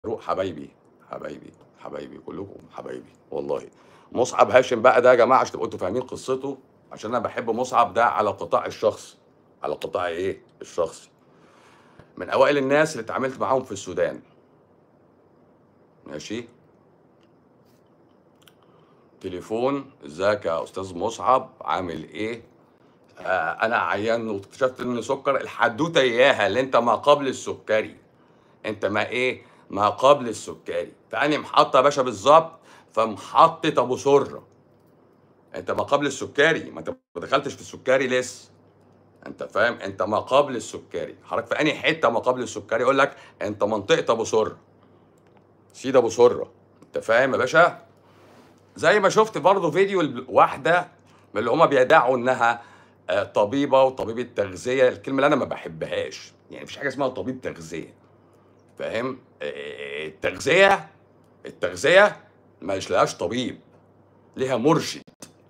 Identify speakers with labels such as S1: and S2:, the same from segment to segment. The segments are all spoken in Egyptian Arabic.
S1: فاروق حبايبي حبايبي حبايبي كلكم حبايبي والله مصعب هاشم بقى ده يا جماعه عشان تبقوا انتوا فاهمين قصته عشان انا بحب مصعب ده على القطاع الشخصي على القطاع ايه الشخصي من اوائل الناس اللي اتعاملت معاهم في السودان ماشي تليفون ازيك يا استاذ مصعب عامل ايه آه انا عيان واكتشفت اني سكر الحدوته اياها اللي انت ما قبل السكري انت ما ايه ما قبل السكري فاني محطه يا باشا بالظبط فمحطه ابو سره انت ما قبل السكري ما انت ما دخلتش في السكري لسه انت فاهم انت ما قبل السكري حضرتك في انهي حته ما قبل السكري يقول لك انت منطقه ابو سره سيد ابو سره انت فاهم يا باشا زي ما شفت برضه فيديو ال- واحده من اللي هما بيدعوا انها آه، طبيبه وطبيبه تغذيه الكلمه اللي انا ما بحبهاش يعني مفيش حاجه اسمها طبيب تغذيه فاهم آه، التغذيه التغذيه مش لهاش طبيب ليها مرشد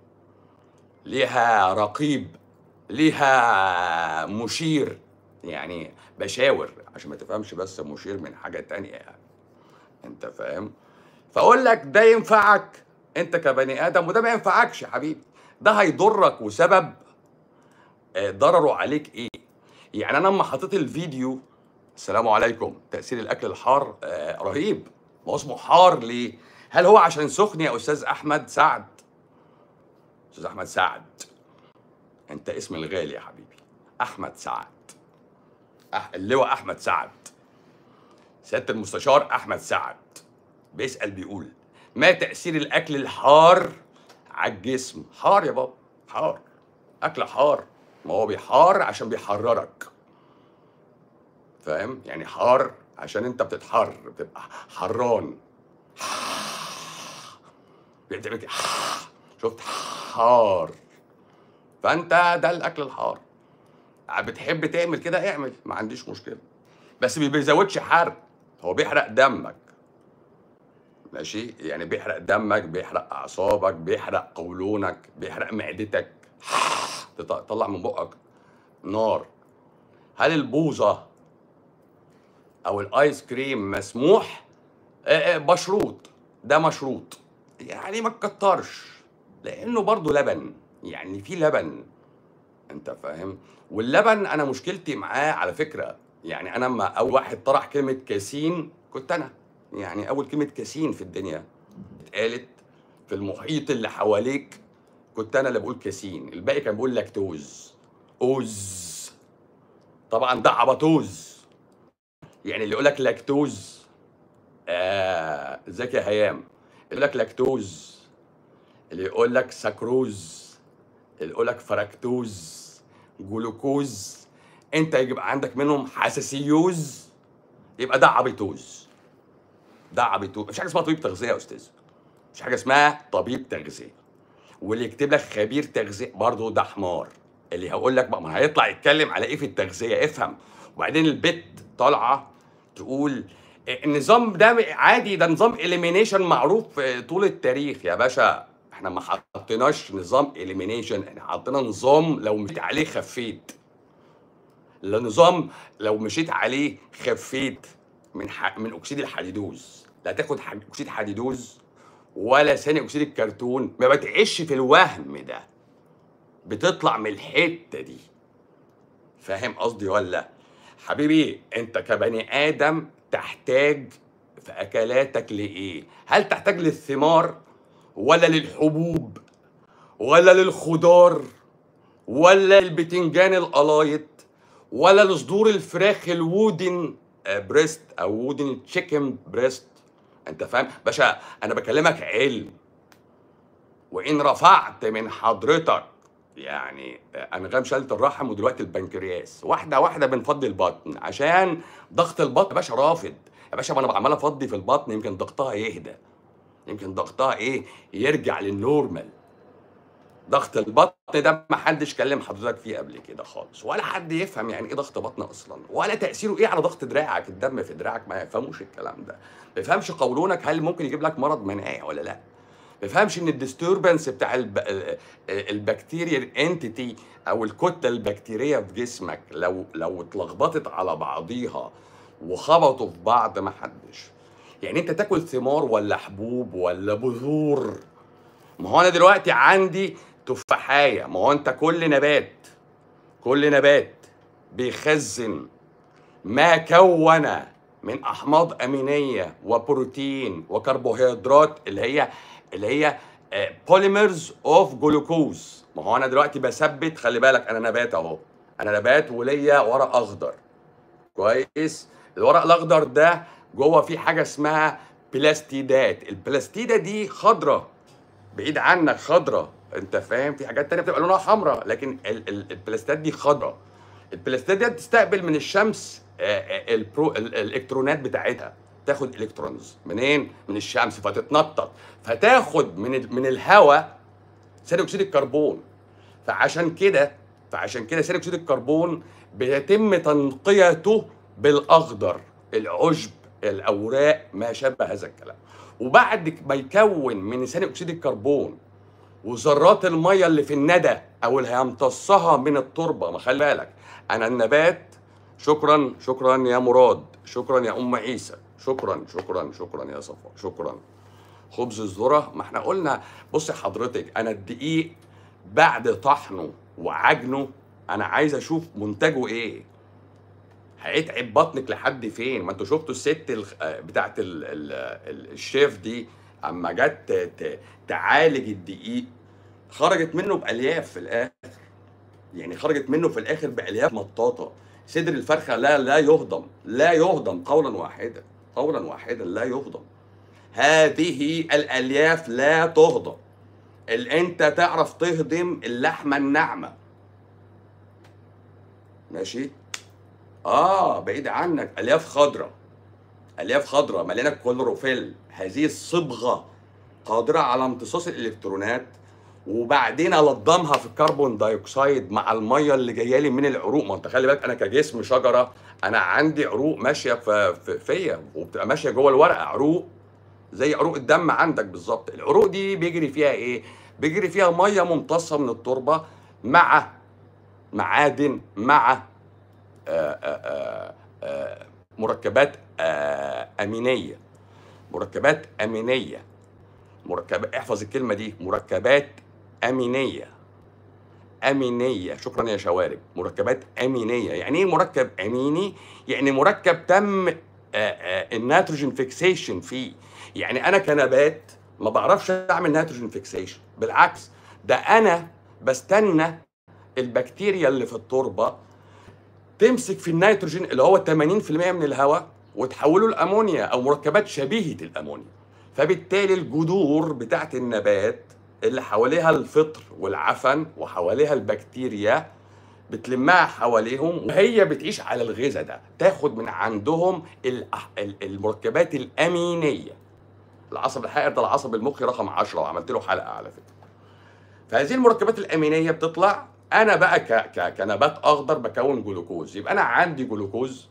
S1: ليها رقيب ليها مشير يعني بشاور عشان ما تفهمش بس مشير من حاجه تانية يعني انت فاهم فاقول لك ده ينفعك انت كبني ادم وده ما ينفعكش يا حبيبي ده هيضرك وسبب آه، ضرره عليك ايه يعني انا لما حطيت الفيديو السلام عليكم تاثير الاكل الحار آه رهيب ما هو اسمه حار ليه هل هو عشان سخن يا استاذ احمد سعد استاذ احمد سعد انت اسم الغالي يا حبيبي احمد سعد أح... اللواء احمد سعد سياده المستشار احمد سعد بيسال بيقول ما تاثير الاكل الحار على الجسم حار يا بابا حار اكل حار ما هو بيحار عشان بيحررك فاهم يعني حار عشان انت بتتحر بتبقى حران بتعمل كده شفت حار فانت ده الاكل الحار بتحب تعمل كده اعمل ما عنديش مشكله بس ما بيزودش حرق هو بيحرق دمك ماشي يعني بيحرق دمك بيحرق اعصابك بيحرق قولونك بيحرق معدتك تطلع من بقك نار هل البوظه او الايس كريم مسموح آه، آه، مشروط ده مشروط يعني ما تكترش لانه برضه لبن يعني في لبن انت فاهم واللبن انا مشكلتي معاه على فكره يعني انا لما اول واحد طرح كلمه كاسين كنت انا يعني اول كلمه كاسين في الدنيا اتقالت في المحيط اللي حواليك كنت انا اللي بقول كاسين الباقي كان بيقول لاكتوز اوز طبعا ده عبطوز يعني اللي يقول لك لاكتوز آه ازيك يا هيام اللي يقول لك لاكتوز اللي يقول لك سكروز اللي يقول لك فركتوز جلوكوز انت يبقى عندك منهم حساسيوز يبقى ده عبيطوز ده عبيطوز مش حاجه اسمها طبيب تغذيه يا استاذ مش حاجه اسمها طبيب تغذيه واللي يكتب لك خبير تغذيه برضه ده حمار اللي هقول لك بقى ما هيطلع يتكلم على ايه في التغذيه افهم وبعدين البت طالعه تقول النظام ده عادي ده نظام اليمينيشن معروف في طول التاريخ يا باشا احنا ما حطيناش نظام اليمينيشن احنا حطينا نظام لو مشيت عليه خفيت لا نظام لو مشيت عليه خفيت من ح... من اكسيد الحديدوز لا تاخد ح... اكسيد حديدوز ولا ثاني اكسيد الكرتون ما بتعيش في الوهم ده بتطلع من الحته دي فاهم قصدي ولا حبيبي انت كبني ادم تحتاج في اكلاتك لايه هل تحتاج للثمار ولا للحبوب ولا للخضار ولا البتنجان القلايط ولا لصدور الفراخ الوودن آه، بريست او وودن تشيكن بريست انت فاهم باشا انا بكلمك علم وان رفعت من حضرتك يعني انغام شلت الرحم ودلوقتي البنكرياس واحده واحده بنفضي البطن عشان ضغط البطن يا باشا رافض يا باشا ما انا عمال افضي في البطن يمكن ضغطها يهدى يمكن ضغطها ايه يرجع للنورمال ضغط البطن ده ما حدش كلم حضرتك فيه قبل كده خالص ولا حد يفهم يعني ايه ضغط بطن اصلا ولا تاثيره ايه على ضغط دراعك الدم في دراعك ما يفهموش الكلام ده ما يفهمش قولونك هل ممكن يجيب لك مرض مناعي ولا لا ما يفهمش ان الديستوربنس بتاع الب... البكتيريا الانتيتي او الكتله البكتيريه في جسمك لو لو اتلخبطت على بعضيها وخبطوا في بعض ما حدش يعني انت تاكل ثمار ولا حبوب ولا بذور ما هو انا دلوقتي عندي تفاحية ما هو انت كل نبات كل نبات بيخزن ما كون من احماض امينيه وبروتين وكربوهيدرات اللي هي اللي هي بوليمرز اوف جلوكوز ما هو انا دلوقتي بثبت خلي بالك انا نبات اهو انا نبات وليا ورق اخضر كويس الورق الاخضر ده جوه فيه حاجه اسمها بلاستيدات البلاستيده دي خضره بعيد عنك خضره انت فاهم في حاجات تانية بتبقى لونها حمراء لكن ال- ال- البلاستيدات دي خضره البلاستيدات دي بتستقبل من الشمس آه، آه، البرو ال- الالكترونات بتاعتها تاخد الكترونز منين من الشمس فتتنطط فتاخد من ال- من الهواء ثاني اكسيد الكربون فعشان كده فعشان كده ثاني اكسيد الكربون بيتم تنقيته بالاخضر العشب الاوراق ما شابه هذا الكلام وبعد ما يكون من ثاني اكسيد الكربون وذرات الميه اللي في الندى او اللي هيمتصها من التربه ما خلي بالك انا النبات شكرا شكرا يا مراد شكرا يا ام عيسى شكرا شكرا شكرا يا صفا شكرا خبز الذره ما احنا قلنا بص حضرتك انا الدقيق بعد طحنه وعجنه انا عايز اشوف منتجه ايه هيتعب بطنك لحد فين ما انتوا شفتوا الست الخ- آه، بتاعت ال ال ال الشيف دي اما جت ت- ت- تعالج الدقيق خرجت منه بالياف في الاخر يعني خرجت منه في الاخر بالياف مطاطه صدر الفرخه لا لا يهضم لا يهضم قولا واحدا قولا واحدا لا يهضم هذه الالياف لا تهضم ال- انت تعرف تهضم اللحمه الناعمه ماشي اه بعيد عنك الياف خضراء الياف خضراء مليانه كلوروفيل هذه الصبغه قادره على امتصاص الالكترونات وبعدين الضمها في الكربون دايوكسيد مع الميه اللي جايه لي من العروق ما انت خلي بالك انا كجسم شجره انا عندي عروق ماشيه في في- فيا وبتبقى ماشيه جوه الورقه عروق زي عروق الدم عندك بالظبط العروق دي بيجري فيها ايه بيجري فيها ميه ممتصه من التربه مع معادن مع آه، آه، آه، آه، مركبات آه، امينيه مركبات امينيه مركبات احفظ الكلمه دي مركبات امينيه امينيه شكرا يا شوارب مركبات امينيه يعني ايه مركب اميني يعني مركب تم آه، آه، النيتروجين فيكسيشن فيه يعني انا كنبات ما بعرفش اعمل نيتروجين فيكسيشن بالعكس ده انا بستنى البكتيريا اللي في التربه تمسك في النيتروجين اللي هو 80% من الهواء وتحوله لامونيا او مركبات شبيهه الامونيا فبالتالي الجذور بتاعت النبات اللي حواليها الفطر والعفن وحواليها البكتيريا بتلمها حواليهم وهي بتعيش على الغذاء ده تاخد من عندهم الأح- ال- المركبات الامينيه العصب الحائر ده العصب المخي رقم 10 وعملت له حلقه على فكره فهذه المركبات الامينيه بتطلع انا بقى ك... ك... كنبات اخضر بكون جلوكوز يبقى انا عندي جلوكوز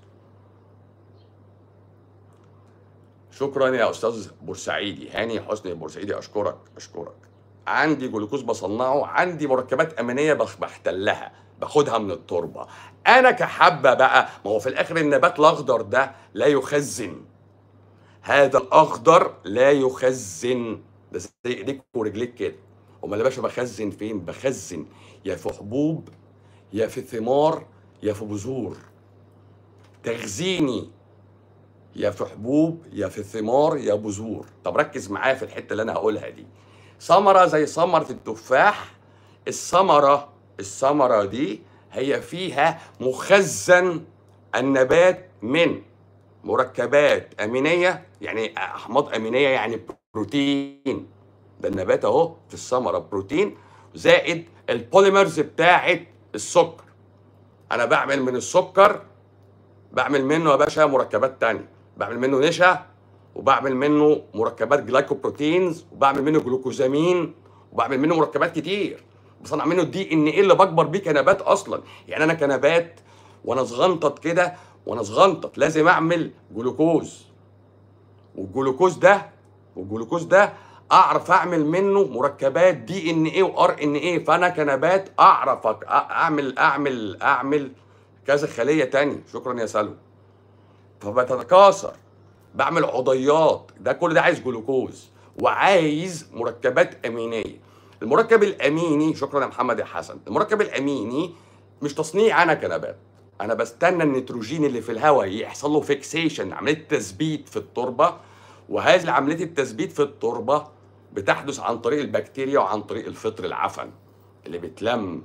S1: شكرا يا استاذ بورسعيدي هاني حسني البورسعيدي اشكرك اشكرك عندي جلوكوز بصنعه عندي مركبات امينيه بخ- بحتلها باخدها من التربه انا كحبه بقى ما هو في الاخر النبات الاخضر ده لا يخزن هذا الاخضر لا يخزن ده زي ايديك ورجليك كده امال يا باشا بخزن فين بخزن يا في حبوب يا في ثمار يا في بذور تخزيني يا في حبوب يا في ثمار يا بذور طب ركز معايا في الحته اللي انا هقولها دي ثمره زي ثمره التفاح الثمره الثمره دي هي فيها مخزن النبات من مركبات امينيه يعني احماض امينيه يعني بروتين ده النبات اهو في الثمره بروتين زائد البوليمرز بتاعه السكر انا بعمل من السكر بعمل منه يا باشا مركبات تانية بعمل منه نشا وبعمل منه مركبات جلايكوبروتينز وبعمل منه جلوكوزامين وبعمل منه مركبات كتير بصنع منه الدي ان ايه اللي بكبر بيه كنبات اصلا يعني انا كنبات وانا صغنطط كده وانا صغنطط لازم اعمل جلوكوز والجلوكوز ده والجلوكوز ده اعرف اعمل منه مركبات دي ان ايه وار ان ايه فانا كنبات اعرف أك- اعمل اعمل اعمل كذا خليه تانية شكرا يا سلوى فبتتكاثر بعمل عضيات ده كل ده عايز جلوكوز وعايز مركبات امينيه المركب الاميني شكرا يا محمد يا حسن المركب الاميني مش تصنيع انا كنبات انا بستنى النيتروجين اللي في الهواء يحصل له فيكسيشن عمليه تثبيت في التربه وهذه عمليه التثبيت في التربه بتحدث عن طريق البكتيريا وعن طريق الفطر العفن اللي بتلم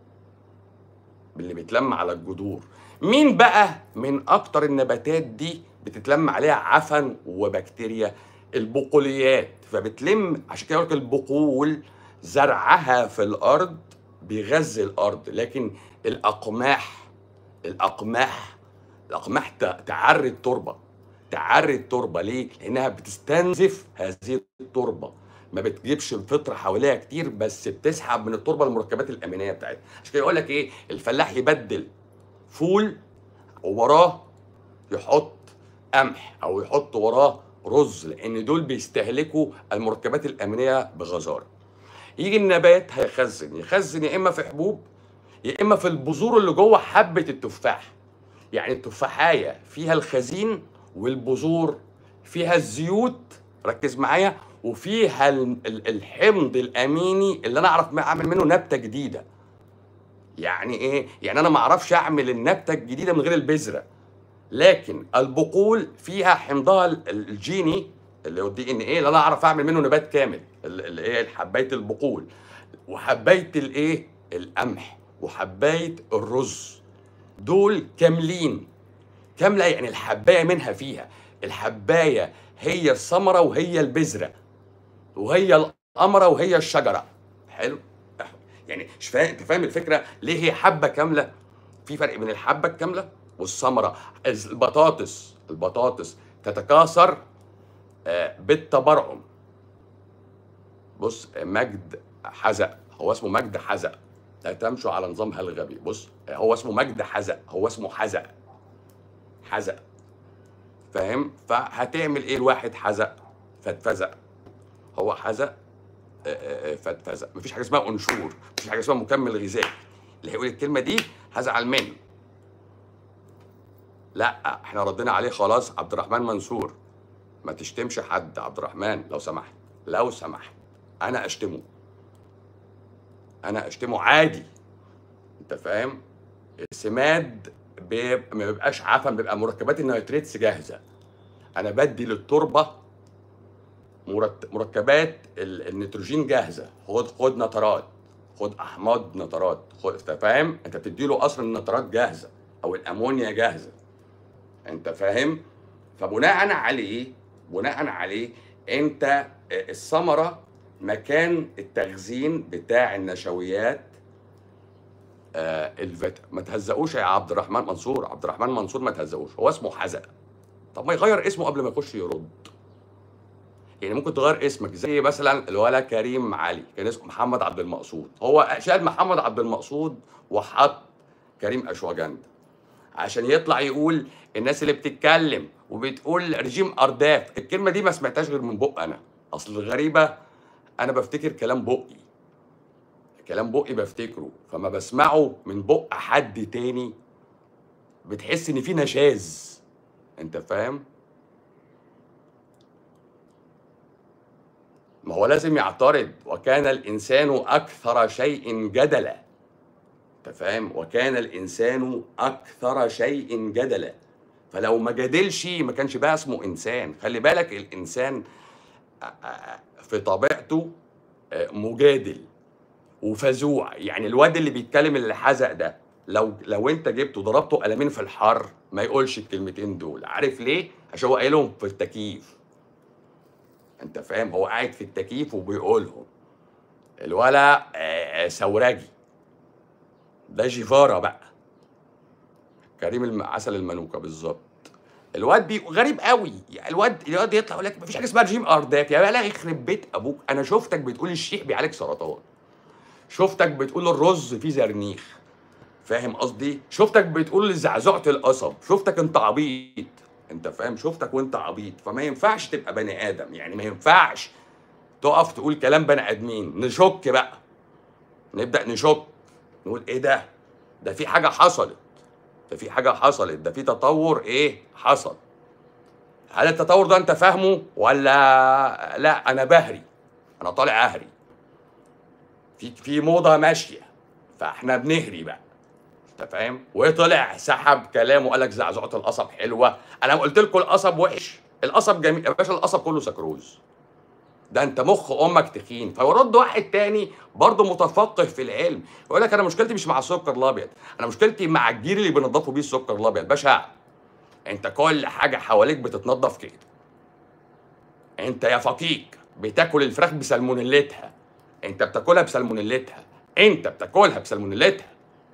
S1: اللي بيتلم على الجذور مين بقى من اكتر النباتات دي بتتلم عليها عفن وبكتيريا البقوليات فبتلم عشان كده البقول زرعها في الارض بيغذي الارض لكن الاقماح الاقماح الاقماح تعري التربه تعري التربه ليه لانها بتستنزف هذه التربه ما بتجيبش فطر حواليها كتير بس بتسحب من التربه المركبات الامينيه بتاعتها عشان كده يقول لك ايه الفلاح يبدل فول ووراه يحط قمح او يحط وراه رز لان دول بيستهلكوا المركبات الامينيه بغزاره يجي النبات هيخزن يخزن يا اما في حبوب يا اما في البذور اللي جوه حبه التفاح يعني التفاحيه فيها الخزين والبذور فيها الزيوت ركز معايا وفيها الحمض الاميني اللي انا اعرف اعمل منه نبته جديده يعني ايه يعني انا ما اعرفش اعمل النبته الجديده من غير البذره لكن البقول فيها حمضها الجيني اللي هو الدي ان ايه اللي انا اعرف اعمل منه نبات كامل اللي هي حبايه البقول وحبايه الايه القمح وحبايه الرز دول كاملين كامله يعني الحبايه منها فيها الحبايه هي الثمره وهي البذره وهي القمره وهي الشجره حلو يعني مش فاهم انت فاهم الفكره ليه هي حبه كامله في فرق بين الحبه الكامله والثمره البطاطس البطاطس تتكاثر آه، بالتبرعم بص مجد حزق هو اسمه مجد حزق لا تمشوا على نظام هالغبي بص هو اسمه مجد حزق هو اسمه حزق حزق فاهم فهتعمل ايه الواحد حزق فاتفزق هو حزق آه، آه، فاتفزق مفيش حاجه اسمها انشور مفيش حاجه اسمها مكمل غذائي اللي هيقول الكلمه دي هزعل منه لا احنا ردينا عليه خلاص عبد الرحمن منصور ما تشتمش حد عبد الرحمن لو سمحت لو سمحت انا اشتمه انا اشتمه عادي انت فاهم السماد بيبقى ما بيبقاش عفن بيبقى مركبات النيتريتس جاهزه انا بدي للتربه مركبات النيتروجين جاهزه خد خد نترات خد احماض نترات خد فاهم انت بتدي له اصلا النترات جاهزه او الامونيا جاهزه انت فاهم فبناء عليه بناء عليه انت آه، الثمره مكان التخزين بتاع النشويات آه الفت... ما تهزقوش يا عبد الرحمن منصور عبد الرحمن منصور ما تهزقوش هو اسمه حزق طب ما يغير اسمه قبل ما يخش يرد يعني ممكن تغير اسمك زي مثلا الولا كريم علي كان اسمه محمد عبد المقصود هو شال محمد عبد المقصود وحط كريم اشواجندا عشان يطلع يقول الناس اللي بتتكلم وبتقول رجيم ارداف الكلمه دي ما سمعتهاش غير من بق انا اصل الغريبه انا بفتكر كلام بقي كلام بقي بفتكره فما بسمعه من بق حد تاني بتحس ان في نشاز انت فاهم ما هو لازم يعترض وكان الانسان اكثر شيء جدلا انت فاهم وكان الانسان اكثر شيء جدلا فلو ما جادلش ما كانش بقى اسمه انسان خلي بالك الانسان في طبيعته مجادل وفزوع يعني الواد اللي بيتكلم اللي حزق ده لو لو انت جبته ضربته قلمين في الحر ما يقولش الكلمتين دول عارف ليه عشان هو قايلهم في التكييف انت فاهم هو قاعد في التكييف وبيقولهم الولا ثورجي ده جيفارا بقى كريم عسل المنوكه بالظبط الواد بي غريب قوي يعني الواد الواد يطلع يقول لك مفيش حاجه اسمها رجيم ارداف يا بلا يخرب بيت ابوك انا شفتك بتقول الشيح بيعالج سرطان شفتك بتقول الرز فيه زرنيخ فاهم قصدي شفتك بتقول زعزعه القصب شفتك انت عبيط انت فاهم شفتك وانت عبيط فما ينفعش تبقى بني ادم يعني ما ينفعش تقف تقول كلام بني ادمين نشك بقى نبدا نشك نقول ايه ده ده في حاجه حصلت ده في حاجه حصلت ده في تطور ايه حصل هل التطور ده انت فاهمه ولا لا انا بهري انا طالع اهري في في موضه ماشيه فاحنا بنهري بقى انت فاهم وطلع سحب كلامه وقال لك زعزعه القصب حلوه انا قلت لكم القصب وحش القصب جميل يا باشا القصب كله سكروز ده انت مخ امك تخين فيرد واحد تاني برضه متفقه في العلم يقول لك انا مشكلتي مش مع السكر الابيض انا مشكلتي مع الجير اللي بينضفوا بيه السكر الابيض باشا انت كل حاجه حواليك بتتنضف كده انت يا فقيق بتاكل الفراخ بسلمونيلتها انت بتاكلها بسلمونيلتها انت بتاكلها بسلمونيلتها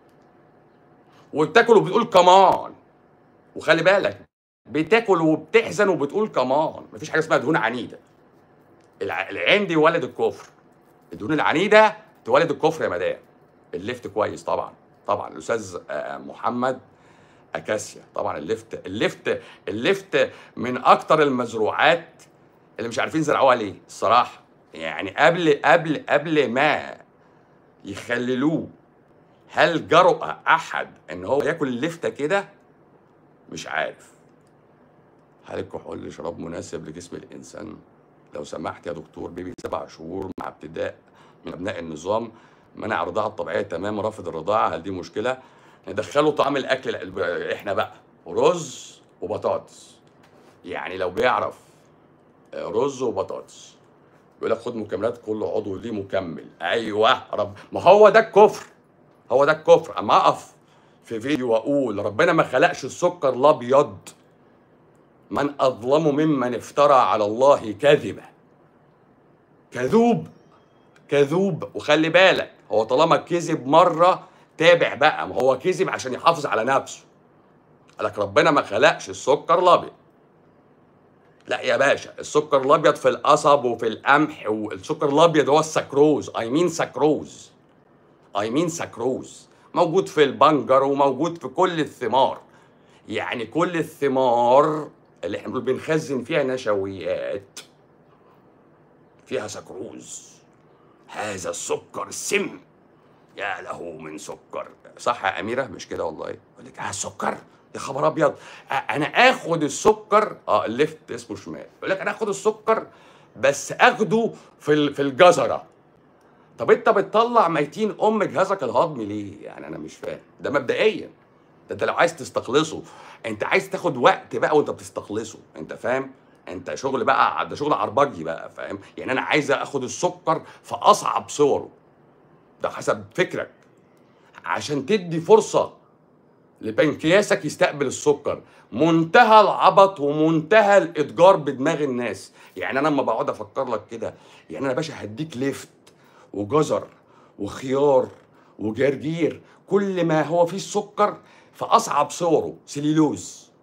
S1: وبتاكل وبتقول كمان وخلي بالك بتاكل وبتحزن وبتقول كمان مفيش حاجه اسمها دهون عنيده الع- العين دي ولد الكفر الدهون العنيده تولد الكفر يا مدام الليفت كويس طبعا طبعا الاستاذ آه، محمد اكاسيا طبعا الليفت الليفت الليفت من اكتر المزروعات اللي مش عارفين زرعوها ليه الصراحه يعني قبل قبل قبل ما يخللوه هل جرؤ احد ان هو ياكل اللفته كده مش عارف هل الكحول شراب مناسب لجسم الانسان لو سمحت يا دكتور بيبي سبع شهور مع ابتداء من ابناء النظام منع الرضاعه الطبيعيه تماما رافض الرضاعه هل دي مشكله ندخله طعم الاكل الب- احنا بقى رز وبطاطس يعني لو بيعرف آه، رز وبطاطس يقول لك خد مكملات كل عضو ليه مكمل ايوه رب ما هو ده الكفر هو ده الكفر اما اقف في فيديو واقول ربنا ما خلقش السكر الابيض من اظلم ممن افترى على الله كذبا كذوب كذوب وخلي بالك هو طالما كذب مره تابع بقى ما هو كذب عشان يحافظ على نفسه قال لك ربنا ما خلقش السكر الابيض لا يا باشا السكر الابيض في القصب وفي القمح والسكر الابيض هو السكروز اي مين سكروز اي مين سكروز موجود في البنجر وموجود في كل الثمار يعني كل الثمار اللي احنا بنقول بنخزن فيها نشويات فيها سكروز هذا السكر السم يا له من سكر صح يا اميره مش كده والله يقول لك اه السكر يا خبر ابيض آه انا اخد السكر اه الليفت اسمه شمال يقول لك انا اخد السكر بس اخده في ال- في الجزره طب انت بتطلع ميتين ام جهازك الهضمي ليه يعني انا مش فاهم ده مبدئيا ده انت لو عايز تستخلصه انت عايز تاخد وقت بقى وانت بتستخلصه انت فاهم انت شغل بقى ده شغل عربجي بقى فاهم يعني انا عايز اخد السكر في اصعب صوره ده حسب فكرك عشان تدي فرصه لبنكياسك يستقبل السكر منتهى العبط ومنتهى الاتجار بدماغ الناس يعني انا لما بقعد افكر لك كده يعني انا باشا هديك لفت وجزر وخيار وجرجير كل ما هو فيه السكر في اصعب صوره سليلوز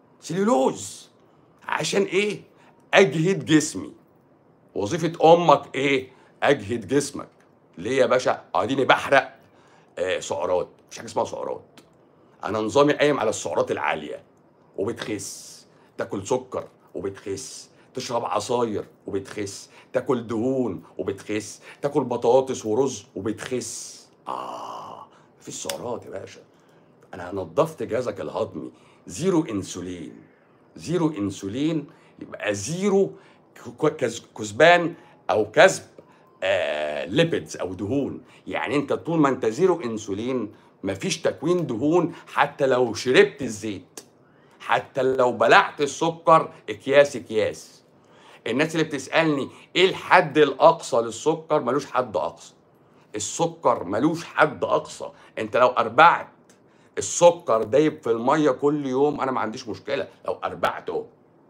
S1: سليلوز عشان ايه اجهد جسمي وظيفه امك ايه اجهد جسمك ليه يا باشا اديني بحرق آه سعرات مش حاجه اسمها سعرات انا نظامي قايم على السعرات العاليه وبتخس تاكل سكر وبتخس تشرب عصاير وبتخس تاكل دهون وبتخس تاكل بطاطس ورز وبتخس اه مفيش سعرات يا باشا انا نظفت جهازك الهضمي زيرو انسولين زيرو انسولين يبقى زيرو ك- كز- كسبان او كسب آه ليبيدز او دهون يعني انت طول ما انت زيرو انسولين مفيش تكوين دهون حتى لو شربت الزيت حتى لو بلعت السكر اكياس اكياس الناس اللي بتسالني ايه الحد الاقصى للسكر ملوش حد اقصى السكر ملوش حد اقصى انت لو اربعت السكر دايب في الميه كل يوم انا ما عنديش مشكله لو اربعته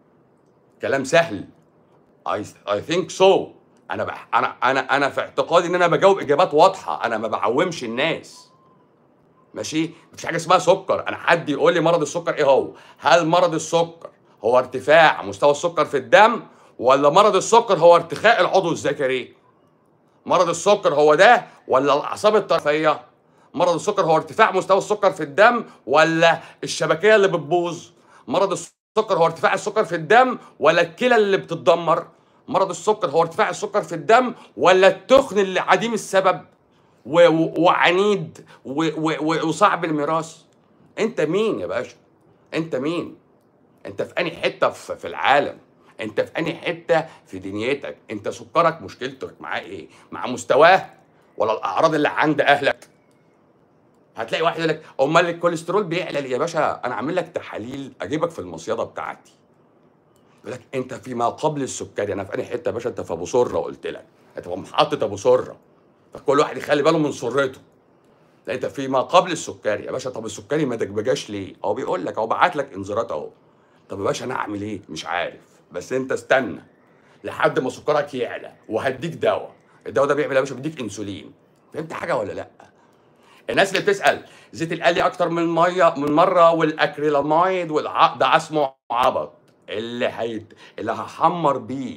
S1: كلام سهل اي اي ثينك سو انا بح انا انا انا في اعتقادي ان انا بجاوب اجابات واضحه انا ما بعومش الناس ماشي مفيش حاجه اسمها سكر انا حد يقول لي مرض السكر ايه هو هل مرض السكر هو ارتفاع مستوى السكر في الدم ولا مرض السكر هو ارتخاء العضو الذكري مرض السكر هو ده ولا الاعصاب الطرفيه مرض السكر هو ارتفاع مستوى السكر في الدم ولا الشبكيه اللي بتبوظ مرض السكر هو ارتفاع السكر في الدم ولا الكلى اللي بتتدمر مرض السكر هو ارتفاع السكر في الدم ولا التخن اللي عديم السبب و- و- وعنيد و- و- و- وصعب الميراث انت مين يا باشا انت مين انت في انهي حته في في العالم انت في انهي حته في دنيتك انت سكرك مشكلتك معاه ايه مع مستواه ولا الاعراض اللي عند اهلك هتلاقي واحد يقول لك امال الكوليسترول بيعلى ليه يا باشا انا عامل لك تحاليل اجيبك في المصيده بتاعتي يقول لك انت فيما قبل السكري انا في انهي حته يا باشا انت في ابو سره قلت لك انت في محطه ابو سره فكل واحد يخلي باله من سرته لا انت فيما قبل السكري يا باشا طب السكري ما دجبجاش ليه هو بيقول لك هو بعت لك انذارات اهو طب يا باشا انا اعمل ايه مش عارف بس انت استنى لحد ما سكرك يعلى وهديك دواء الدواء ده بيعمل إيه يا باشا بيديك انسولين فهمت حاجه ولا لا الناس اللي بتسال زيت القلي اكتر من ميه من مره والاكريلاميد والع... ده اسمه عبط اللي هيت... اللي هحمر بيه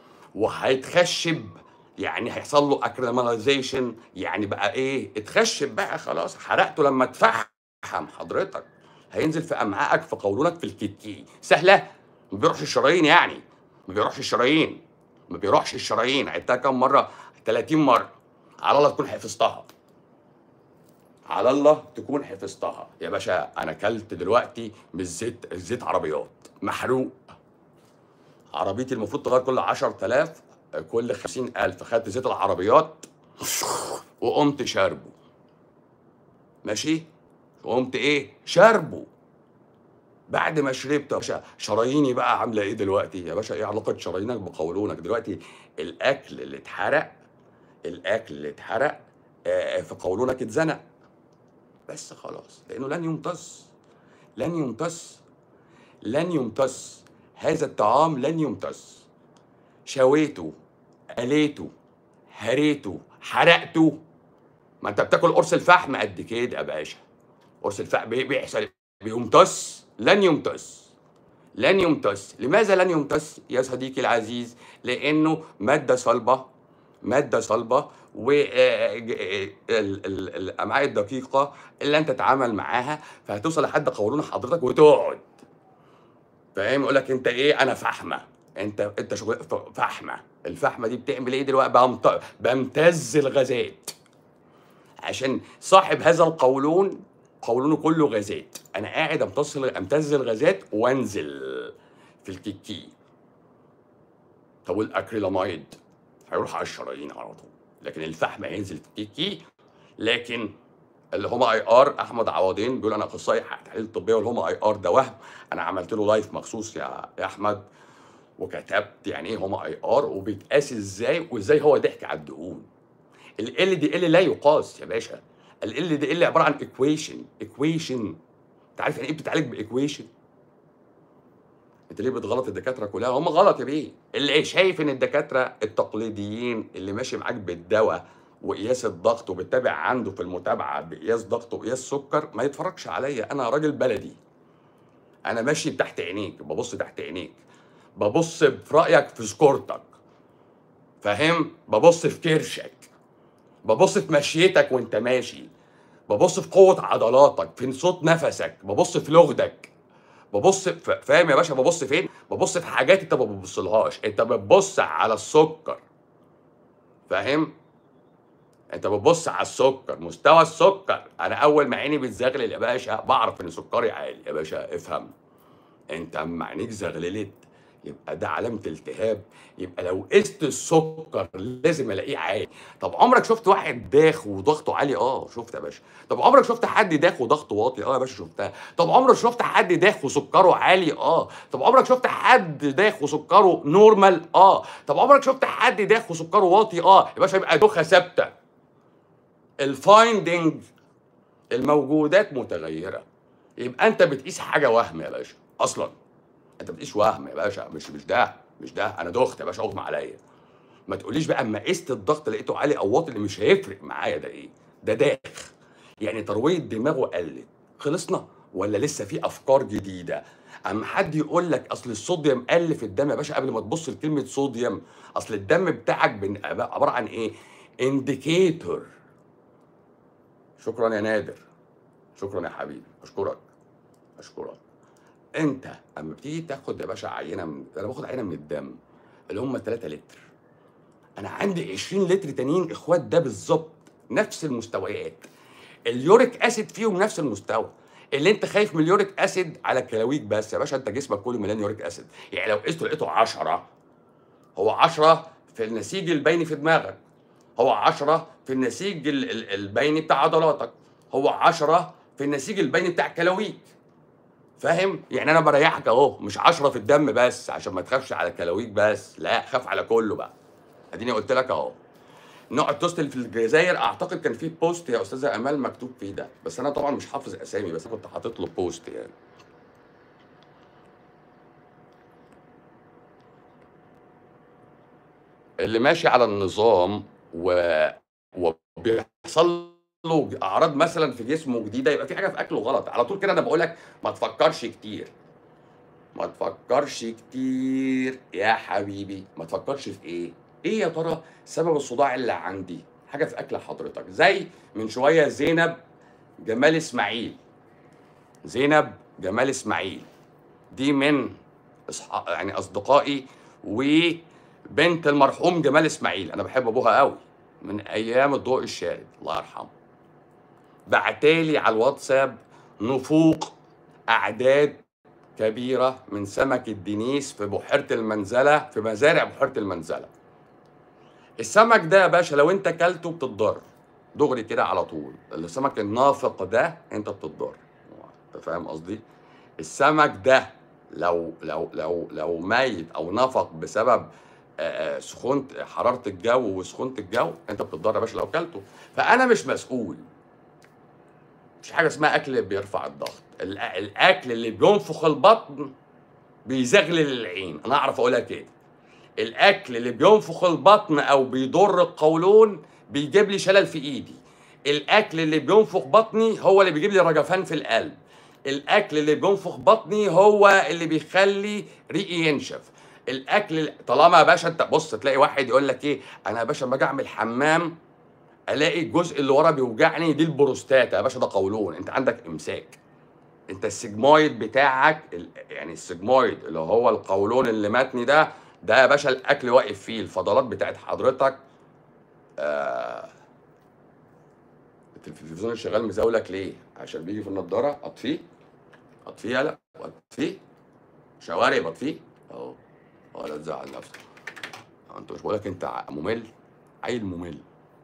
S1: وهيتخشب يعني هيحصل له اكريماليزيشن يعني بقى ايه اتخشب بقى خلاص حرقته لما تفحم حضرتك هينزل في امعائك في قولونك في الكتكي سهله ما بيروحش الشرايين يعني ما بيروحش الشرايين ما بيروحش الشرايين عدتها كام مره 30 مره على الله تكون حفظتها على الله تكون حفظتها يا باشا انا اكلت دلوقتي من الزيت الزيت عربيات محروق عربيتي المفروض تغير كل 10000 كل 50000 خدت زيت العربيات وقمت شاربه ماشي وقمت ايه شاربه بعد ما شربت يا باشا شراييني بقى عامله ايه دلوقتي يا باشا ايه علاقه شرايينك بقولونك دلوقتي الاكل اللي اتحرق الاكل اللي اتحرق آه، في قولونك اتزنق بس خلاص لانه لن يمتص لن يمتص لن يمتص هذا الطعام لن يمتص شويته قليته هريته حرقته ما انت بتاكل قرص الفحم قد كده يا باشا قرص الفحم بي- بيحصل بيمتص لن يمتص لن يمتص لماذا لن يمتص يا صديقي العزيز لانه ماده صلبه ماده صلبه والامعاء الدقيقه اللي انت تتعامل معاها فهتوصل لحد قولون حضرتك وتقعد فاهم يقول لك انت ايه انا فحمه انت انت شغل ف- فحمه الفحمه دي بتعمل ايه دلوقتي بمت... بمتز الغازات عشان صاحب هذا القولون قولونه كله غازات انا قاعد امتص امتز الغازات وانزل في الكيكي طب والاكريلاميد هيروح على الشرايين على طول لكن الفحم هينزل في الكيكي لكن اللي هما اي ار احمد عوضين بيقول انا اخصائي تحاليل طبيه والهما اي ار ده وهم انا عملت له لايف مخصوص يا يا احمد وكتبت يعني ايه هما اي ار وبيتقاس ازاي وازاي هو ضحك على الدهون ال دي ال لا يقاس يا باشا ال دي ال عباره عن ايكويشن ايكويشن انت عارف يعني ايه بتتعالج بايكويشن انت ليه بتغلط الدكاتره كلها هم غلط يا بيه اللي شايف ان الدكاتره التقليديين اللي ماشي معاك بالدواء وقياس الضغط وبتتابع عنده في المتابعه بقياس ضغط وقياس سكر ما يتفرجش عليا انا راجل بلدي انا ماشي تحت عينيك ببص تحت عينيك ببص في رايك في سكورتك فاهم ببص في كرشك ببص في مشيتك وانت ماشي ببص في قوه عضلاتك في صوت نفسك ببص في لغدك ببص في فاهم يا باشا ببص فين ببص في حاجات انت ما بتبصلهاش انت بتبص على السكر فاهم انت بتبص على السكر مستوى السكر انا اول ما عيني بتزغلل يا باشا بعرف ان سكري عالي يا باشا افهم انت اما عينيك زغللت يبقى ده علامة التهاب يبقى لو قست السكر لازم الاقيه عالي طب عمرك شفت واحد داخ وضغطه عالي اه شفت يا باشا طب عمرك شفت حد داخ وضغطه واطي اه يا باشا شفتها طب عمرك شفت حد داخ وسكره عالي اه طب عمرك شفت حد داخ وسكره نورمال اه طب عمرك شفت حد داخ وسكره واطي اه يا باشا يبقى دوخه ثابته الفايندنج الموجودات متغيره يبقى انت بتقيس حاجه وهم يا باشا اصلا انت بتقيس وهم يا باشا مش مش ده مش ده انا دخت يا باشا اغمى عليا ما تقوليش بقى اما قست الضغط لقيته عالي او واطي اللي مش هيفرق معايا ده ايه ده داخ يعني ترويه دماغه قلت خلصنا ولا لسه في افكار جديده اما حد يقول لك اصل الصوديوم قل في الدم يا باشا قبل ما تبص لكلمه صوديوم اصل الدم بتاعك بن- عباره عن ايه انديكيتور شكرا يا نادر شكرا يا حبيبي اشكرك اشكرك انت اما بتيجي تاخد يا باشا عينه من انا باخد عينه من الدم اللي هم 3 لتر انا عندي 20 لتر تانيين اخوات ده بالظبط نفس المستويات اليوريك اسيد فيهم نفس المستوى اللي انت خايف من اليوريك اسيد على الكلاويك بس يا باشا انت جسمك كله مليان يوريك اسيد يعني لو قسته لقيته 10 هو 10 في النسيج البيني في دماغك هو 10 في النسيج ال- ال- البيني بتاع عضلاتك هو 10 في النسيج البيني بتاع الكلاويك فاهم يعني انا بريحك اهو مش 10 في الدم بس عشان ما تخافش على الكلاويك بس لا خاف على كله بقى اديني قلت لك اهو نوع التوست اللي في الجزائر اعتقد كان فيه بوست يا استاذه امال مكتوب فيه ده بس انا طبعا مش حافظ اسامي بس أنا كنت حاطط له بوست يعني اللي ماشي على النظام و... وبيحصل له اعراض مثلا في جسمه جديده يبقى في حاجه في اكله غلط على طول كده انا بقول لك ما تفكرش كتير ما تفكرش كتير يا حبيبي ما تفكرش في ايه ايه يا ترى سبب الصداع اللي عندي حاجه في اكل حضرتك زي من شويه زينب جمال اسماعيل زينب جمال اسماعيل دي من اصحاب يعني اصدقائي وبنت المرحوم جمال اسماعيل انا بحب ابوها قوي من ايام الضوء الشارد الله يرحمه بعتالي على الواتساب نفوق اعداد كبيره من سمك الدنيس في بحيره المنزله في مزارع بحيره المنزله السمك ده يا باشا لو انت كلته بتتضر دغري كده على طول السمك النافق ده انت بتتضر انت فاهم قصدي السمك ده لو لو لو لو ميت او نفق بسبب آه، آه، سخونه حراره الجو وسخونه الجو انت بتتضر يا باشا لو كلته فانا مش مسؤول مش حاجه اسمها اكل بيرفع الضغط الأ- الاكل اللي بينفخ البطن بيزغلل العين انا اعرف اقولها كده الاكل اللي بينفخ البطن او بيضر القولون بيجيب لي شلل في ايدي الاكل اللي بينفخ بطني هو اللي بيجيب لي رجفان في القلب الاكل اللي بينفخ بطني هو اللي بيخلي ريقي ينشف الاكل طالما يا باشا انت بص تلاقي واحد يقول لك ايه انا يا باشا لما اجي اعمل حمام الاقي الجزء اللي ورا بيوجعني دي البروستاتا يا باشا ده قولون انت عندك امساك انت السجمويد بتاعك ال- يعني السجمويد اللي هو القولون اللي متني ده ده يا باشا الاكل واقف فيه الفضلات بتاعت حضرتك آه التلفزيون اللي شغال مزاولك ليه عشان بيجي في النضاره اطفيه اطفيه لا اطفيه شوارب اطفيه اهو ولا تزعل نفسك انت مش بقولك انت ع- ممل عيل ممل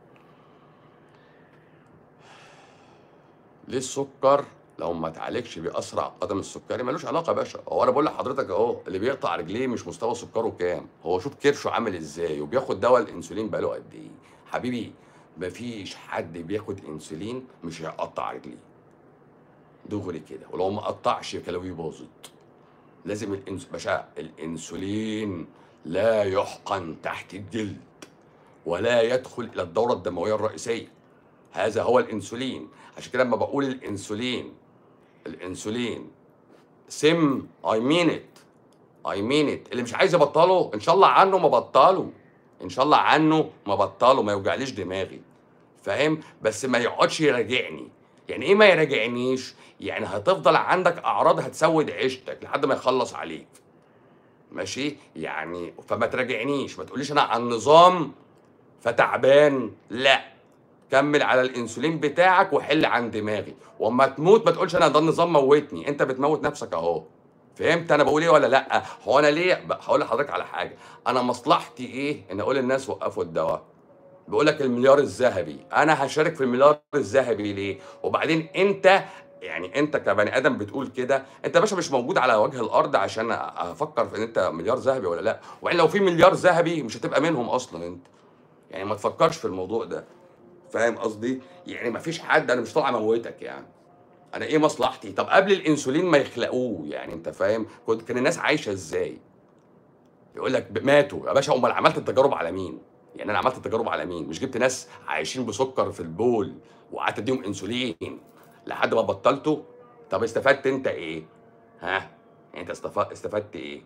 S1: ليه السكر لو ما اتعالجش بيأثر على القدم السكري ملوش علاقه يا باشا هو انا بقول لحضرتك اهو اللي بيقطع رجليه مش مستوى سكره كام هو شوف كرشه عامل ازاي وبياخد دواء الانسولين بقاله قد ايه حبيبي مفيش حد بياخد انسولين مش هيقطع رجليه دغري كده ولو ما قطعش كلاويه باظت لازم الانس... باشا الانسولين لا يحقن تحت الجلد ولا يدخل الى الدوره الدمويه الرئيسيه هذا هو الانسولين عشان كده لما بقول الانسولين الانسولين سم اي مين ات اي مين ات اللي مش عايز يبطله ان شاء الله عنه ما بطله ان شاء الله عنه ما بطله ما يوجعليش دماغي فاهم بس ما يقعدش يراجعني يعني ايه ما يراجعنيش يعني هتفضل عندك اعراض هتسود عيشتك لحد ما يخلص عليك ماشي يعني فما تراجعنيش ما تقوليش انا على النظام فتعبان لا كمل على الانسولين بتاعك وحل عن دماغي واما تموت ما تقولش انا ده النظام موتني انت بتموت نفسك اهو فهمت انا بقول ايه ولا لا هو انا ليه ب- هقول لحضرتك على حاجه انا مصلحتي ايه ان اقول للناس وقفوا الدواء بقول لك المليار الذهبي انا هشارك في المليار الذهبي ليه وبعدين انت يعني انت كبني ادم بتقول كده انت يا باشا مش موجود على وجه الارض عشان افكر في ان انت مليار ذهبي ولا لا وبعدين لو في مليار ذهبي مش هتبقى منهم اصلا انت يعني ما تفكرش في الموضوع ده فاهم قصدي يعني ما فيش حد انا مش طالع اموتك يعني انا ايه مصلحتي طب قبل الانسولين ما يخلقوه يعني انت فاهم كنت كان الناس عايشه ازاي يقول لك ب- ماتوا يا باشا امال عملت التجارب على مين يعني انا عملت التجارب على مين مش جبت ناس عايشين بسكر في البول وقعدت اديهم انسولين لحد ما بطلته طب استفدت انت ايه ها يعني انت استف- استفدت ايه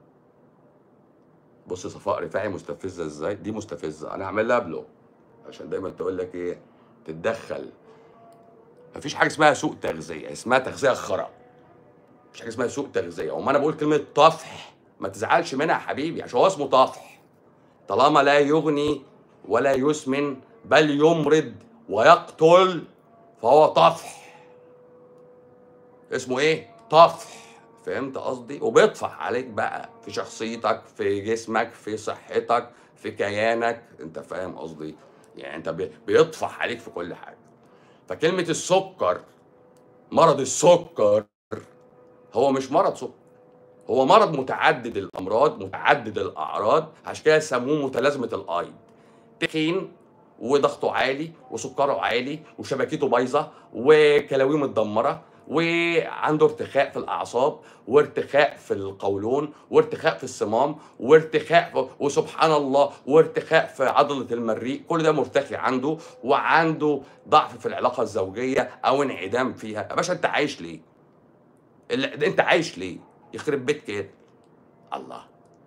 S1: بص صفاء رفاعي مستفزه ازاي دي مستفزه انا هعمل لها بلوك عشان دايما تقول لك ايه تتدخل مفيش حاجه اسمها سوء تغذيه اسمها تغذيه خرا مش حاجه اسمها سوء تغذيه وما انا بقول كلمه طفح ما تزعلش منها يا حبيبي عشان هو اسمه طفح طالما لا يغني ولا يسمن بل يمرض ويقتل فهو طفح اسمه ايه طفح فهمت قصدي وبيطفح عليك بقى في شخصيتك في جسمك في صحتك في كيانك انت فاهم قصدي يعني انت بي- بيطفح عليك في كل حاجه فكلمه السكر مرض السكر هو مش مرض سكر هو مرض متعدد الامراض متعدد الاعراض عشان كده سموه متلازمه الايض تخين وضغطه عالي وسكره عالي وشبكيته بايظه وكلاويه متدمره وعنده ارتخاء في الاعصاب وارتخاء في القولون وارتخاء في الصمام وارتخاء في وسبحان الله وارتخاء في عضله المريء كل ده مرتخي عنده وعنده ضعف في العلاقه الزوجيه او انعدام فيها يا باشا انت عايش ليه؟ ال- انت عايش ليه؟ يخرب بيت كده الله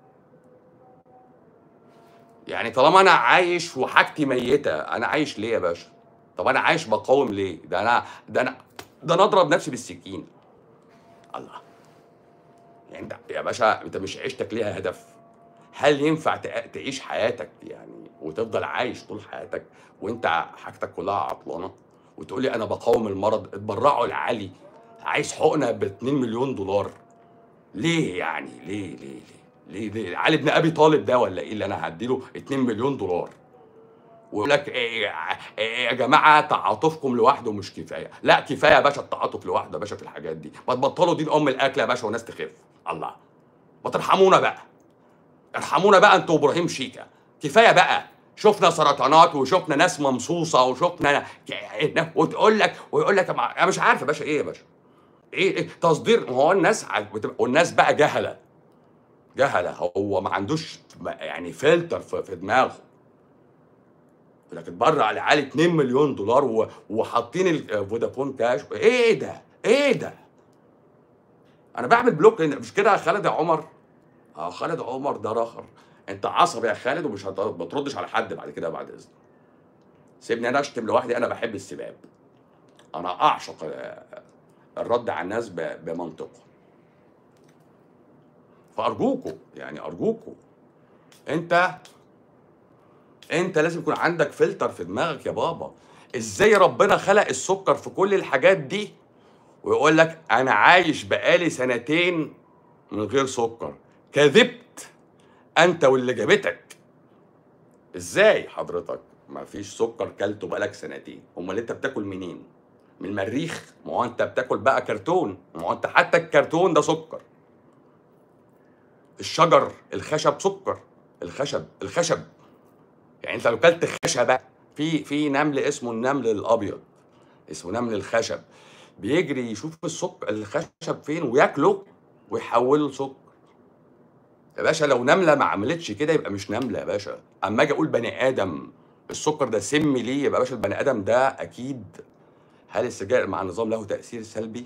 S1: يعني طالما انا عايش وحاجتي ميته انا عايش ليه يا باشا طب انا عايش بقاوم ليه ده انا ده انا ده انا اضرب نفسي بالسكين الله يعني انت يا باشا انت مش عيشتك ليها هدف هل ينفع تع- تعيش حياتك يعني وتفضل عايش طول حياتك وانت حاجتك كلها عطلانه وتقول لي انا بقاوم المرض اتبرعوا لعلي عايز حقنه ب 2 مليون دولار ليه يعني ليه ليه ليه ليه, ليه؟ علي بن ابي طالب ده ولا ايه اللي انا هديله 2 مليون دولار ويقول لك إيه إيه يا جماعه تعاطفكم لوحده مش كفايه لا كفايه يا باشا التعاطف لوحده يا باشا في الحاجات دي ما تبطلوا دين ام الاكل يا باشا والناس تخف الله ما ترحمونا بقى ارحمونا بقى انتوا وابراهيم شيكا كفايه بقى شفنا سرطانات وشفنا ناس ممصوصه وشفنا ك- وتقول لك ويقول لك انا مش عارف يا باشا ايه يا باشا ايه, إيه تصدير ما هو الناس ع- بتبقى والناس بقى جهله جهله هو ما عندوش ما- يعني فلتر في, في دماغه يقول لك اتبرع لعلي 2 مليون دولار و- وحاطين الفودافون كاش ايه ده ايه ده انا بعمل بلوك لأن- مش كده يا خالد يا عمر اه خالد عمر ده رخر انت عصبي يا خالد ومش هت- ما تردش على حد بعد كده بعد اذنك سيبني انا اشتم لوحدي انا بحب السباب انا اعشق آه، الرد على الناس ب- بمنطقه فارجوكوا يعني ارجوكوا انت انت لازم يكون عندك فلتر في دماغك يا بابا ازاي ربنا خلق السكر في كل الحاجات دي ويقول لك انا عايش بقالي سنتين من غير سكر كذبت انت واللي جابتك ازاي حضرتك ما فيش سكر كلته بقالك سنتين امال انت بتاكل منين من المريخ ما هو انت بتاكل بقى كرتون ما هو انت حتى الكرتون ده سكر الشجر الخشب سكر الخشب الخشب يعني انت لو كلت خشبه في في نمل اسمه النمل الابيض اسمه نمل الخشب بيجري يشوف السكر الخشب فين وياكله ويحوله لسكر يا باشا لو نمله ما عملتش كده يبقى مش نمله يا باشا اما اجي اقول بني ادم السكر ده سم ليه يبقى يا باشا البني ادم ده اكيد هل السجاير مع النظام له تاثير سلبي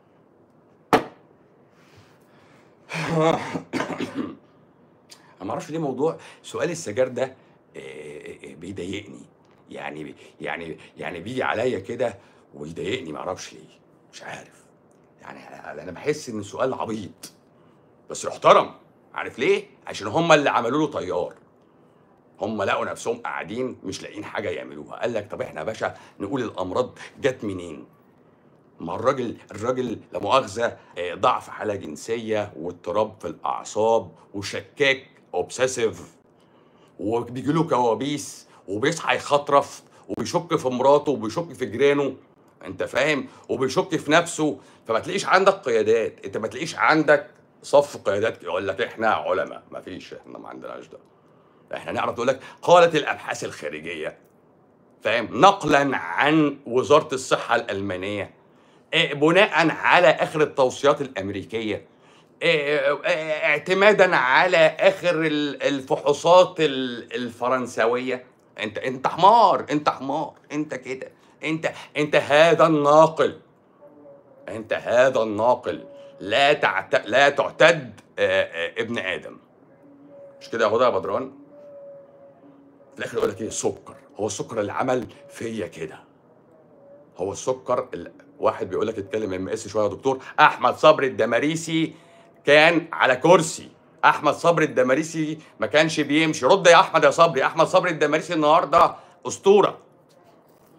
S1: انا ما اعرفش ليه موضوع سؤال السجاير ده آه، آه، بيضايقني يعني يعني يعني بيجي عليا كده ويضايقني ما اعرفش ليه مش عارف يعني انا بحس ان السؤال عبيط بس يحترم عارف ليه عشان هم اللي عملوا له طيار هم لقوا نفسهم قاعدين مش لاقيين حاجه يعملوها قال لك طب احنا يا باشا نقول الامراض جت منين ما الراجل الراجل لا مؤاخذه آه، ضعف حاله جنسيه واضطراب في الاعصاب وشكاك اوبسيسيف وبيجي له كوابيس وبيصحى يخطرف وبيشك في مراته وبيشك في جيرانه انت فاهم وبيشك في نفسه فما تلاقيش عندك قيادات انت ما تلاقيش عندك صف قيادات يقول لك احنا علماء ما فيش احنا ما عندناش ده احنا نعرف تقول لك قالت الابحاث الخارجيه فاهم نقلا عن وزاره الصحه الالمانيه إيه، بناء على اخر التوصيات الامريكيه إيه، إيه، اعتمادا على اخر ال- الفحوصات ال- الفرنسويه انت انت حمار انت حمار انت كده انت انت هذا الناقل انت هذا الناقل لا تعت... لا تعتد آه، آه، ابن ادم مش كده يا هدى يا بدران في الاخر يقول لك ايه السكر هو السكر اللي عمل فيا كده هو السكر ال- واحد بيقول لك اتكلم ام اس شويه يا دكتور احمد صبري الدماريسي كان على كرسي احمد صبري الدماريسي ما كانش بيمشي رد يا احمد يا صبري احمد صبري الدماريسي النهارده اسطوره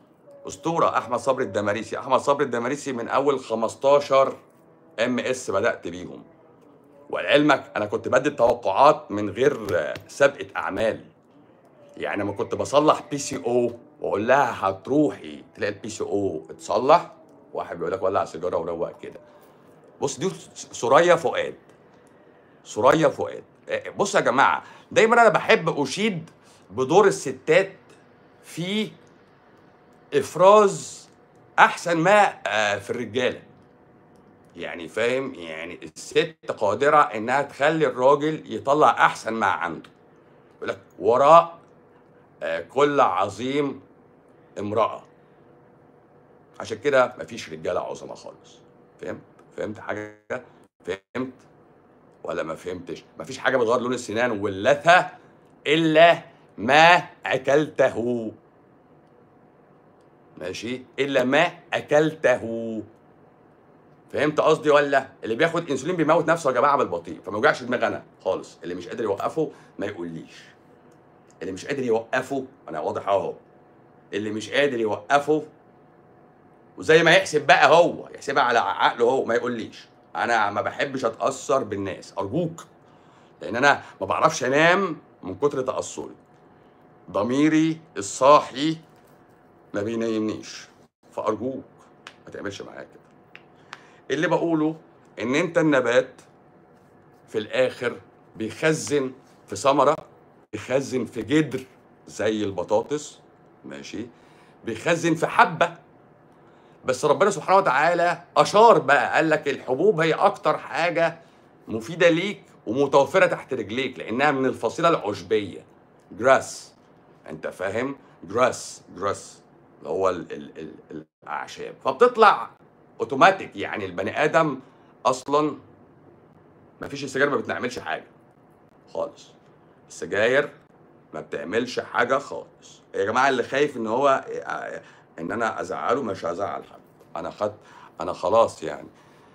S1: اسطوره احمد صبري الدماريسي احمد صبري الدماريسي من اول 15 ام اس بدات بيهم ولعلمك انا كنت بدي التوقعات من غير آه، سابقه اعمال يعني لما كنت بصلح بي سي او واقول لها هتروحي تلاقي البي سي او اتصلح واحد بيقول لك ولع سيجاره وروق كده بص دي سوريا فؤاد سوريا فؤاد آه، بص يا جماعه دايما انا بحب اشيد بدور الستات في افراز احسن ما آه، في الرجاله يعني فاهم يعني الست قادره انها تخلي الراجل يطلع احسن ما عنده يقول لك وراء آه، كل عظيم امراه عشان كده مفيش رجاله عظمى خالص فهمت فهمت حاجه فهمت ولا ما فهمتش مفيش حاجه بتغير لون السنان واللثه الا ما اكلته ماشي الا ما اكلته فهمت قصدي ولا اللي بياخد انسولين بيموت نفسه يا جماعه بالبطيء فما يوجعش دماغ انا خالص اللي مش قادر يوقفه ما يقوليش اللي مش قادر يوقفه انا واضح اهو اللي مش قادر يوقفه وزي ما يحسب بقى هو يحسبها على عقله هو ما يقوليش انا ما بحبش اتاثر بالناس ارجوك لان انا ما بعرفش انام من كتر تاثري ضميري الصاحي ما بينيمنيش فارجوك ما تعملش معايا كده اللي بقوله ان انت النبات في الاخر بيخزن في ثمره بيخزن في جدر زي البطاطس ماشي بيخزن في حبه بس ربنا سبحانه وتعالى اشار بقى قال لك الحبوب هي اكتر حاجه مفيده ليك ومتوفره تحت رجليك لانها من الفصيله العشبيه جراس انت فاهم جراس جراس اللي هو ال ال ال الاعشاب فبتطلع اوتوماتيك يعني البني ادم اصلا ما فيش السجاير ما بتعملش حاجه خالص السجاير ما بتعملش حاجه خالص يا جماعه اللي خايف ان هو ان انا ازعله مش هزعل حد انا خدت انا خلاص يعني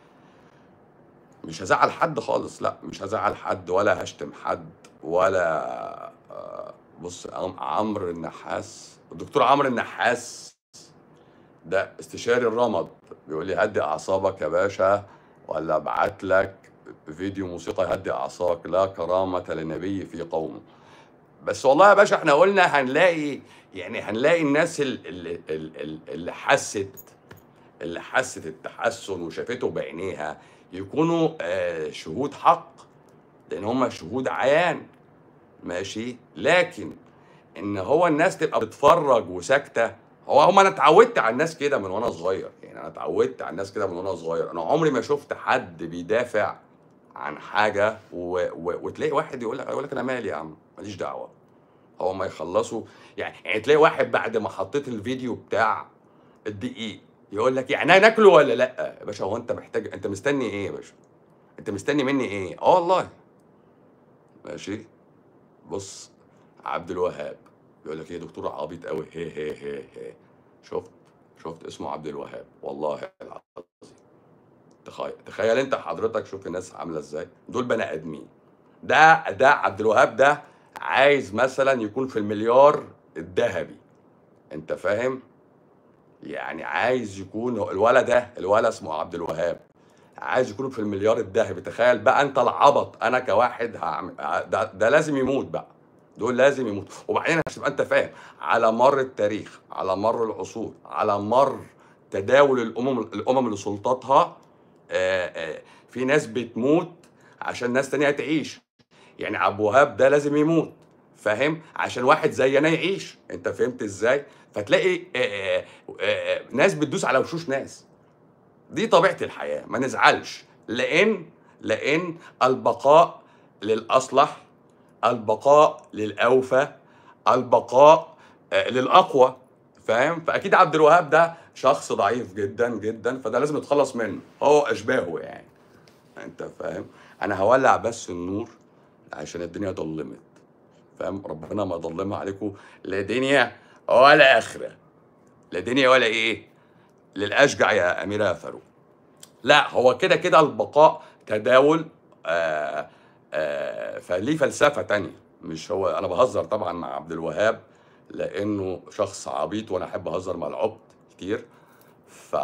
S1: مش هزعل حد خالص لا مش هزعل حد ولا هشتم حد ولا آه، بص عم- عمرو النحاس الدكتور عمرو النحاس ده استشاري الرمد بيقول لي هدي اعصابك يا باشا ولا ابعت لك فيديو موسيقى يهدي اعصابك لا كرامه لنبي في قومه بس والله يا باشا احنا قلنا هنلاقي يعني هنلاقي الناس ال- ال- ال- ال- اللي حست اللي حست التحسن وشافته بعينيها يكونوا آه، شهود حق لان هم شهود عيان ماشي لكن ان هو الناس تبقى بتتفرج وساكته هو هم انا اتعودت على الناس كده من وانا صغير يعني انا اتعودت على الناس كده من وانا صغير انا عمري ما شفت حد بيدافع عن حاجه و... و... وتلاقي واحد يقول لك يقول لك انا مالي يا عم ماليش دعوه هو ما يخلصوا يعني يعني تلاقي واحد بعد ما حطيت الفيديو بتاع الدقيق يقول لك يعني ناكله ولا لا يا باشا هو انت محتاج انت مستني ايه يا باشا انت مستني مني ايه اه والله ماشي بص عبد الوهاب يقول لك ايه دكتور عبيط قوي هي هي هي هي شفت شفت اسمه عبد الوهاب والله العظيم تخيل تخيل انت حضرتك شوف الناس عامله ازاي دول بني ادمين ده ده عبد الوهاب ده عايز مثلا يكون في المليار الذهبي انت فاهم يعني عايز يكون الولد ده الولد اسمه عبد الوهاب عايز يكون في المليار الذهبي تخيل بقى انت العبط انا كواحد هعمل ده, ده لازم يموت بقى دول لازم يموت وبعدين عشان تبقى انت فاهم على مر التاريخ على مر العصور على مر تداول الامم الامم لسلطاتها آه، آه، في ناس بتموت عشان ناس تانية تعيش يعني عبد الوهاب ده لازم يموت فاهم عشان واحد زينا يعيش انت فهمت ازاي فتلاقي آه، آه، آه، ناس بتدوس على وشوش ناس دي طبيعه الحياه ما نزعلش لان لان البقاء للاصلح البقاء للاوفى البقاء آه، للاقوى فاهم فاكيد عبد الوهاب ده شخص ضعيف جدا جدا فده لازم نتخلص منه هو اشباهه يعني انت فاهم انا هولع بس النور عشان الدنيا ضلمت فاهم ربنا ما ضلمها عليكم لا دنيا ولا اخره لا دنيا ولا ايه للاشجع يا اميره يا فاروق لا هو كده كده البقاء تداول آه آه فليه فلسفه تانية مش هو انا بهزر طبعا مع عبد الوهاب لانه شخص عبيط وانا احب اهزر مع العبط كتير ف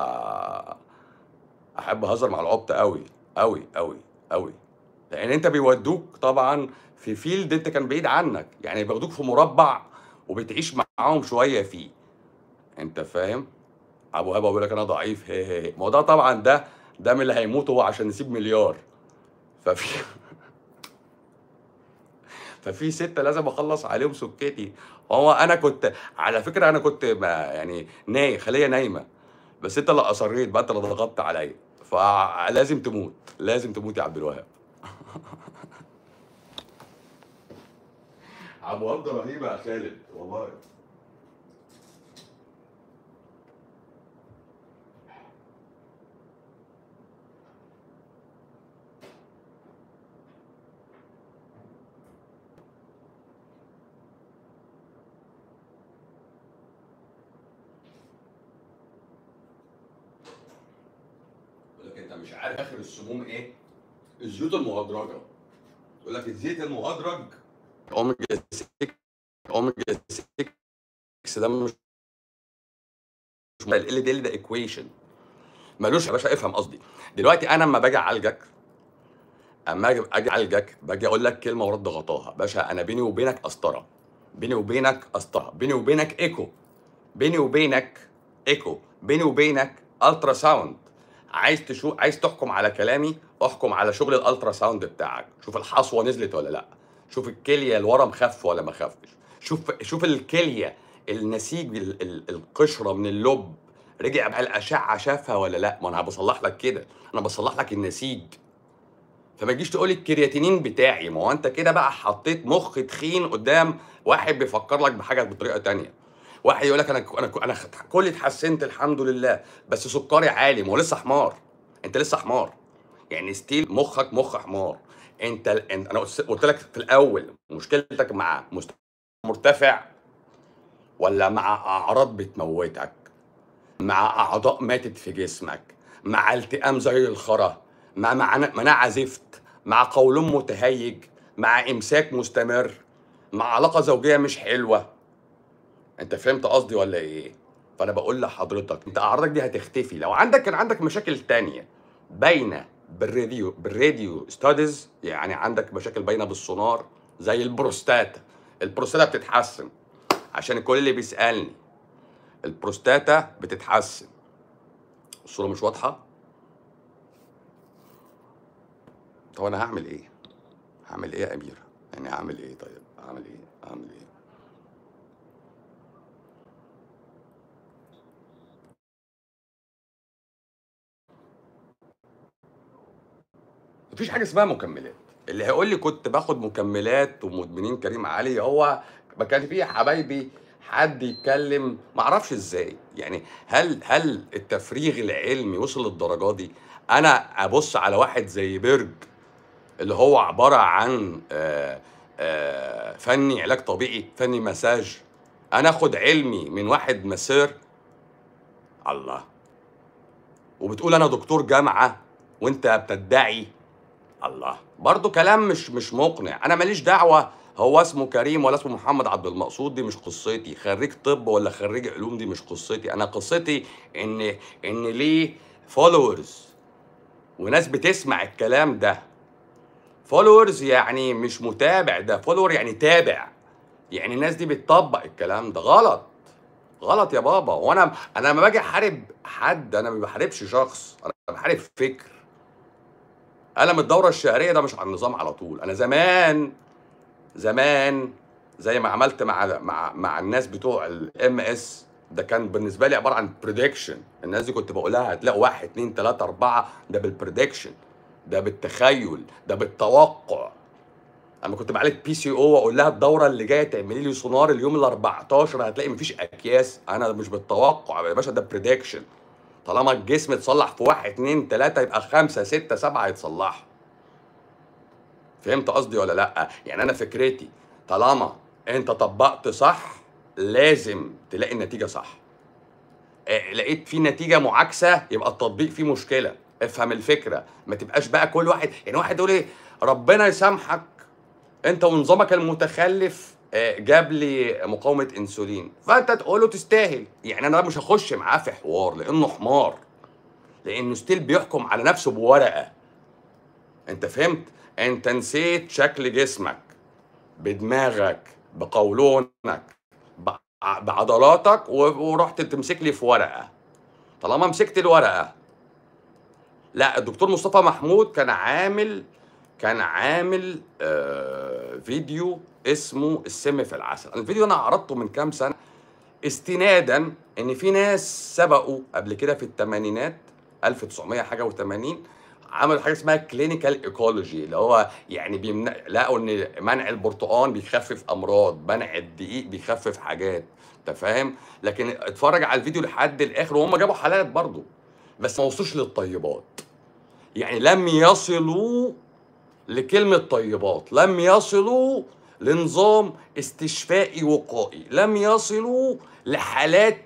S1: احب اهزر مع العبط قوي قوي قوي قوي لان انت بيودوك طبعا في فيلد انت كان بعيد عنك يعني بياخدوك في مربع وبتعيش معاهم شويه فيه انت فاهم ابو هبه بيقول لك انا ضعيف هي هي هي. ما هو ده طبعا ده ده من اللي هيموت هو عشان نسيب مليار ففي ففي ستة لازم اخلص عليهم سكتي هو انا كنت على فكره انا كنت ما يعني ناي خليه نايمه بس انت اللي اصريت بقى انت اللي ضغطت عليا فلازم تموت لازم تموت يا عبد الوهاب عبد الوهاب ده رهيب يا خالد والله يقول لك انت مش عارف اخر السموم ايه الزيوت المهدرجه يقول لك الزيت المهدرج اوميجا 6 اوميجا 6 ده مش ال دي ده ايكويشن ملوش يا باشا افهم قصدي دلوقتي انا لما باجي اعالجك اما اجي اجي اعالجك باجي اقول لك كلمه ورد غطاها باشا انا بيني وبينك قسطره بيني وبينك قسطره بيني وبينك ايكو بيني وبينك ايكو بيني وبينك الترا ساوند عايز تشوف عايز تحكم على كلامي احكم على شغل الالترا ساوند بتاعك شوف الحصوه نزلت ولا لا شوف الكليه الورم خف ولا ما خفش شوف شوف الكليه النسيج ال- ال- القشره من اللب رجع بقى الاشعه شافها ولا لا ما انا بصلح لك كده انا بصلح لك النسيج فما تجيش تقول الكرياتينين بتاعي ما هو انت كده بقى حطيت مخ تخين قدام واحد بيفكر لك بحاجه بطريقه تانية واحد يقول لك انا انا انا كلي اتحسنت الحمد لله بس سكري عالي ما هو لسه حمار انت لسه حمار يعني ستيل مخك مخ حمار انت انت انا قلت لك في الاول مشكلتك مع مستوى مرتفع ولا مع اعراض بتموتك مع اعضاء ماتت في جسمك مع التئام زي الخرا مع مع مناعه زفت مع قولون متهيج مع امساك مستمر مع علاقه زوجيه مش حلوه انت فهمت قصدي ولا ايه فانا بقول لحضرتك انت اعراضك دي هتختفي لو عندك كان عندك مشاكل تانية باينه بالراديو بالراديو ستاديز يعني عندك مشاكل باينه بالسونار زي البروستاتا البروستاتا بتتحسن عشان الكل اللي بيسالني البروستاتا بتتحسن الصوره مش واضحه طب انا هعمل ايه هعمل ايه يا امير يعني هعمل ايه طيب هعمل ايه هعمل ايه مفيش حاجه اسمها مكملات اللي هيقول لي كنت باخد مكملات ومدمنين كريم علي هو ما كان في يا حبايبي حد يتكلم ما اعرفش ازاي يعني هل هل التفريغ العلمي وصل للدرجه دي انا ابص على واحد زي بيرج اللي هو عباره عن آه، آه، فني علاج طبيعي فني مساج انا اخد علمي من واحد مسير الله وبتقول انا دكتور جامعه وانت بتدعي الله برضو كلام مش مش مقنع انا ماليش دعوه هو اسمه كريم ولا اسمه محمد عبد المقصود دي مش قصتي خريج طب ولا خريج علوم دي مش قصتي انا قصتي ان ان ليه فولورز وناس بتسمع الكلام ده فولورز يعني مش متابع ده فولور يعني تابع يعني الناس دي بتطبق الكلام ده غلط غلط يا بابا وانا انا لما باجي احارب حد انا ما بحاربش شخص انا بحارب فكر قلم الدورة الشهرية ده مش على النظام على طول أنا زمان زمان زي ما عملت مع مع مع الناس بتوع الام اس ده كان بالنسبة لي عبارة عن بريدكشن الناس دي كنت بقول لها هتلاقوا واحد اتنين تلاتة أربعة ده بالبريدكشن ده بالتخيل ده بالتوقع اما كنت بعالج بي سي او واقول لها الدوره اللي جايه تعملي لي سونار اليوم ال 14 هتلاقي مفيش اكياس انا مش بالتوقع يا باشا ده بريدكشن طالما الجسم اتصلح في واحد اتنين تلاته يبقى خمسه سته سبعه يتصلحوا فهمت قصدي ولا لا يعني انا فكرتي طالما انت طبقت صح لازم تلاقي النتيجه صح إيه، لقيت في نتيجه معاكسه يبقى التطبيق فيه مشكله افهم الفكره ما تبقاش بقى كل واحد يعني واحد يقول ايه ربنا يسامحك انت ونظامك المتخلف آه، جاب لي مقاومه انسولين فانت تقول له تستاهل يعني انا مش هخش معاه في حوار لانه حمار لانه ستيل بيحكم على نفسه بورقه انت فهمت انت نسيت شكل جسمك بدماغك بقولونك بع- بعضلاتك و- ورحت تمسك لي في ورقه طالما مسكت الورقه لا الدكتور مصطفى محمود كان عامل كان عامل آه فيديو اسمه السم في العسل الفيديو انا عرضته من كام سنه استنادا ان في ناس سبقوا قبل كده في الثمانينات 1900 حاجه و80 عملوا حاجه اسمها كلينيكال ايكولوجي اللي هو يعني بيمنع لقوا ان منع البرتقال بيخفف امراض منع الدقيق بيخفف حاجات انت فاهم لكن اتفرج على الفيديو لحد الاخر وهم جابوا حالات برضه بس ما وصلوش للطيبات يعني لم يصلوا لكلمة طيبات لم يصلوا لنظام استشفائي وقائي لم يصلوا لحالات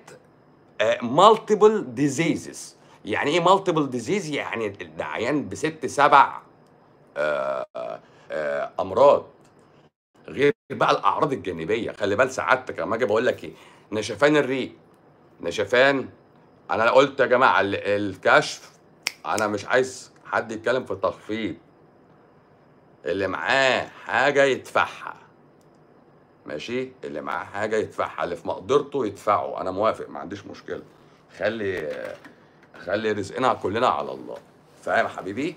S1: مالتيبل ديزيزز يعني ايه مالتيبل ديزيز يعني ده عيان بست سبع آه، آه، امراض غير بقى الاعراض الجانبيه خلي بال سعادتك لما اجي بقول لك ايه نشفان الريق نشفان انا قلت يا جماعه ال- الكشف انا مش عايز حد يتكلم في تخفيض اللي معاه حاجه يدفعها ماشي اللي معاه حاجه يدفعها اللي في مقدرته يدفعه انا موافق ما عنديش مشكله خلي خلي رزقنا كلنا على الله فاهم حبيبي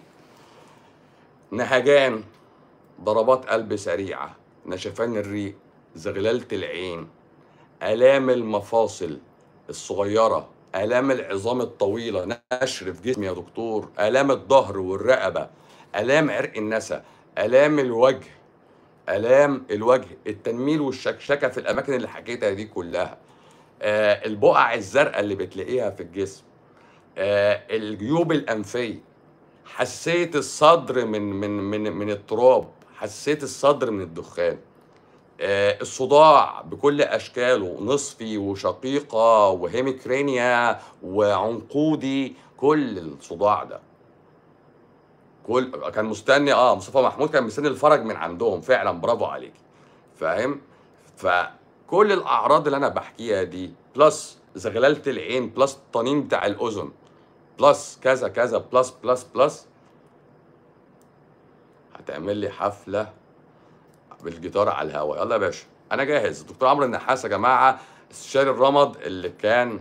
S1: نهجان ضربات قلب سريعه نشفان الريق زغلله العين الام المفاصل الصغيره الام العظام الطويله نشر في جسمي يا دكتور الام الظهر والرقبه الام عرق النسا الام الوجه الام الوجه التنميل والشكشكه في الاماكن اللي حكيتها دي كلها آه البقع الزرقاء اللي بتلاقيها في الجسم آه الجيوب الانفيه حساسيه الصدر من من من من التراب حساسيه الصدر من الدخان آه، الصداع بكل اشكاله نصفي وشقيقه وهيميكرينيا وعنقودي كل الصداع ده كل كان مستني اه مصطفى محمود كان مستني الفرج من عندهم فعلا برافو عليك فاهم فكل الاعراض اللي انا بحكيها دي بلس زغلله العين بلس الطنين بتاع الاذن بلس كذا كذا بلس بلس بلس هتعمل لي حفله بالجيتار على الهواء يلا يا باشا انا جاهز دكتور عمرو النحاس يا جماعه استشاري الرمد اللي كان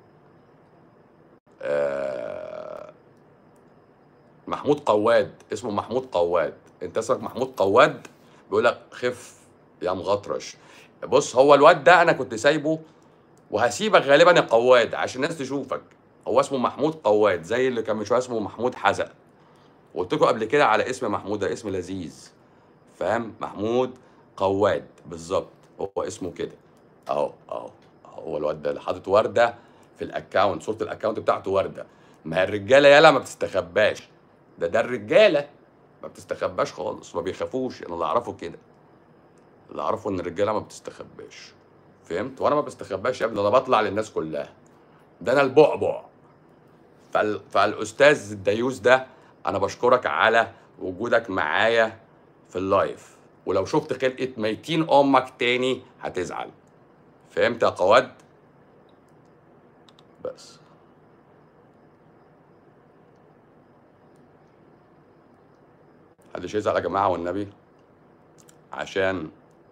S1: آه، محمود قواد اسمه محمود قواد انت اسمك محمود قواد بيقول لك خف يا مغطرش بص هو الواد ده انا كنت سايبه وهسيبك غالبا يا قواد عشان الناس تشوفك هو اسمه محمود قواد زي اللي كان من شويه اسمه محمود حزق قلت لكم قبل كده على اسم محمود ده اسم لذيذ فاهم محمود قواد بالظبط هو اسمه كده اهو اهو هو الواد ده اللي حاطط ورده في الاكونت صوره الاكونت بتاعته ورده ما هي الرجاله يالا ما بتستخباش ده ده الرجاله ما بتستخباش خالص ما بيخافوش انا اللي اعرفه كده اللي اعرفه ان الرجاله ما بتستخباش فهمت وانا ما بستخباش يا ابني انا بطلع للناس كلها ده انا البعبع فال... فالاستاذ الديوس ده انا بشكرك على وجودك معايا في اللايف ولو شفت خلقه ميتين امك تاني هتزعل فهمت يا قواد بس محدش يزعل يا جماعه والنبي عشان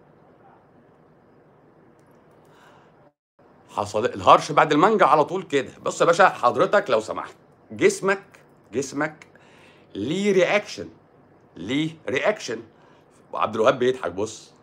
S1: حصل الهرش بعد المانجا على طول كده بص يا باشا حضرتك لو سمحت جسمك جسمك ليه رياكشن ليه رياكشن وعبد الوهاب بيضحك بص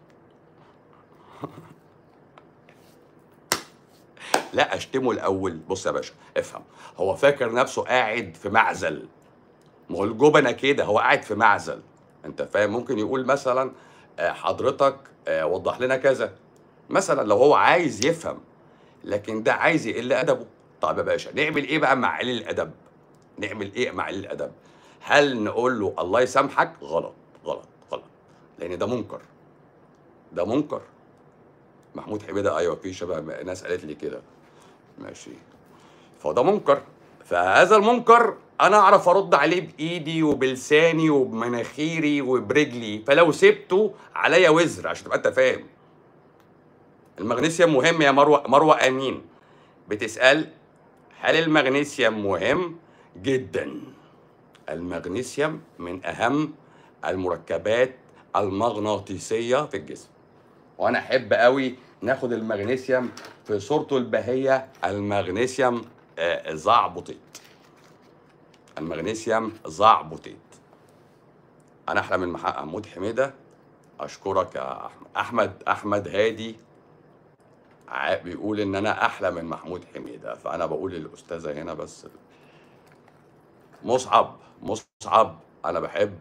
S1: لا اشتمه الاول بص يا باشا افهم هو فاكر نفسه قاعد في معزل ما هو الجبنه كده هو قاعد في معزل انت فاهم ممكن يقول مثلا آه، حضرتك آه، وضح لنا كذا مثلا لو هو عايز يفهم لكن ده عايز يقل ادبه طب يا باشا نعمل ايه بقى مع قليل الادب نعمل ايه مع قليل الادب هل نقول له الله يسامحك غلط غلط غلط لان ده منكر ده منكر محمود حميده ايوه في شبه ناس قالت لي كده ماشي فده منكر فهذا المنكر انا اعرف ارد عليه بايدي وبلساني وبمناخيري وبرجلي فلو سبته عليا وزر عشان تبقى انت فاهم المغنيسيوم مهم يا مروه مروه امين بتسال هل المغنيسيوم مهم جدا المغنيسيوم من اهم المركبات المغناطيسيه في الجسم وانا احب قوي ناخد المغنيسيوم في صورته البهيه المغنيسيوم آه، زعبطيت المغنيسيوم زعبطيت انا احلى من محقق محمود حميده اشكرك يا احمد احمد احمد هادي ع- بيقول ان انا احلى من محمود حميده فانا بقول للاستاذه هنا بس مصعب مصعب انا بحب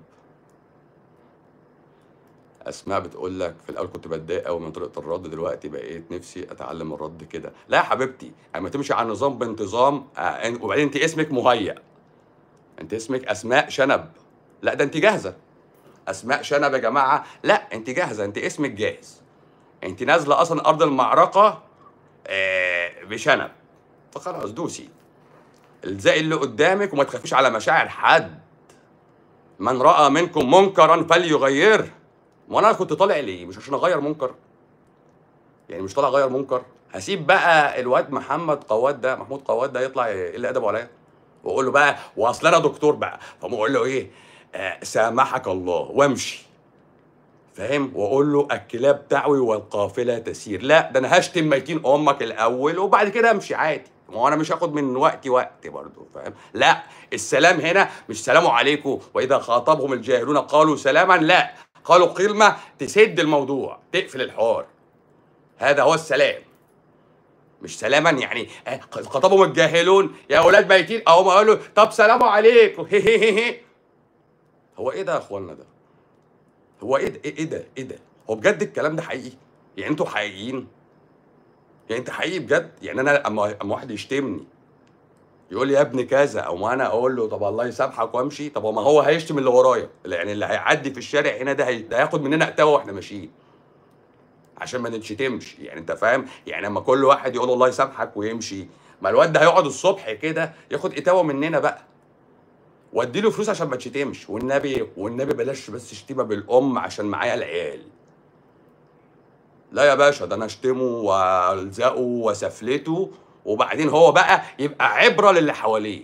S1: اسماء بتقول لك في الاول كنت بتضايق قوي من طريقه الرد دلوقتي بقيت نفسي اتعلم الرد كده لا يا حبيبتي اما تمشي على النظام بانتظام آه، إن- وبعدين انت اسمك مهيأ انت اسمك اسماء شنب لا ده انت جاهزه اسماء شنب يا جماعه لا انت جاهزه انت اسمك جاهز انت نازله اصلا ارض المعركه آه، بشنب فخلاص دوسي الزقي اللي قدامك وما تخافيش على مشاعر حد من راى منكم منكرا فليغيره ما انا كنت طالع ليه مش عشان اغير منكر يعني مش طالع اغير منكر هسيب بقى الواد محمد قواد ده محمود قواد ده يطلع يقل ادبه عليا واقول له بقى واصل انا دكتور بقى فاقوم اقول له ايه آه سامحك الله وامشي فاهم واقول له الكلاب تعوي والقافله تسير لا ده انا هشتم ميتين امك الاول وبعد كده امشي عادي ما هو انا مش هاخد من وقتي وقت برضه فاهم لا السلام هنا مش سلام عليكم واذا خاطبهم الجاهلون قالوا سلاما لا قالوا كلمه تسد الموضوع تقفل الحوار هذا هو السلام مش سلاما يعني آه، خطبهم الجاهلون يا اولاد ميتين اهو ما قالوا طب سلام عليكم هو ايه ده يا اخوانا ده هو ايه ده ايه ده ايه ده هو بجد الكلام ده حقيقي يعني انتوا حقيقيين يعني انت حقيقي بجد يعني انا اما اما واحد يشتمني يقول لي يا ابن كذا او ما انا اقول له طب الله يسامحك وامشي طب ما هو هيشتم اللي ورايا يعني اللي هيعدي في الشارع هنا ده هي- ده هياخد مننا اتاوه واحنا ماشيين عشان ما نتشتمش يعني انت فاهم يعني اما كل واحد يقول الله يسامحك ويمشي ما الواد ده هيقعد الصبح كده ياخد اتاوه مننا بقى وادي له فلوس عشان ما تشتمش والنبي والنبي بلاش بس شتيمه بالام عشان معايا العيال لا يا باشا ده انا اشتمه والزقه وسفلته وبعدين هو بقى يبقى عبره للي حواليه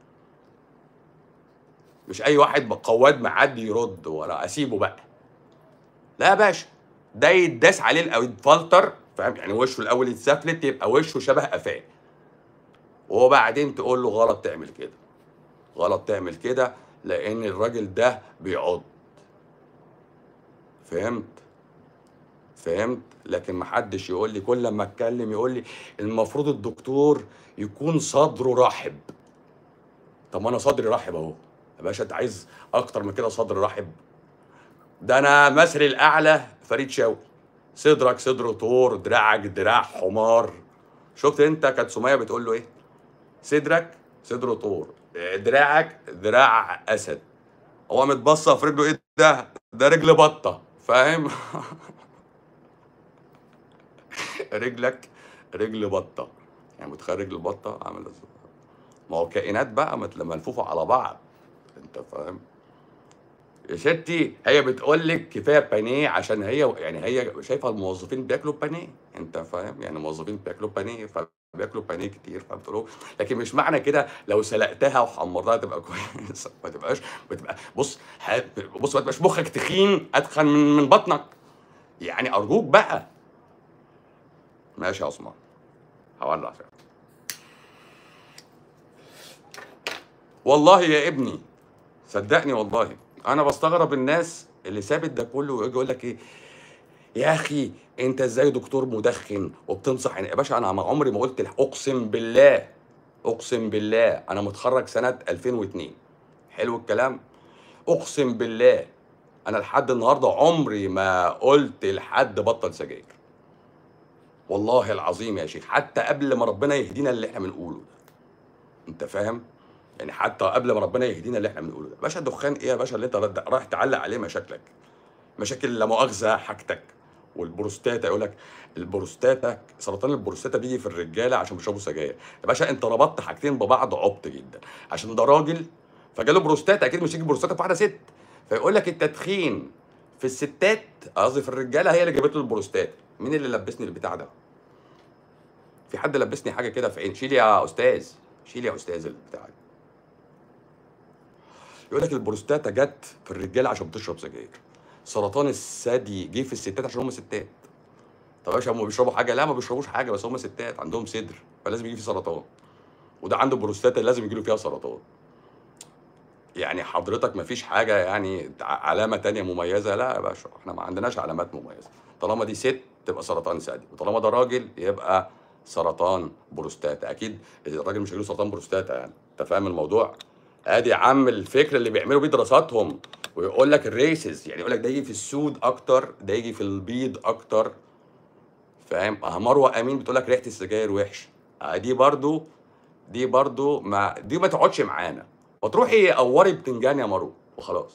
S1: مش اي واحد قواد معدي يرد ولا اسيبه بقى لا يا باشا ده يتداس عليه او يتفلتر فاهم يعني وشه الاول يتسفلت يبقى وشه شبه قفاه وبعدين تقول له غلط تعمل كده غلط تعمل كده لان الراجل ده بيعض فهمت فهمت لكن محدش يقول لي كل لما اتكلم يقول لي المفروض الدكتور يكون صدره رحب طب ما انا صدري رحب اهو يا باشا انت عايز اكتر من كده صدر رحب ده انا مثلي الاعلى فريد شوقي صدرك صدر طور دراعك دراع حمار شفت انت كانت سميه بتقول له ايه صدرك صدر طور دراعك دراع اسد هو متبصه في رجله ايه ده ده رجل بطه فاهم رجلك رجل بطه يعني متخيل رجل البطه عامل ازاي ما هو كائنات بقى مت- ملفوفه على بعض انت فاهم يا ستي هي بتقول لك كفايه بانيه عشان هي يعني هي شايفه الموظفين بياكلوا بانيه انت فاهم يعني الموظفين بياكلوا بانيه فبياكلوا بانيه كتير فبتقول له لكن مش معنى كده لو سلقتها وحمرتها تبقى كويسه ما تبقاش بتبقى بص ه- بص ما تبقاش مخك تخين اتخن من من بطنك يعني ارجوك بقى ماشي يا عثمان هولع فيها والله يا ابني صدقني والله انا بستغرب الناس اللي سابت ده كله ويجي يقول لك ايه يا اخي انت ازاي دكتور مدخن وبتنصح يا باشا انا ما عمري ما قلت اقسم بالله اقسم بالله انا متخرج سنه 2002 حلو الكلام اقسم بالله انا لحد النهارده عمري ما قلت لحد بطل سجاير والله العظيم يا شيخ حتى قبل ما ربنا يهدينا اللي احنا بنقوله ده انت فاهم يعني حتى قبل ما ربنا يهدينا اللي احنا بنقوله ده باشا الدخان ايه يا باشا اللي انت رد- رايح تعلق عليه مشاكلك مشاكل لا مؤاخذه حاجتك والبروستاتا يقول لك البروستاتا سرطان البروستاتا بيجي في الرجاله عشان بيشربوا سجاير يا باشا انت ربطت حاجتين ببعض عبط جدا عشان ده راجل فجاله بروستاتا اكيد مش هيجي بروستاتا في واحده ست فيقول لك التدخين في الستات قصدي في الرجاله هي اللي جابت له البروستات مين اللي لبسني البتاع ده في حد لبسني حاجه كده في عين شيل يا استاذ شيل يا استاذ البتاع ده يقول لك البروستاتا جت في الرجاله عشان بتشرب سجاير سرطان الثدي جه في الستات عشان هم ستات طب يا باشا هم بيشربوا حاجه لا ما بيشربوش حاجه بس هم ستات عندهم صدر فلازم يجي فيه سرطان وده عنده بروستاتا لازم يجي له فيها سرطان يعني حضرتك ما فيش حاجه يعني علامه تانية مميزه لا يا باشا احنا ما عندناش علامات مميزه طالما دي ست تبقى سرطان ثدي وطالما ده راجل يبقى سرطان بروستاتا اكيد الراجل مش هيجيله سرطان بروستاتا يعني انت فاهم الموضوع ادي يا عم الفكر اللي بيعملوا بيه دراساتهم ويقول لك الريسز يعني يقول لك ده يجي في السود اكتر ده يجي في البيض اكتر فاهم اه مروه امين بتقول لك ريحه السجاير وحش اه دي برضو دي برضو ما دي ما تقعدش معانا وتروحي قوري بتنجان يا مروه وخلاص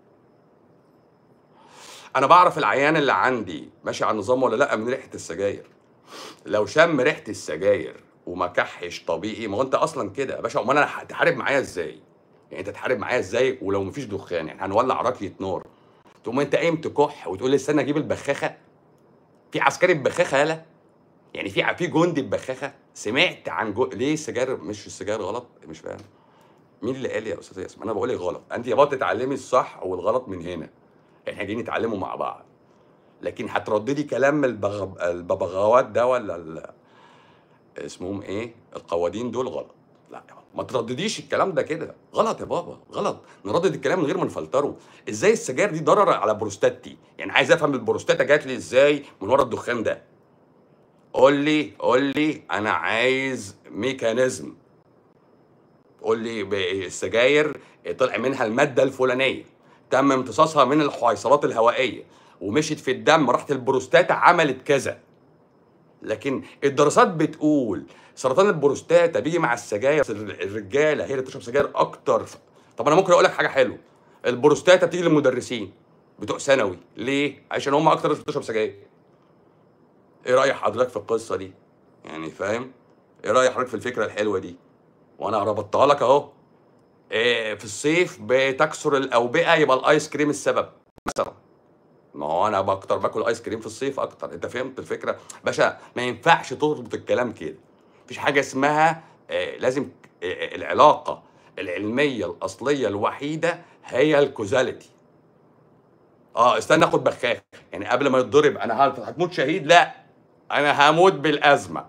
S1: انا بعرف العيان اللي عندي ماشي على النظام ولا لا من ريحه السجاير لو شم ريحه السجاير وما كحش طبيعي ما هو انت اصلا كده يا باشا امال انا هتحارب معايا ازاي يعني انت تحارب معايا ازاي ولو مفيش دخان يعني هنولع راكيه نار تقوم انت قايم تكح وتقول لي استنى اجيب البخاخه في عسكري ببخاخه يالا يعني في في جندي ببخاخه سمعت عن جو... ليه السجاير مش السجاير غلط مش فاهم مين اللي قال يا استاذ ياسمين انا بقول لك غلط انت يا بابا تتعلمي الصح والغلط من هنا احنا جايين نتعلموا مع بعض لكن هترددي كلام البغ... الببغاوات ده ولا ال... اسمهم ايه القوادين دول غلط لا يا بابا ما تردديش الكلام ده كده غلط يا بابا غلط نردد الكلام من غير ما نفلتره ازاي السجاير دي ضرر على بروستاتي يعني عايز افهم البروستاتا جات لي ازاي من ورا الدخان ده قول لي قول لي انا عايز ميكانيزم قول لي ب- السجاير طلع منها الماده الفلانيه تم امتصاصها من الحويصلات الهوائيه ومشيت في الدم راحت البروستاتا عملت كذا لكن الدراسات بتقول سرطان البروستاتا بيجي مع السجاير الرجاله هي اللي بتشرب سجاير اكتر طب انا ممكن اقول لك حاجه حلوه البروستاتا بتيجي للمدرسين بتوع ثانوي ليه عشان هم اكتر ناس بتشرب سجاير ايه راي حضرتك في القصه دي يعني فاهم ايه راي حضرتك في الفكره الحلوه دي وانا ربطتها لك اهو إيه في الصيف بتكسر الاوبئه يبقى الايس كريم السبب مثلا ما هو انا باكتر باكل ايس كريم في الصيف اكتر انت فهمت الفكره باشا ما ينفعش تربط الكلام كده مفيش حاجه اسمها آه لازم آه العلاقه العلميه الاصليه الوحيده هي الكوزاليتي اه استنى اخد بخاخ يعني قبل ما يتضرب انا هت- هتموت شهيد لا انا هموت بالازمه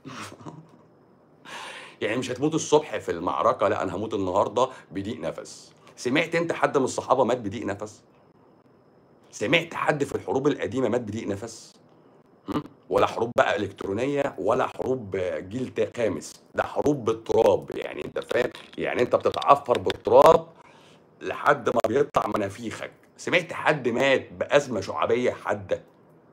S1: يعني مش هتموت الصبح في المعركه لا انا هموت النهارده بضيق نفس سمعت انت حد من الصحابه مات بضيق نفس سمعت حد في الحروب القديمه مات بضيق نفس هم؟ ولا حروب بقى الكترونيه ولا حروب جيل تا- خامس ده حروب بالتراب يعني انت فاهم يعني انت بتتعفر بالتراب لحد ما بيطلع منافيخك سمعت حد مات بازمه شعبيه حاده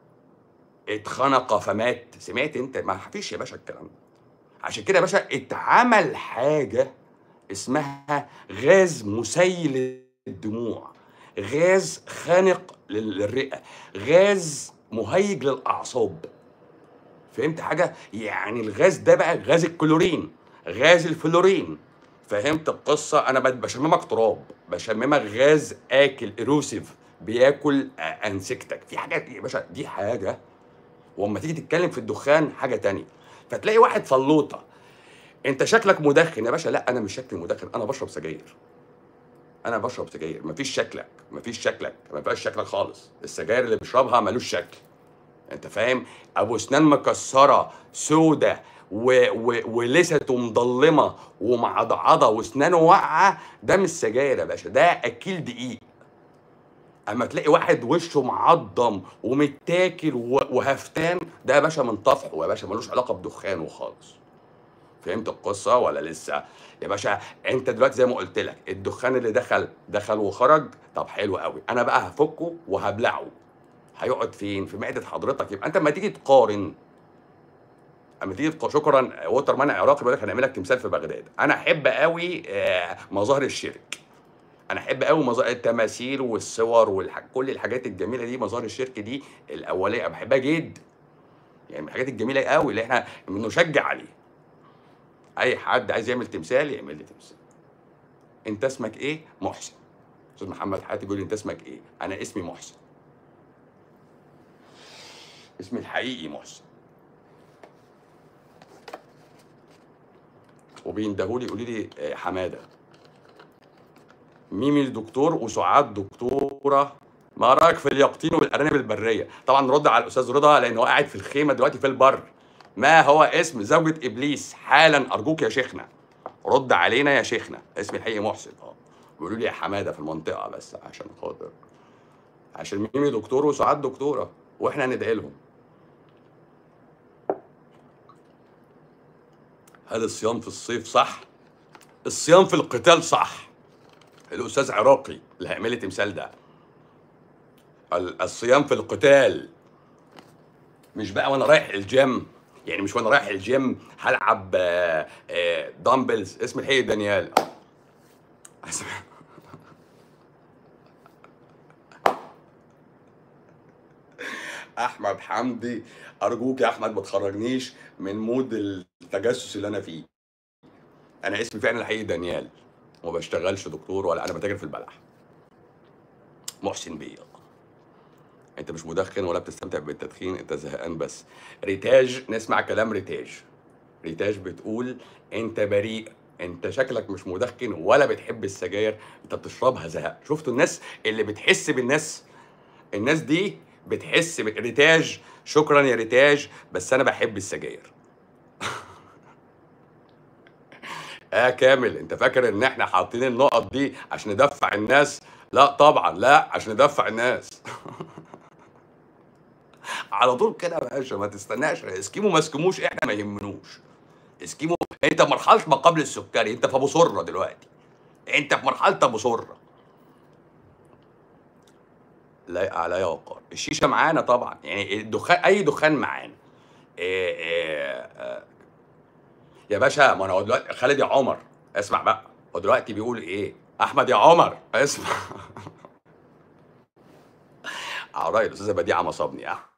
S1: اتخنق فمات سمعت انت ما فيش يا باشا الكلام ده عشان كده يا باشا اتعمل حاجه اسمها غاز مسيل للدموع غاز خانق لل- للرئه غاز مهيج للاعصاب فهمت حاجه يعني الغاز ده بقى غاز الكلورين غاز الفلورين فهمت القصه انا بد- بشممك تراب بشممك غاز اكل ايروسيف بياكل آه، انسجتك في حاجات يا باشا دي حاجه واما تيجي تتكلم في الدخان حاجه تانية فتلاقي واحد فلوطه انت شكلك مدخن يا باشا لا انا مش شكلي مدخن انا بشرب سجاير انا بشرب سجاير مفيش شكلك مفيش شكلك ما فيهاش شكلك خالص السجاير اللي بيشربها ملوش شكل انت فاهم ابو اسنان مكسره سودة و... و... ولسته مضلمه ومعضعضه واسنانه واقعه ده مش سجاير يا باشا ده اكيل دقيق اما تلاقي واحد وشه معضم ومتاكل و- وهفتان ده يا باشا من طفحه يا باشا ملوش علاقه بدخانه خالص فهمت القصه ولا لسه يا باشا انت دلوقتي زي ما قلت لك الدخان اللي دخل دخل وخرج طب حلو قوي انا بقى هفكه وهبلعه هيقعد فين في معده حضرتك يبقى انت لما تيجي تقارن اما تيجي تق- شكرا ووتر مان عراقي بيقول لك هنعمل لك تمثال في بغداد انا احب قوي آه، مظاهر الشرك انا احب قوي مظاهر التماثيل والصور والح... كل الحاجات الجميله دي مظاهر الشرك دي الاوليه أنا بحبها جدا يعني من الحاجات الجميله قوي اللي احنا بنشجع عليها اي حد عايز يعمل تمثال يعمل لي تمثال انت اسمك ايه محسن استاذ محمد حاتم بيقول لي انت اسمك ايه انا اسمي محسن اسمي الحقيقي محسن وبيندهولي يقولوا لي آه، حماده ميمي دكتور وسعاد دكتوره ما رايك في اليقطين والارانب البريه طبعا نرد على الاستاذ رضا لان هو قاعد في الخيمه دلوقتي في البر ما هو اسم زوجة ابليس حالا ارجوك يا شيخنا رد علينا يا شيخنا اسمي الحقيقي محسن اه بيقولوا لي يا حماده في المنطقه بس عشان خاطر عشان ميمي دكتور وسعاد دكتوره واحنا هندعي لهم هل الصيام في الصيف صح؟ الصيام في القتال صح الاستاذ عراقي اللي هيعمل لي تمثال ده ال- الصيام في القتال مش بقى وانا رايح الجيم يعني مش وانا رايح الجيم هلعب آه، آه، دامبلز اسم الحقيقي دانيال اسم- احمد حمدي ارجوك يا احمد ما تخرجنيش من مود التجسس اللي انا فيه انا اسمي فعلا الحقيقي دانيال وما بشتغلش دكتور ولا انا بتاجر في البلح محسن بيه انت مش مدخن ولا بتستمتع بالتدخين انت زهقان بس ريتاج نسمع كلام ريتاج ريتاج بتقول انت بريء انت شكلك مش مدخن ولا بتحب السجاير انت بتشربها زهق شفتوا الناس اللي بتحس بالناس الناس دي بتحس ب... ريتاج شكرا يا ريتاج بس انا بحب السجاير اه كامل انت فاكر ان احنا حاطين النقط دي عشان ندفع الناس لا طبعا لا عشان ندفع الناس على طول كده يا باشا ما تستناش اسكيمو ما اسكيموش احنا ما يهمنوش اسكيمو انت في مرحله ما قبل السكري انت في ابو سره دلوقتي انت في مرحله ابو سره لايقه عليا وقار الشيشه معانا طبعا يعني الدخان اي دخان معانا إيه إيه آه. يا باشا ما انا هو دلوقتي خالد يا عمر اسمع بقى هو دلوقتي بيقول ايه احمد يا عمر اسمع على راي الاستاذه بديعه مصابني اه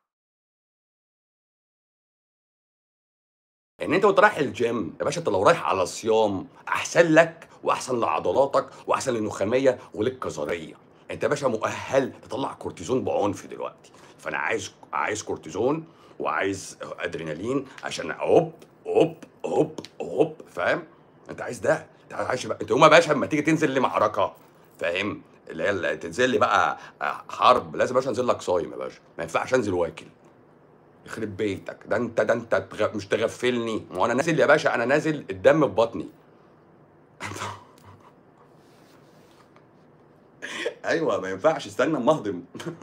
S1: ان انت وانت رايح الجيم يا باشا انت لو رايح على صيام احسن لك واحسن لعضلاتك واحسن للنخاميه وللكظريه انت يا باشا مؤهل تطلع كورتيزون بعنف دلوقتي فانا عايز عايز كورتيزون وعايز ادرينالين عشان اوب اوب اوب اوب فاهم انت عايز ده انت عايز بقى انت يوم يا باشا لما تيجي تنزل لمعركه فاهم اللي هي اللي تنزل لي بقى حرب لازم يا باشا انزل لك صايم يا باشا ما ينفعش انزل واكل يخرب بيتك ده انت ده انت تغ... مش تغفلني ما هو انا نازل يا باشا انا نازل الدم في بطني ايوه ما ينفعش استنى اما اهضم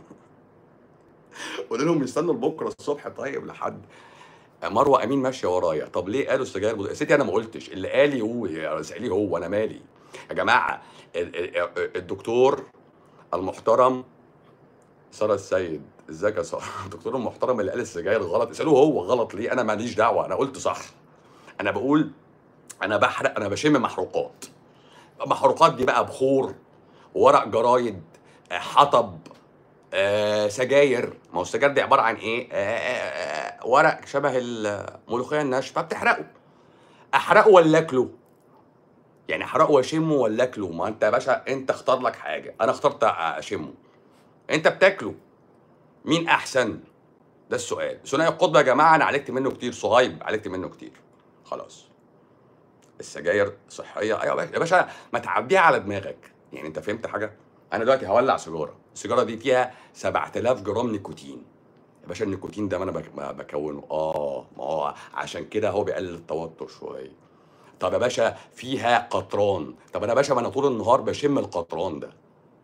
S1: قول لهم يستنوا لبكره الصبح طيب لحد مروه امين ماشيه ورايا طب ليه قالوا السجاير مض- يا ستي انا ما قلتش اللي قالي هو اساليه هو انا مالي يا جماعه ال- ال- الدكتور المحترم ساره السيد ازيك يا ساره الدكتور المحترم اللي قال السجاير غلط اسالوه هو غلط ليه انا ماليش دعوه انا قلت صح انا بقول انا بحرق انا بشم محروقات محروقات دي بقى بخور ورق جرايد آه، حطب آه، سجاير ما هو السجاير دي عباره عن ايه آه، آه، آه، ورق شبه الملوخيه الناشفه بتحرقه احرقه ولا اكله يعني احرقه واشمه ولا اكله ما انت يا باشا انت اختار لك حاجه انا اخترت اشمه انت بتاكله مين احسن ده السؤال ثنائي القطب يا جماعه انا عالجت منه كتير صهيب عالجت منه كتير خلاص السجاير صحيه ايوه يا باشا ما تعديها على دماغك يعني انت فهمت حاجه انا دلوقتي هولع سيجاره السيجاره دي فيها 7000 جرام نيكوتين يا باشا النيكوتين ده ما انا بك- ما بكونه اه ما هو عشان كده هو بيقلل التوتر شويه طب يا باشا فيها قطران طب انا يا باشا ما انا طول النهار بشم القطران ده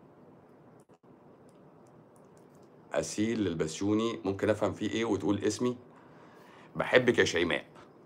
S1: اسيل البسيوني ممكن افهم فيه ايه وتقول اسمي بحبك يا شيماء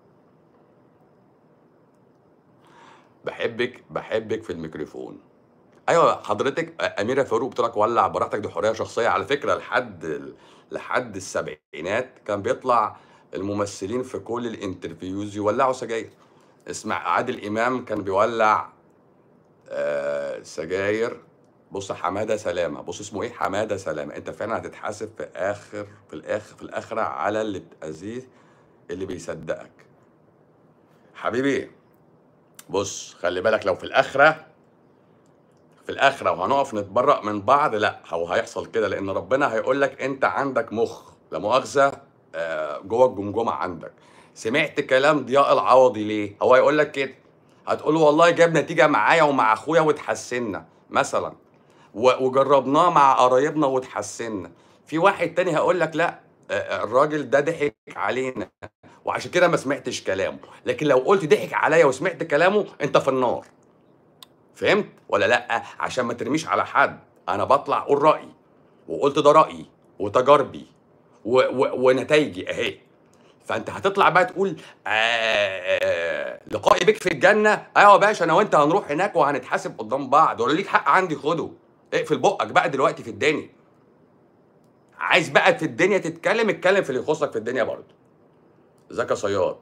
S1: بحبك بحبك في الميكروفون ايوه حضرتك اميره فاروق بتقول لك ولع براحتك دي حريه شخصيه على فكره لحد لحد السبعينات كان بيطلع الممثلين في كل الانترفيوز يولعوا سجاير اسمع عادل امام كان بيولع آه سجاير بص حماده سلامه بص اسمه ايه حماده سلامه انت فعلا هتتحاسب في اخر في الاخر في الاخره على اللي بتاذيه اللي بيصدقك حبيبي بص خلي بالك لو في الاخره في الاخره وهنقف نتبرأ من بعض لا هو هيحصل كده لان ربنا هيقول لك انت عندك مخ لا مؤاخذه آه، جوه الجمجمه عندك سمعت كلام ضياء العوضي ليه هو يقول لك كده هتقول له والله جاب نتيجه معايا ومع اخويا وتحسنا مثلا و- وجربناه مع قرايبنا وتحسنا في واحد تاني هيقول لك لا آه، الراجل ده ضحك علينا وعشان كده ما سمعتش كلامه لكن لو قلت ضحك عليا وسمعت كلامه انت في النار فهمت ولا لا عشان ما ترميش على حد انا بطلع اقول رايي وقلت ده رايي وتجاربي و- و- ونتائجي اهي فانت هتطلع بقى تقول آه لقائي بك في الجنه ايوه يا باشا انا وانت هنروح هناك وهنتحاسب قدام بعض ولا ليك حق عندي خده اقفل بقك بقى دلوقتي في الدنيا عايز بقى في الدنيا تتكلم اتكلم في اللي يخصك في الدنيا برضه ذاك صياد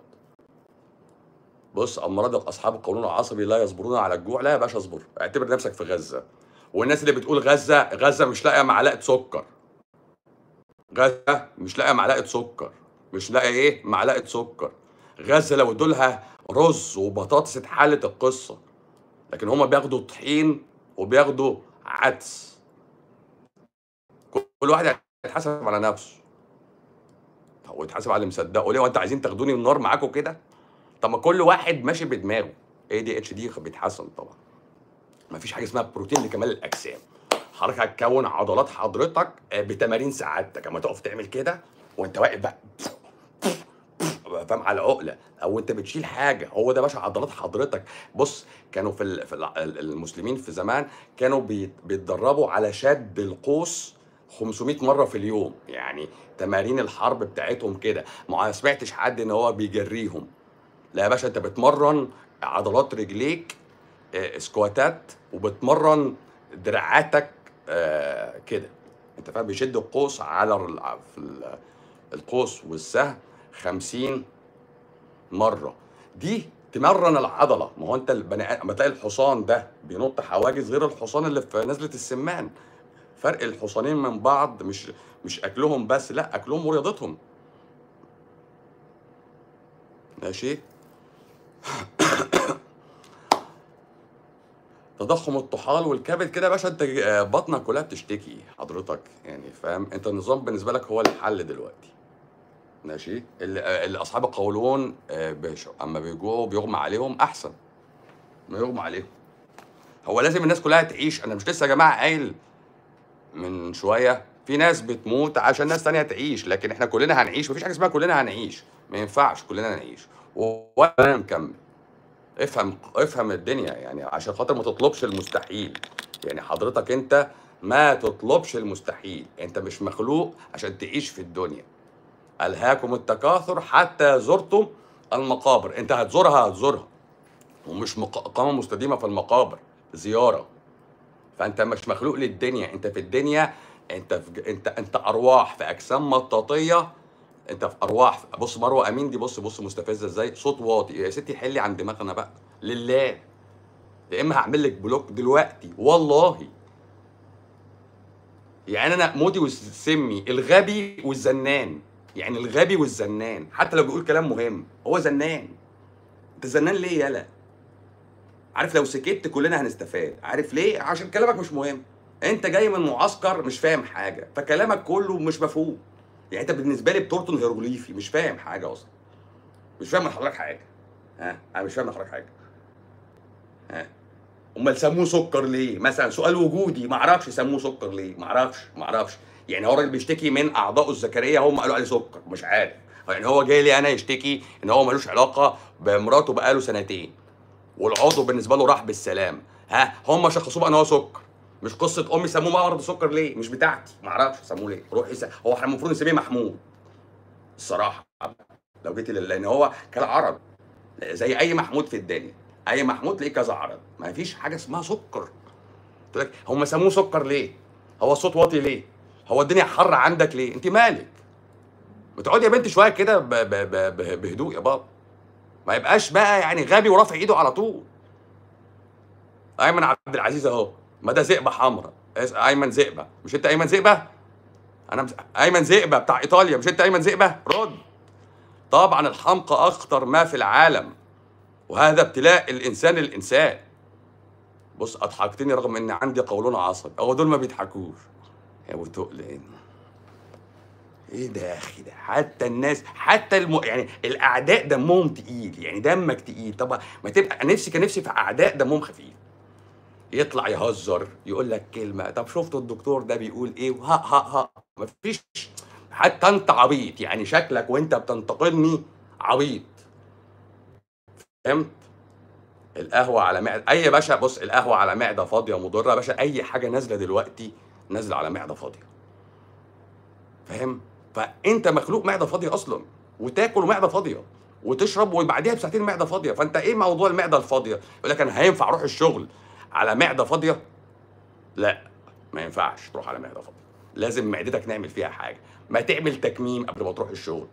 S1: بص امراض اصحاب القولون العصبي لا يصبرون على الجوع لا يا باشا اصبر اعتبر نفسك في غزه والناس اللي بتقول غزه غزه مش لاقيه معلقه سكر غزه مش لاقيه معلقه سكر مش لاقيه ايه معلقه سكر غزه لو ادولها رز وبطاطس اتحلت القصه لكن هما بياخدوا طحين وبياخدوا عدس كل واحد يتحاسب على نفسه هو يتحاسب على اللي مصدقه ليه وانت عايزين تاخدوني النار معاكم كده طب ما كل واحد ماشي بدماغه اي دي اتش دي بيتحسن طبعا مفيش حاجه اسمها بروتين لكمال الاجسام حضرتك هتكون عضلات حضرتك آه، بتمارين سعادتك اما تقف تعمل كده وانت واقف بقى فاهم على عقله او انت بتشيل حاجه هو ده باشا عضلات حضرتك بص كانوا في ال- في الع- ال- المسلمين في زمان كانوا بيت- بيتدربوا على شد القوس 500 مره في اليوم يعني تمارين الحرب بتاعتهم كده ما سمعتش حد ان هو بيجريهم لا يا باشا انت بتمرن عضلات رجليك آه، سكواتات وبتمرن دراعاتك آه، كده انت فاهم بيشد القوس على ال- في ال- القوس والسهم 50 مره دي تمرن العضله ما هو انت البني ادم اما تلاقي الحصان ده بينط حواجز غير الحصان اللي في نزله السمان فرق الحصانين من بعض مش مش اكلهم بس لا اكلهم ورياضتهم ماشي تضخم الطحال والكبد كده يا باشا انت آه، بطنك كلها بتشتكي حضرتك يعني فاهم انت النظام بالنسبه لك هو الحل دلوقتي ماشي اللي, آه، اللي اصحاب القولون آه، بيش اما بيجوعوا بيغمى عليهم احسن ما يغمى عليهم هو لازم الناس كلها تعيش انا مش لسه يا جماعه قايل من شويه في ناس بتموت عشان ناس تانية تعيش لكن احنا كلنا هنعيش مفيش حاجه اسمها كلنا هنعيش ما ينفعش كلنا نعيش وانا مكمل افهم افهم الدنيا يعني عشان خاطر ما تطلبش المستحيل يعني حضرتك انت ما تطلبش المستحيل انت مش مخلوق عشان تعيش في الدنيا الهاكم التكاثر حتى زرتم المقابر انت هتزورها هتزورها ومش مق- اقامه مستديمه في المقابر زياره فانت مش مخلوق للدنيا انت في الدنيا انت في انت انت ارواح في اجسام مطاطيه انت في ارواح بص مروه امين دي بص بص مستفزه ازاي صوت واطي يا ستي حلي عن دماغنا بقى لله يا اما هعمل لك بلوك دلوقتي والله يعني انا مودي وسمي الغبي والزنان يعني الغبي والزنان حتى لو بيقول كلام مهم هو زنان انت زنان ليه يالا عارف لو سكت كلنا هنستفاد عارف ليه عشان كلامك مش مهم انت جاي من معسكر مش فاهم حاجه فكلامك كله مش مفهوم يعني انت بالنسبه لي بترطن هيروغليفي مش فاهم حاجه اصلا مش فاهم من حضرتك حاجه ها انا مش فاهم من حضرتك حاجه ها امال سموه سكر ليه مثلا سؤال وجودي ما اعرفش سموه سكر ليه ما اعرفش ما اعرفش يعني هو راجل بيشتكي من اعضائه الذكريه هم قالوا عليه سكر مش عارف يعني هو جاي لي انا يشتكي ان هو ملوش علاقه بمراته بقاله سنتين والعضو بالنسبه له راح بالسلام ها هم شخصوه بقى ان هو سكر مش قصه امي سموه مرض سكر ليه مش بتاعتي ما اعرفش سموه ليه روح يسأل هو احنا المفروض نسميه محمود الصراحه لو جيت لل- لان هو كالعرض زي اي محمود في الدنيا اي محمود تلاقيه كذا عرض ما فيش حاجه اسمها سكر قلت لك هم سموه سكر ليه هو الصوت واطي ليه هو الدنيا حر عندك ليه انت مالك بتقعدي يا بنت شويه كده ب- ب- ب- ب- بهدوء يا بابا ما يبقاش بقى يعني غبي ورافع ايده على طول ايمن عبد العزيز اهو ما ده زئبه حمراء اس- ايمن زئبه مش انت ايمن زئبه انا مس... ايمن زئبه بتاع ايطاليا مش انت ايمن زئبه رد طبعا الحمقى اخطر ما في العالم وهذا ابتلاء الانسان الانسان بص اضحكتني رغم ان عندي قولون عصبي هو دول ما بيضحكوش يا ابو تقل ايه ده يا اخي ده حتى الناس حتى الم... يعني الاعداء دمهم تقيل يعني دمك تقيل طب ما تبقى نفسي كان نفسي في اعداء دمهم خفيف يطلع يهزر يقول لك كلمه طب شفتوا الدكتور ده بيقول ايه ها ها ها مفيش حتى انت عبيط يعني شكلك وانت بتنتقدني عبيط فهمت القهوه على معده اي باشا بص القهوه على معده فاضيه مضره يا باشا اي حاجه نازله دلوقتي نازله على معده فاضيه فاهم فانت مخلوق معده فاضيه اصلا وتاكل معده فاضيه وتشرب وبعديها بساعتين معده فاضيه فانت ايه موضوع المعده الفاضيه يقول لك انا هينفع اروح الشغل على معده فاضيه لا ما ينفعش تروح على معده فاضيه لازم معدتك نعمل فيها حاجه ما تعمل تكميم قبل ما تروح الشغل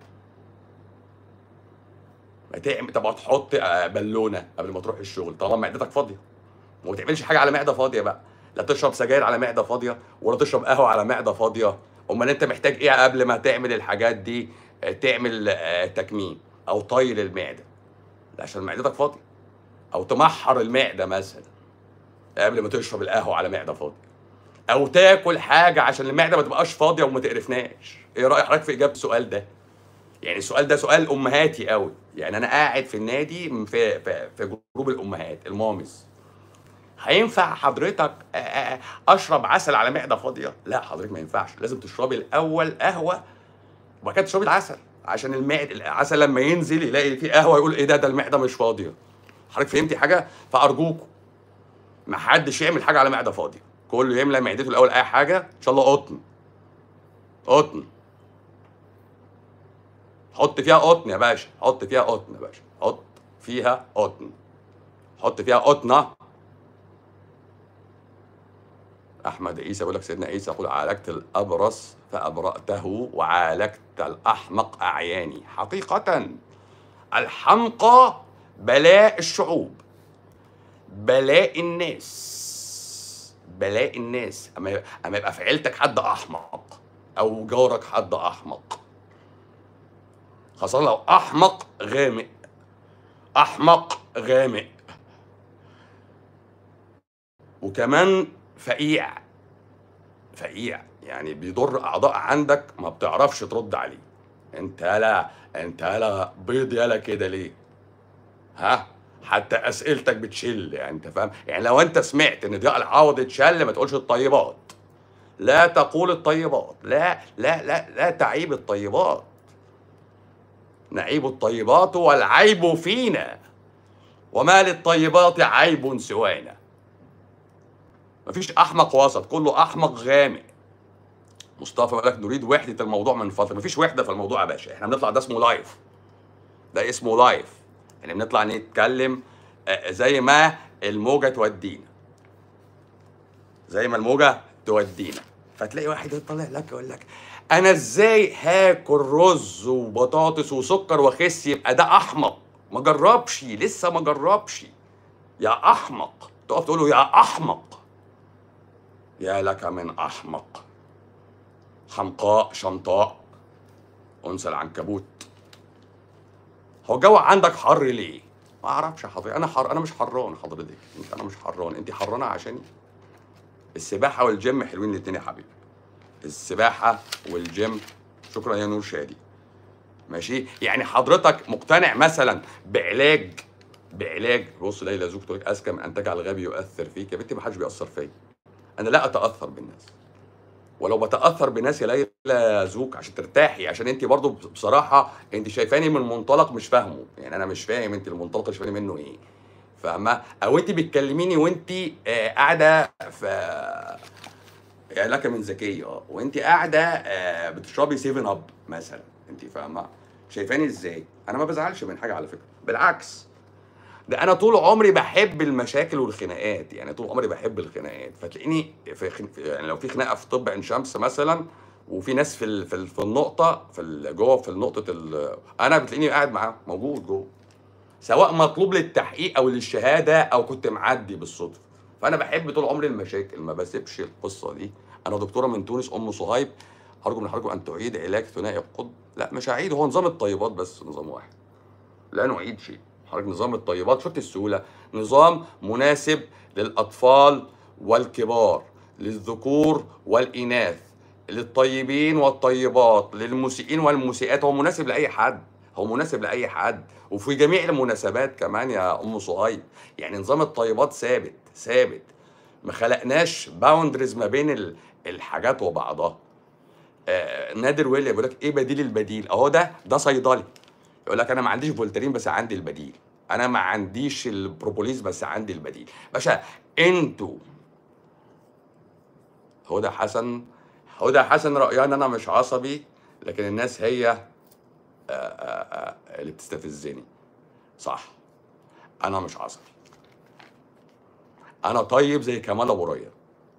S1: ما تعمل طب تحط آه، بالونه قبل ما تروح الشغل طالما معدتك فاضيه وما تعملش حاجه على معده فاضيه بقى لا تشرب سجاير على معده فاضيه ولا تشرب قهوه على معده فاضيه امال انت محتاج ايه قبل ما تعمل الحاجات دي آه، تعمل آه، تكميم او طي للمعده عشان معدتك فاضيه او تمحر المعده مثلا قبل ما تشرب القهوه على معده فاضيه او تاكل حاجه عشان المعده ما تبقاش فاضيه وما تقرفناش ايه راي حضرتك في اجابه السؤال ده يعني السؤال ده سؤال امهاتي قوي يعني انا قاعد في النادي في في, في جروب الامهات المامز هينفع حضرتك آه، آه، اشرب عسل على معده فاضيه لا حضرتك ما ينفعش لازم تشربي الاول قهوه وبعد كده تشربي العسل عشان المعد العسل لما ينزل يلاقي فيه قهوه يقول ايه ده ده المعده مش فاضيه حضرتك فهمتي حاجه فارجوكم ما حدش يعمل حاجه على معده فاضيه كله يملى معدته الاول اي حاجه ان شاء الله قطن قطن حط فيها قطن يا باشا حط فيها قطن يا باشا حط فيها قطن حط فيها قطنه احمد عيسى بيقول لك سيدنا عيسى يقول عالجت الابرص فابراته وعالجت الاحمق اعياني حقيقه الحمقى بلاء الشعوب بلاء الناس بلاء الناس اما اما يبقى في عيلتك حد احمق او جارك حد احمق خاصة لو احمق غامق احمق غامق وكمان فقيع فقيع يعني بيضر اعضاء عندك ما بتعرفش ترد عليه انت لا انت لا بيض يالا كده ليه ها حتى اسئلتك بتشل يعني انت فاهم يعني لو انت سمعت ان ضياء العوض اتشل ما تقولش الطيبات لا تقول الطيبات لا لا لا لا تعيب الطيبات نعيب الطيبات والعيب فينا وما للطيبات عيب سوانا مفيش احمق وسط كله احمق غامق مصطفى قال لك نريد وحده الموضوع من فضلك مفيش وحده في الموضوع يا باشا احنا بنطلع ده اسمه لايف ده اسمه لايف يعني بنطلع نتكلم آه، زي ما الموجه تودينا زي ما الموجه تودينا فتلاقي واحد يطلع لك يقول لك انا ازاي هاكل رز وبطاطس وسكر واخس يبقى ده احمق ما جربش لسه ما جربش يا احمق تقف تقول له يا احمق يا لك من احمق حمقاء شمطاء انثى العنكبوت هو الجو عندك حر ليه؟ ما اعرفش يا حضرتك انا حر انا مش حران حضرتك انت انا مش حران انت حرانه عشاني السباحه والجيم حلوين الاثنين يا حبيبي السباحه والجيم شكرا يا نور شادي ماشي يعني حضرتك مقتنع مثلا بعلاج بعلاج بص ليلى زوج تقول لك اذكى من ان تجعل الغبي يؤثر فيك يا بنتي ما حدش بيأثر فيا انا لا اتاثر بالناس ولو بتاثر بناس يا ليلى زوك عشان ترتاحي عشان انت برضو بصراحه انت شايفاني من منطلق مش فاهمه يعني انا مش فاهم انت المنطلق اللي شايفاني منه ايه فاهمه او انت بتكلميني وانت آه، قاعده في يعني لك من ذكيه اه وانت قاعده آه، بتشربي 7 اب مثلا انت فاهمه شايفاني ازاي انا ما بزعلش من حاجه على فكره بالعكس ده انا طول عمري بحب المشاكل والخناقات يعني طول عمري بحب الخناقات فتلاقيني في خن... يعني لو في خناقه في طب عين شمس مثلا وفي ناس في ال... في, ال... في النقطه في ال... جوه في النقطه ال... انا بتلاقيني قاعد معاهم موجود جوه سواء مطلوب للتحقيق او للشهاده او كنت معدي بالصدفه فانا بحب طول عمري المشاكل ما بسيبش القصه دي انا دكتوره من تونس ام صهيب ارجو من حضراتكم ان تعيد علاج ثنائي القطب لا مش هعيد هو نظام الطيبات بس نظام واحد لا نعيد شيء حضرتك نظام الطيبات شفت السهوله نظام مناسب للاطفال والكبار للذكور والاناث للطيبين والطيبات للمسيئين والمسيئات هو مناسب لاي حد هو مناسب لاي حد وفي جميع المناسبات كمان يا ام صهيب يعني نظام الطيبات ثابت ثابت ما خلقناش باوندرز ما بين ال- الحاجات وبعضها آه نادر ويلي بيقول لك ايه بديل البديل اهو ده ده صيدلي يقول لك انا ما عنديش فولترين بس عندي البديل انا ما عنديش البروبوليس بس عندي البديل باشا انتوا هدى حسن هدى حسن رايها ان انا مش عصبي لكن الناس هي آه، آه، آه، اللي بتستفزني صح انا مش عصبي انا طيب زي كمال ابو ريا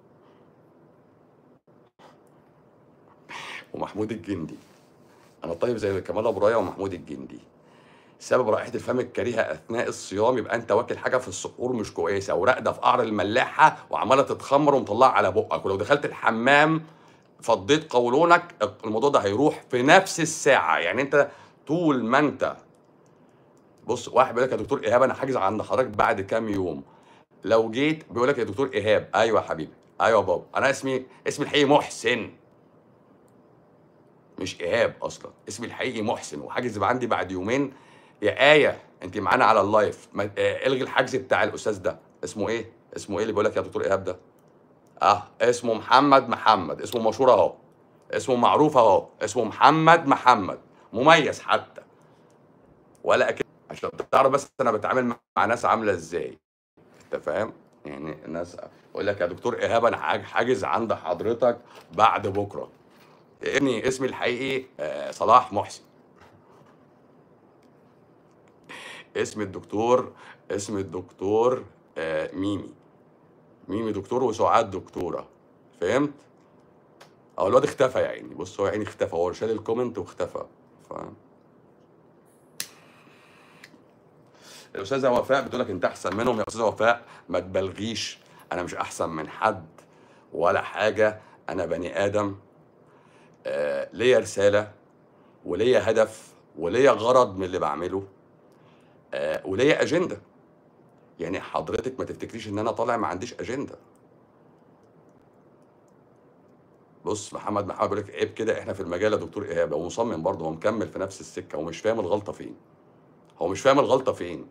S1: ومحمود الجندي انا طيب زي كمال ابو ريا ومحمود الجندي سبب رائحه الفم الكريهه اثناء الصيام يبقى انت واكل حاجه في السحور مش كويسه وراقده في قعر الملاحه وعماله تتخمر ومطلعه على بقك ولو دخلت الحمام فضيت قولونك الموضوع ده هيروح في نفس الساعه يعني انت طول ما انت بص واحد بيقول لك يا دكتور ايهاب انا حاجز عند حضرتك بعد كام يوم لو جيت بيقول لك يا دكتور ايهاب ايوه يا حبيبي ايوه يا بابا انا اسمي اسمي الحقيقي محسن مش ايهاب اصلا اسمي الحقيقي محسن وحاجز عندي بعد يومين يا ايه انت معانا على اللايف ما... آه، الغي الحجز بتاع الاستاذ ده اسمه ايه اسمه ايه اللي بيقول لك يا دكتور ايهاب ده اه اسمه محمد محمد اسمه مشهور اهو اسمه معروف اهو اسمه محمد محمد مميز حتى ولا أكيد عشان تعرف بس انا بتعامل مع ناس عامله ازاي انت فاهم يعني الناس يقول لك يا دكتور ايهاب انا حاج- حاجز عند حضرتك بعد بكره ابني اسمي الحقيقي آه، صلاح محسن اسم الدكتور اسم الدكتور آه، ميمي ميمي دكتور وسعاد دكتوره فهمت اه الواد اختفى يا عيني بص هو يا عيني اختفى هو شال الكومنت واختفى فاهم الاستاذه وفاء بتقول لك انت احسن منهم يا استاذه وفاء ما تبالغيش انا مش احسن من حد ولا حاجه انا بني ادم آه ليا رساله وليا هدف وليا غرض من اللي بعمله آه وليا اجنده يعني حضرتك ما تفتكريش ان انا طالع ما عنديش اجنده بص محمد محمد بيقول لك عيب كده احنا في المجال يا دكتور ايهاب هو مصمم برضه هو مكمل في نفس السكه ومش فاهم الغلطه فين هو مش فاهم الغلطه فين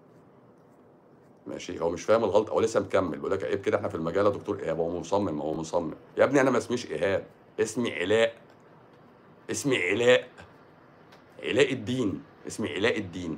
S1: ماشي هو مش فاهم الغلطه هو لسه مكمل بيقول لك عيب كده احنا في المجال يا دكتور ايهاب هو مصمم هو مصمم يا ابني انا ما اسميش ايهاب اسمي علاء اسمي علاء علاء الدين اسمي علاء الدين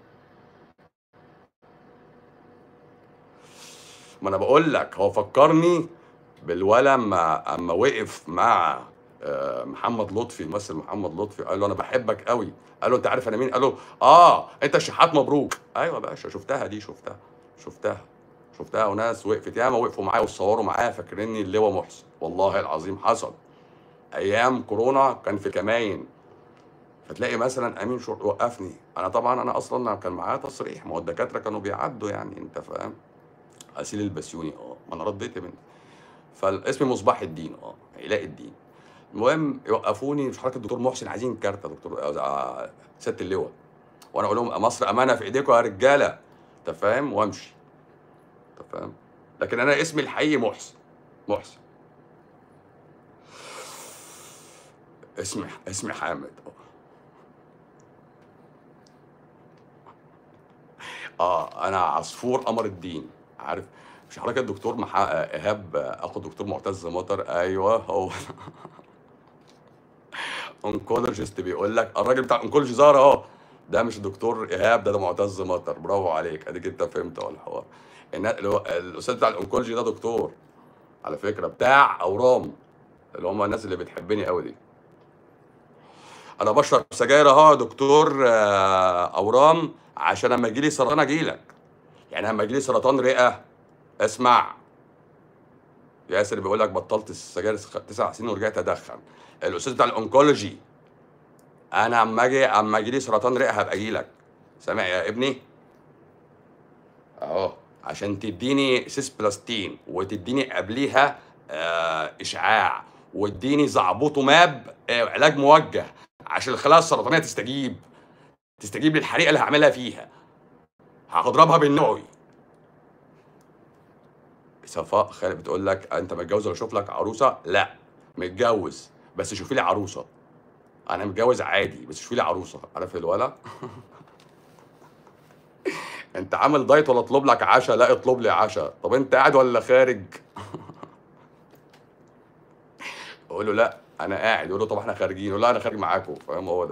S1: ما انا بقول لك هو فكرني بالولا اما اما وقف مع آه، محمد لطفي الممثل محمد لطفي قال له انا بحبك قوي قال له انت عارف انا مين قال له اه انت الشحات مبروك ايوه يا باشا شفتها دي شفتها شفتها شفتها وناس وقفت ياما وقفوا معايا وصوروا معايا فاكريني اللواء محسن والله العظيم حصل ايام كورونا كان في كماين فتلاقي مثلا امين شرطه وقفني انا طبعا انا اصلا كان معايا تصريح ما هو الدكاتره كانوا بيعدوا يعني انت فاهم غسيل البسيوني اه ما انا رديت من فالاسم مصباح الدين اه علاء الدين المهم يوقفوني مش حضرتك الدكتور محسن عايزين كارت يا دكتور آه، سياده اللواء وانا اقول لهم مصر امانه في ايديكم يا رجاله انت فاهم وامشي انت فاهم لكن انا اسمي الحقيقي محسن محسن اسمي اسمي حامد اه اه انا عصفور قمر الدين عارف مش حضرتك الدكتور محا... ايهاب اخو الدكتور معتز مطر ايوه هو انكولوجيست بيقول لك الراجل بتاع انكولوجي ظهر اهو ده مش الدكتور ايهاب ده ده معتز مطر برافو عليك اديك انت فهمت اهو الحوار النا- اللي هو- الاستاذ بتاع الانكولوجي ده دكتور على فكره بتاع اورام اللي هم الناس اللي بتحبني قوي دي انا بشرب سجاير اهو يا دكتور آه، اورام عشان لما يجي لي سرطان اجي لك يعني لما يجي لي سرطان رئه اسمع ياسر بيقول لك بطلت السجاير خ- تسع سنين ورجعت ادخن الاستاذ بتاع الانكولوجي انا اما اجي اما يجي لي سرطان رئه هبقى اجي لك سامع يا ابني اهو عشان تديني سيسبلاستين وتديني قبليها آه اشعاع وتديني زعبوطوماب آه علاج موجه عشان الخلايا السرطانيه تستجيب تستجيب للحريقه اللي هعملها فيها هضربها بالنووي صفاء خالد بتقول لك انت متجوز ولا اشوف لك عروسه لا متجوز بس شوفي لي عروسه انا متجوز عادي بس شوفي لي عروسه عارف الولا انت عامل دايت ولا اطلب لك عشاء لا اطلب لي عشاء طب انت قاعد ولا خارج اقول له لا انا قاعد يقول له طب احنا خارجين يقول لا انا خارج معاكم فاهم هو ده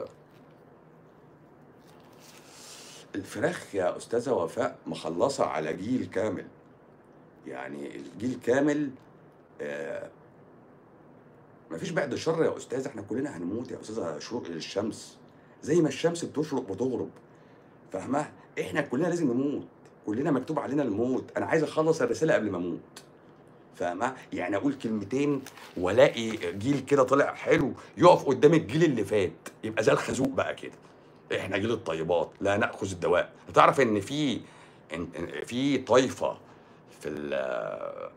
S1: الفراخ يا استاذه وفاء مخلصه على جيل كامل يعني الجيل كامل آه مفيش بعد شر يا استاذ احنا كلنا هنموت يا استاذه شروق الشمس زي ما الشمس بتشرق وتغرب فاهمه احنا كلنا لازم نموت كلنا مكتوب علينا الموت انا عايز اخلص الرساله قبل ما اموت فاهمه يعني اقول كلمتين والاقي جيل كده طلع حلو يقف قدام الجيل اللي فات يبقى زي الخازوق بقى كده احنا جيل الطيبات لا ناخذ الدواء تعرف ان في إن- إن- في طائفه في ال-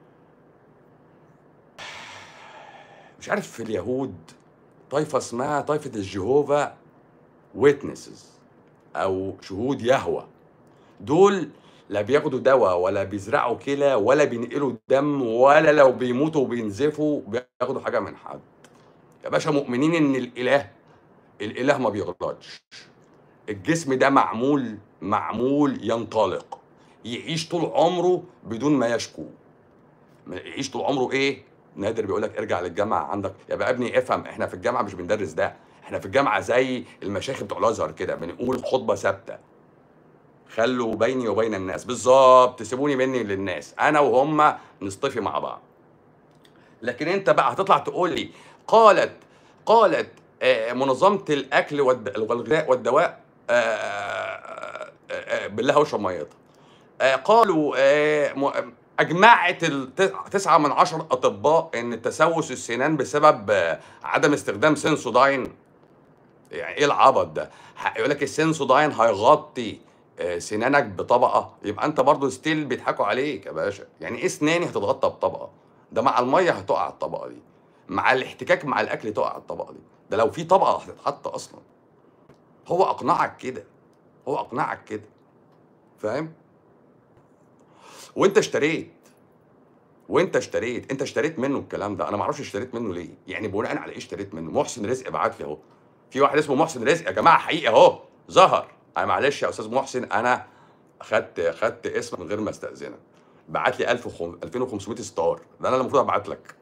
S1: مش عارف في اليهود طائفه اسمها طائفه الجهوفا ويتنسز او شهود يهوه دول لا بياخدوا دواء ولا بيزرعوا كلى ولا بينقلوا دم ولا لو بيموتوا وبينزفوا بياخدوا حاجه من حد يا باشا مؤمنين ان الاله الاله ما بيغلطش الجسم ده معمول معمول ينطلق يعيش طول عمره بدون ما يشكو ما يعيش طول عمره ايه نادر بيقول لك ارجع للجامعه عندك يا بقى ابني افهم احنا في الجامعه مش بندرس ده احنا في الجامعه زي المشايخ بتوع الازهر كده بنقول خطبه ثابته خلوا بيني وبين الناس بالظبط سيبوني مني للناس انا وهم نصطفي مع بعض لكن انت بقى هتطلع تقول لي قالت قالت آه، منظمه الاكل والد- والغذاء والدواء آه، آه، آه، بالله واشرب ميتها آه، قالوا آه، م- اجمعت الت- تسعة من عشر اطباء ان تسوس السنان بسبب آه، عدم استخدام سنسوداين يعني ايه العبط ده ه- يقول لك السنسوداين هيغطي آه، سنانك بطبقه يبقى انت برضو ستيل بيضحكوا عليك يا باشا يعني ايه اسناني هتتغطى بطبقه ده مع الميه هتقع الطبقه دي مع الاحتكاك مع الاكل تقع الطبقه دي ده لو في طبقه هتتحط اصلا هو اقنعك كده هو اقنعك كده فاهم وانت اشتريت وانت اشتريت انت اشتريت منه الكلام ده انا ما اعرفش اشتريت منه ليه يعني بناء على ايه اشتريت منه محسن رزق بعت لي اهو في واحد اسمه محسن رزق يا جماعه حقيقي اهو ظهر انا معلش يا استاذ محسن انا خدت خدت اسم من غير ما استاذنك بعت لي 1000 وخم- 2500 ستار ده انا اللي المفروض ابعت لك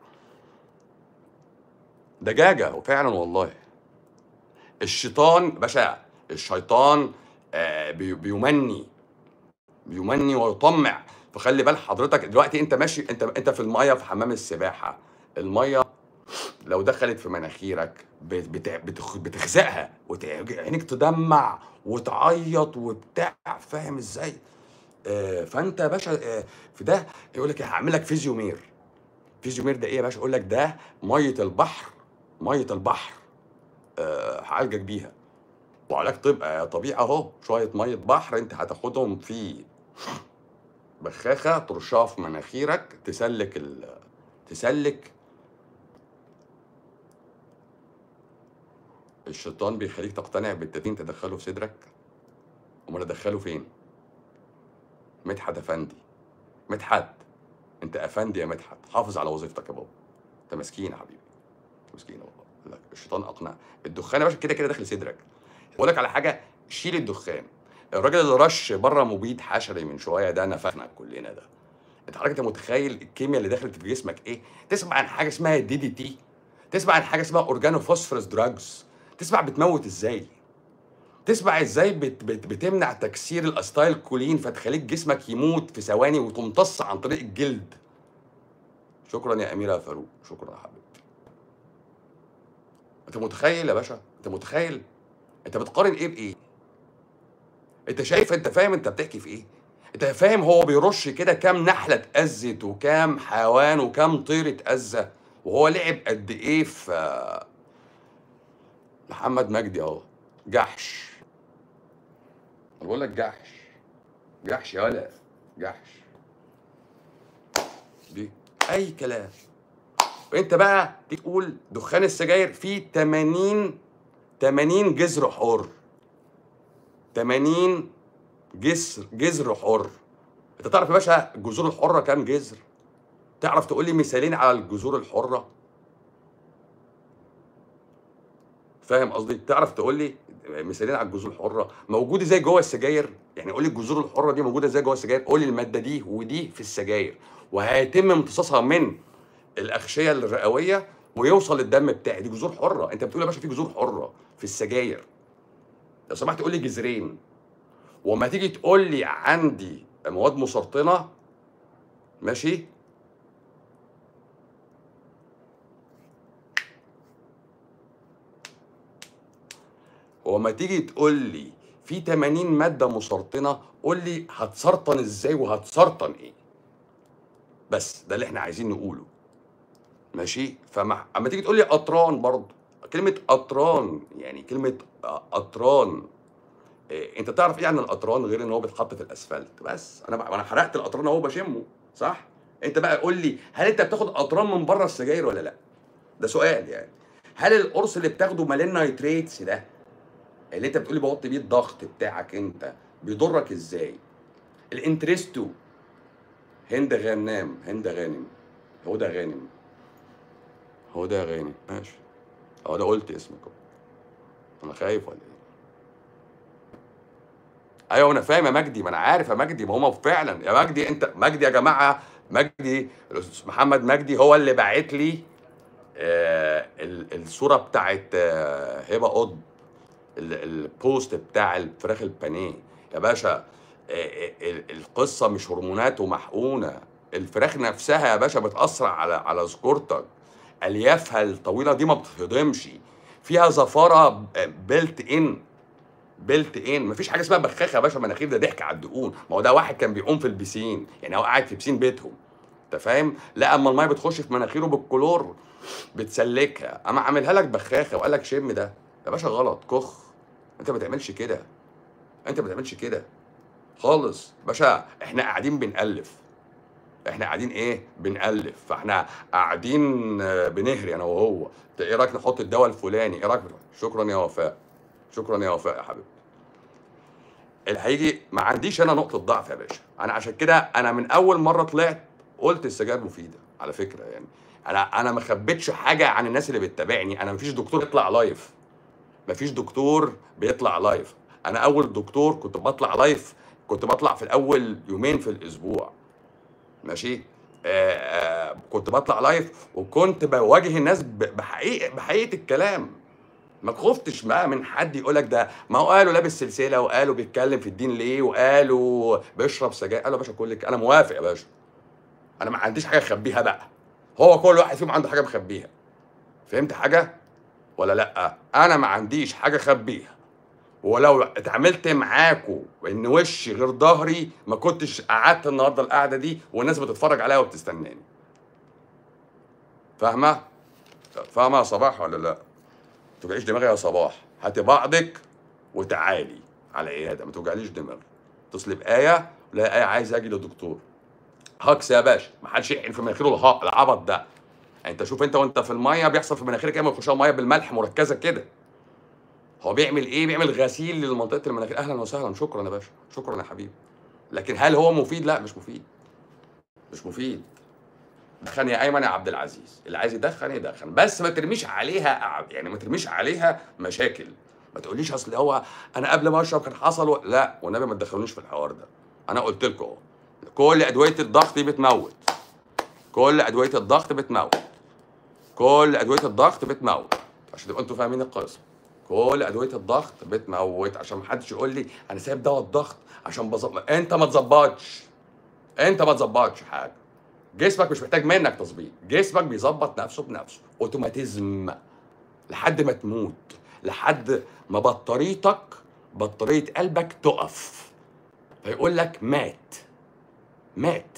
S1: دجاجه وفعلا والله الشيطان باشا الشيطان آه بي- بيمني بيمني ويطمع فخلي بال حضرتك دلوقتي انت ماشي انت انت في الميه في حمام السباحه الميه لو دخلت في مناخيرك بت- بت- بتخ- بتخزقها وعينيك تدمع وتعيط وبتاع فاهم ازاي؟ آه فانت يا باشا آه في ده يقول لك هعمل لك فيزيومير فيزيومير ده ايه يا باشا؟ يقول لك ده ميه البحر ميه البحر آه هعالجك بيها وعلاج طب آه، طبيعي اهو شويه ميه بحر انت هتاخدهم في بخاخه ترشها في مناخيرك تسلك ال... تسلك الشيطان بيخليك تقتنع بالتدين تدخله في صدرك امال ادخله فين مدحت افندي مدحت انت افندي يا مدحت حافظ على وظيفتك يا بابا انت مسكين يا حبيبي مسكين والله لا الشيطان اقنع الدخان يا باشا كده كده داخل صدرك اقول لك على حاجه شيل الدخان الراجل اللي رش بره مبيد حشري من شويه ده نفخنا كلنا ده انت حضرتك انت متخيل الكيمياء اللي دخلت في جسمك ايه تسمع عن حاجه اسمها دي دي تي تسمع عن حاجه اسمها اورجانو فوسفورس دراجز تسمع بتموت ازاي تسمع ازاي بت بت بتمنع تكسير الاستايل كولين فتخليك جسمك يموت في ثواني وتمتص عن طريق الجلد شكرا يا اميره يا فاروق شكرا يا حبيبتي انت متخيل يا باشا انت متخيل انت بتقارن ايه بايه انت شايف انت فاهم انت بتحكي في ايه انت فاهم هو بيرش كده كام نحله اتاذت وكام حيوان وكام طير اتاذى وهو لعب قد ايه في محمد مجدي اهو جحش انا بقول لك جحش جحش يا ولا جحش دي اي كلام وانت بقى تيجي تقول دخان السجاير فيه 80 80 جذر حر 80 جسر جذر حر انت تعرف يا باشا الجذور الحره كام جذر تعرف تقول لي مثالين على الجذور الحره فاهم قصدي تعرف تقول لي مثالين على الجذور الحره موجوده زي جوه السجاير يعني قول لي الجذور الحره دي موجوده زي جوه السجاير قول لي الماده دي ودي في السجاير وهيتم امتصاصها من الاغشيه الرئويه ويوصل للدم بتاعي دي جذور حره انت بتقول يا باشا في جذور حره في السجاير لو سمحت قول لي جذرين وما تيجي تقول لي عندي مواد مسرطنه ماشي وما تيجي تقول لي في 80 ماده مسرطنه قول لي هتسرطن ازاي وهتسرطن ايه بس ده اللي احنا عايزين نقوله ماشي فما اما تيجي تقول لي قطران برضه كلمه قطران يعني كلمه قطران إيه انت تعرف ايه عن القطران غير ان هو بيتحط في الاسفلت بس انا انا حرقت القطران اهو بشمه صح انت بقى قول لي هل انت بتاخد قطران من بره السجاير ولا لا ده سؤال يعني هل القرص اللي بتاخده مليان نايتريتس ده اللي انت بتقولي بوطي بيه الضغط بتاعك انت بيضرك ازاي الانترستو هند غنام هند غانم هدى غانم هدى غانم ماشي اه ده قلت اسمك اهو انا خايف ولا ايه ايوه انا فاهم يا مجدي ما انا عارف يا مجدي ما هو فعلا يا مجدي انت مجدي يا جماعه مجدي الاستاذ محمد مجدي هو اللي باعت لي آه ال- الصوره بتاعت آه هبه قطب ال- البوست بتاع الفراخ البانيه يا باشا آه، آه، ال- القصه مش هرمونات ومحقونه الفراخ نفسها يا باشا بتاثر على على ذكورتك اليافها الطويله دي ما بتتهضمش فيها زفاره بيلت ان بيلت ان مفيش حاجه اسمها بخاخه يا باشا مناخير ده ضحك على الدقون ما هو ده واحد كان بيعوم في البسين يعني هو قاعد في بسين بيتهم انت فاهم لا اما الميه بتخش في مناخيره بالكلور بتسلكها اما عاملها لك بخاخه وقال لك شم ده يا باشا غلط كخ انت ما تعملش كده انت ما تعملش كده خالص باشا احنا قاعدين بنألف احنا قاعدين ايه بنألف فاحنا قاعدين آه، بنهري انا وهو انت ايه رايك نحط الدواء الفلاني ايه رايك شكرا يا وفاء شكرا يا وفاء يا حبيبتي اللي هيجي ما عنديش انا نقطه ضعف يا باشا انا عشان كده انا من اول مره طلعت قلت السجاير مفيده على فكره يعني انا انا ما خبيتش حاجه عن الناس اللي بتتابعني انا مفيش دكتور بيطلع لايف مفيش دكتور بيطلع لايف انا اول دكتور كنت بطلع لايف كنت بطلع في الاول يومين في الاسبوع ماشي آه آه كنت بطلع لايف وكنت بواجه الناس ب- بحقيقه بحقيقه الكلام ما خفتش بقى من حد يقول لك ده ما هو قالوا لابس سلسله وقالوا بيتكلم في الدين ليه وقالوا بيشرب سجاير قالوا يا باشا كل انا موافق يا باشا انا ما عنديش حاجه اخبيها بقى هو كل واحد فيهم عنده حاجه مخبيها فهمت حاجه ولا لا انا ما عنديش حاجه اخبيها ولو اتعاملت معاكوا ان وشي غير ظهري ما كنتش قعدت النهارده القعده دي والناس بتتفرج عليا وبتستناني فاهمه فاهمه يا صباح ولا لا توجعيش دماغي يا صباح هاتي بعضك وتعالي على عياده ما توجعليش دماغي اتصلي بايه لا ايه عايز اجي لدكتور هكس يا باشا ما حدش يحقن في مناخيره الها- العبط ده يعني انت شوف انت وانت في الميه بيحصل في مناخيرك ايه ما يخش ميه بالملح مركزه كده هو بيعمل ايه بيعمل غسيل لمنطقه المناخير اهلا وسهلا شكرا يا باشا شكرا يا حبيبي لكن هل هو مفيد لا مش مفيد مش مفيد دخن يا ايمن يا عبد العزيز اللي عايز يدخن يدخن بس ما ترميش عليها يعني ما ترميش عليها مشاكل ما تقوليش اصل هو انا قبل ما اشرب كان حصل و... لا والنبي ما تدخلونيش في الحوار ده انا قلت لكم اهو كل ادويه الضغط دي بتموت كل ادويه الضغط بتموت كل ادويه الضغط بتموت عشان تبقوا انتوا فاهمين القصه كل ادويه الضغط بتموت عشان ما حدش يقول لي انا سايب دواء الضغط عشان بظبط انت ما تظبطش انت ما تظبطش حاجه جسمك مش محتاج منك تظبيط جسمك بيظبط نفسه بنفسه اوتوماتيزم لحد ما تموت لحد ما بطاريتك بطاريه قلبك تقف فيقول لك مات مات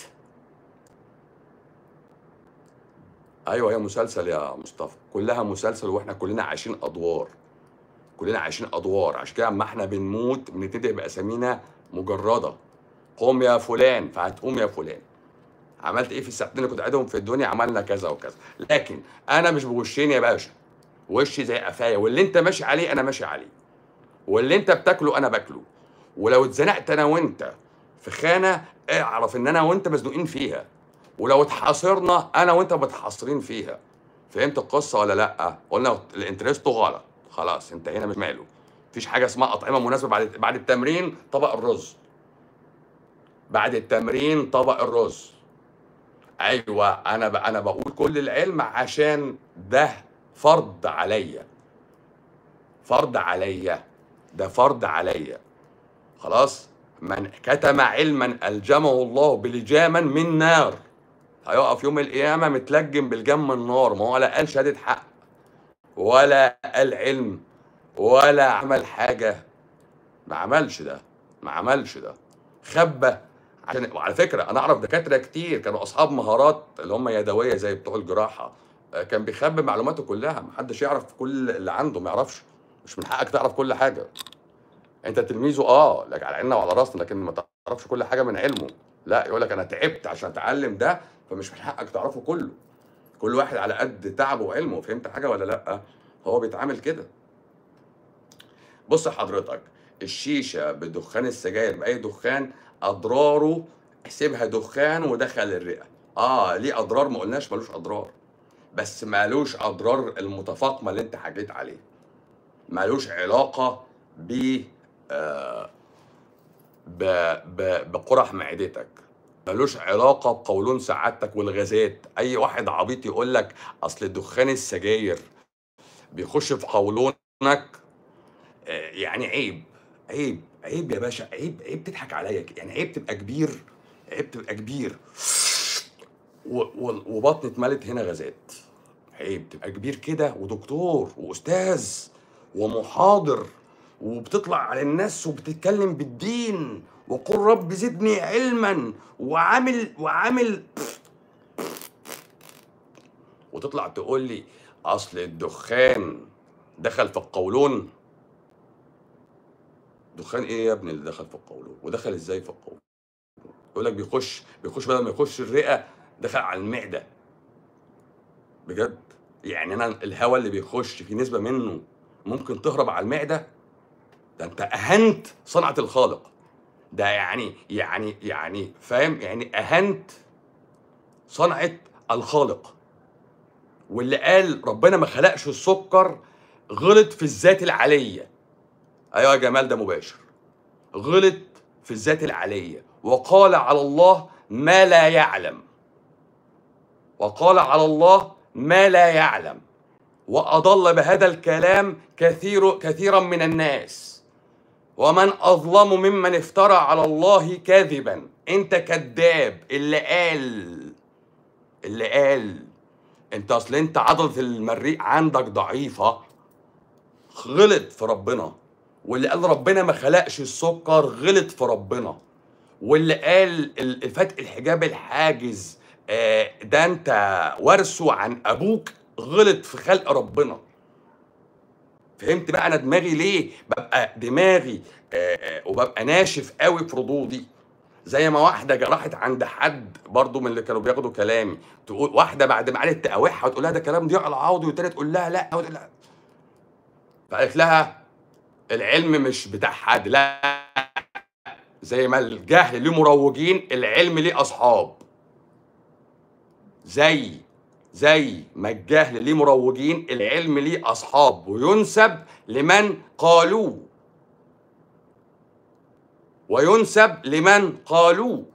S1: ايوه هي مسلسل يا مصطفى كلها مسلسل واحنا كلنا عايشين ادوار كلنا عايشين ادوار عشان كده اما احنا بنموت بنبتدئ باسامينا مجرده قوم يا فلان فهتقوم يا فلان عملت ايه في الساعتين اللي كنت قاعدهم في الدنيا عملنا كذا وكذا لكن انا مش بوشين يا باشا وشي زي قفايا واللي انت ماشي عليه انا ماشي عليه واللي انت بتاكله انا باكله ولو اتزنقت انا وانت في خانه اعرف ان انا وانت مزنوقين فيها ولو اتحاصرنا انا وانت متحاصرين فيها فهمت القصه ولا لا قلنا الانترستو غلط خلاص انت هنا مش ماله مفيش حاجه اسمها اطعمه مناسبه بعد بعد التمرين طبق الرز بعد التمرين طبق الرز ايوه انا ب... انا بقول كل العلم عشان ده فرض عليا فرض عليا ده فرض عليا خلاص من كتم علما الجمه الله بلجاما من نار هيقف يوم القيامه متلجم بالجم النار ما هو لا قال شهاده حق ولا قال علم ولا عمل حاجه ما عملش ده ما عملش ده خبى عشان وعلى فكره انا اعرف دكاتره كتير كانوا اصحاب مهارات اللي هم يدويه زي بتوع الجراحه آه، كان بيخبي معلوماته كلها محدش يعرف كل اللي عنده ما يعرفش مش من حقك تعرف كل حاجه انت تلميذه اه لك على عيننا وعلى راسنا لكن ما تعرفش كل حاجه من علمه لا يقول لك انا تعبت عشان اتعلم ده فمش من حقك تعرفه كله كل واحد على قد تعبه وعلمه فهمت حاجه ولا لا هو بيتعامل كده بص حضرتك الشيشه بدخان السجاير باي دخان اضراره احسبها دخان ودخل الرئه اه ليه اضرار ما قلناش ملوش اضرار بس مالوش اضرار المتفاقمه اللي انت حكيت عليه مالوش علاقه ب آه ب ب بقرح معدتك ملوش علاقه بقولون سعادتك والغازات اي واحد عبيط يقول لك اصل دخان السجاير بيخش في قولونك آه، يعني عيب عيب عيب يا باشا عيب عيب تضحك عليا كده. يعني عيب تبقى كبير عيب تبقى كبير و- و- وبطني اتملت هنا غازات عيب تبقى كبير كده ودكتور واستاذ ومحاضر وبتطلع على الناس وبتتكلم بالدين وقل رب زدني علما وعامل وعامل وتطلع تقول لي اصل الدخان دخل في القولون دخان ايه يا ابني اللي دخل في القولون ودخل ازاي في القولون يقول لك بيخش بيخش بدل ما يخش الرئه دخل على المعده بجد يعني انا الهواء اللي بيخش في نسبه منه ممكن تهرب على المعده ده انت اهنت صنعه الخالق ده يعني يعني يعني فاهم يعني اهنت صنعه الخالق واللي قال ربنا ما خلقش السكر غلط في الذات العليه ايوه يا جمال ده مباشر غلط في الذات العليه وقال على الله ما لا يعلم وقال على الله ما لا يعلم واضل بهذا الكلام كثير كثيرا من الناس ومن اظلم ممن افترى على الله كذبا انت كذاب اللي قال اللي قال انت اصل انت عضله المريء عندك ضعيفه غلط في ربنا واللي قال ربنا ما خلقش السكر غلط في ربنا واللي قال ال- فتح الحجاب الحاجز آه، ده انت ورثه عن ابوك غلط في خلق ربنا فهمت بقى انا دماغي ليه ببقى دماغي آه، آه، وببقى ناشف قوي في ردودي زي ما واحده جا- راحت عند حد برضو من اللي كانوا بياخدوا كلامي تقول واحده بعد ما قعدت تقاوحها وتقول لها ده كلام ضياع العوضي والتانيه تقول لها لا وتقول لها فقالت لها العلم مش بتاع حد لا زي ما الجهل ليه مروجين العلم ليه اصحاب زي زي ما الجهل ليه مروجين العلم ليه اصحاب وينسب لمن قالوه وينسب لمن قالوه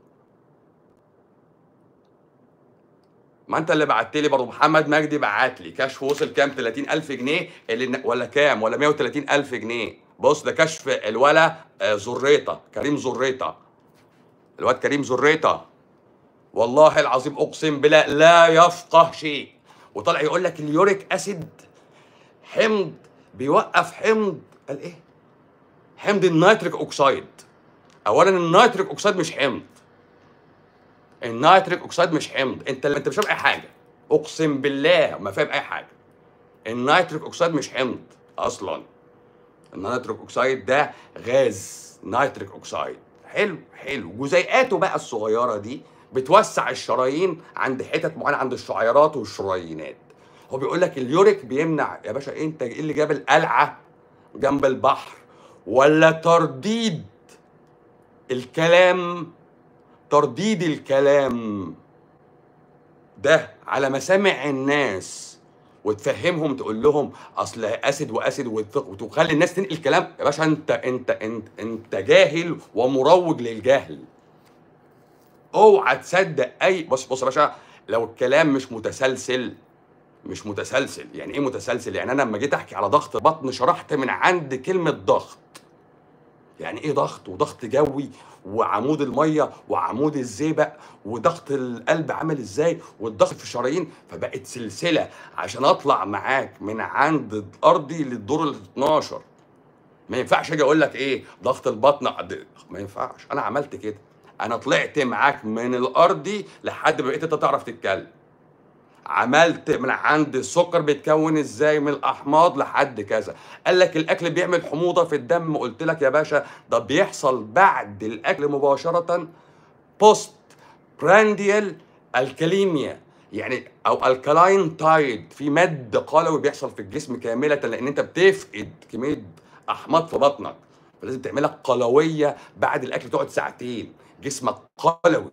S1: ما انت اللي بعت لي برضه محمد مجدي بعت لي كشف وصل كام 30000 جنيه اللي ولا كام ولا 130000 جنيه بص ده كشف الولا آه، زريطه كريم زريطه الواد كريم زريطه والله العظيم اقسم بالله لا يفقه شيء وطلع يقول لك اليوريك اسيد حمض بيوقف حمض قال ايه حمض النيتريك اوكسيد اولا النيتريك اوكسيد مش حمض النيتريك اوكسيد مش حمض انت انت مش فاهم اي حاجه اقسم بالله ما فاهم اي حاجه النيتريك اوكسيد مش حمض اصلا النيتريك اوكسيد ده غاز نيتريك اوكسيد حلو حلو جزيئاته بقى الصغيره دي بتوسع الشرايين عند حتت معينه عند الشعيرات والشريينات هو بيقول لك اليوريك بيمنع يا باشا انت ايه اللي جاب القلعه جنب البحر ولا ترديد الكلام ترديد الكلام ده على مسامع الناس وتفهمهم تقول لهم اصل اسد واسد وت- وتخلي الناس تنقل كلام يا باشا انت انت انت انت جاهل ومروج للجهل اوعى تصدق اي بص بص يا باشا لو الكلام مش متسلسل مش متسلسل يعني ايه متسلسل يعني انا لما جيت احكي على ضغط بطن شرحت من عند كلمه ضغط يعني ايه ضغط وضغط جوي وعمود الميه وعمود الزئبق وضغط القلب عامل ازاي والضغط في الشرايين فبقت سلسله عشان اطلع معاك من عند الارضي للدور ال 12 ما ينفعش اجي اقول لك ايه ضغط البطن عد- ما ينفعش انا عملت كده انا طلعت معاك من الارضي لحد ما بقيت انت تعرف تتكلم عملت من عند السكر بيتكون ازاي من الاحماض لحد كذا قال لك الاكل بيعمل حموضه في الدم قلت لك يا باشا ده بيحصل بعد الاكل مباشره بوست برانديال الكاليميا يعني او الكالاين تايد في مد قلوي بيحصل في الجسم كامله لان انت بتفقد كميه احماض في بطنك فلازم تعملها قلويه بعد الاكل تقعد ساعتين جسمك قلوي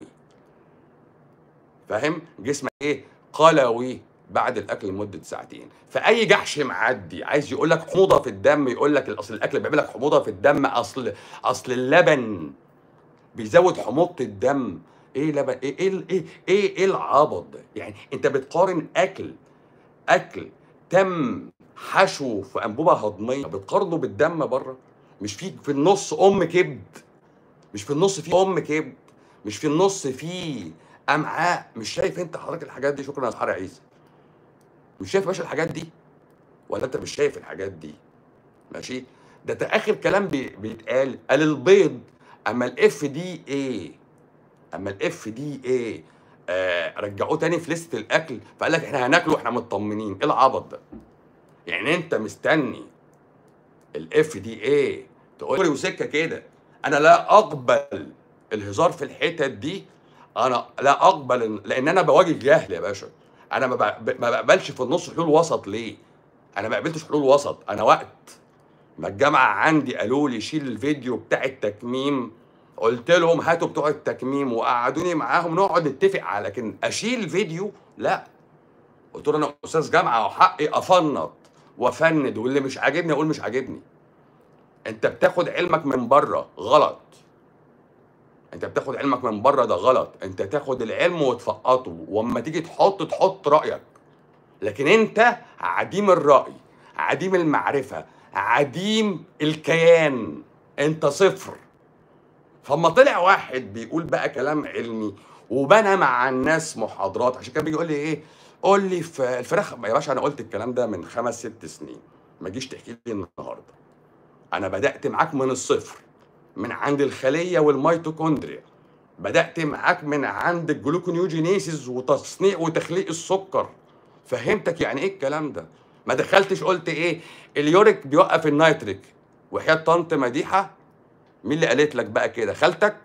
S1: فاهم جسمك ايه قلوي بعد الاكل لمده ساعتين فاي جحش معدي عايز يقول لك حموضه في الدم يقول لك اصل الاكل بيعمل لك حموضه في الدم اصل اصل اللبن بيزود حموضه الدم ايه لبن ايه ايه ايه ايه, إيه العبط ده يعني انت بتقارن اكل اكل تم حشو في انبوبه هضميه بتقارنه بالدم بره مش في في النص ام كبد مش في النص في ام كبد مش في النص في امعاء مش شايف انت حضرتك الحاجات دي شكرا يا سحر عيسى مش شايف يا باشا الحاجات دي ولا انت مش شايف الحاجات دي ماشي ده, ده اخر كلام بي بيتقال قال البيض اما الاف دي ايه اما الاف دي ايه آه رجعوه تاني في لسته الاكل فقال لك احنا هناكله واحنا مطمنين ايه العبط ده يعني انت مستني الاف دي ايه تقول لي وسكه كده انا لا اقبل الهزار في الحتت دي انا لا اقبل لان انا بواجه جهل يا باشا انا ما بق- ما بقبلش في النص حلول وسط ليه انا ما قبلتش حلول وسط انا وقت ما الجامعه عندي قالوا لي شيل الفيديو بتاع التكميم قلت لهم هاتوا بتوع التكميم وقعدوني معاهم نقعد نتفق على لكن اشيل فيديو لا قلت له انا استاذ جامعه وحقي افنط وافند واللي مش عاجبني اقول مش عاجبني انت بتاخد علمك من بره غلط انت بتاخد علمك من بره ده غلط انت تاخد العلم وتفقطه واما تيجي تحط تحط رايك لكن انت عديم الراي عديم المعرفه عديم الكيان انت صفر فاما طلع واحد بيقول بقى كلام علمي وبنى مع الناس محاضرات عشان كان بيجي يقول لي ايه قول لي في الفراخ يا باشا انا قلت الكلام ده من خمس ست سنين ما تجيش تحكي لي النهارده انا بدات معاك من الصفر من عند الخليه والميتوكوندريا بدات معاك من عند الجلوكونيوجينيسيس وتصنيع وتخليق السكر فهمتك يعني ايه الكلام ده ما دخلتش قلت ايه اليوريك بيوقف النيتريك وحياة طنط مديحه مين اللي قالت لك بقى كده خالتك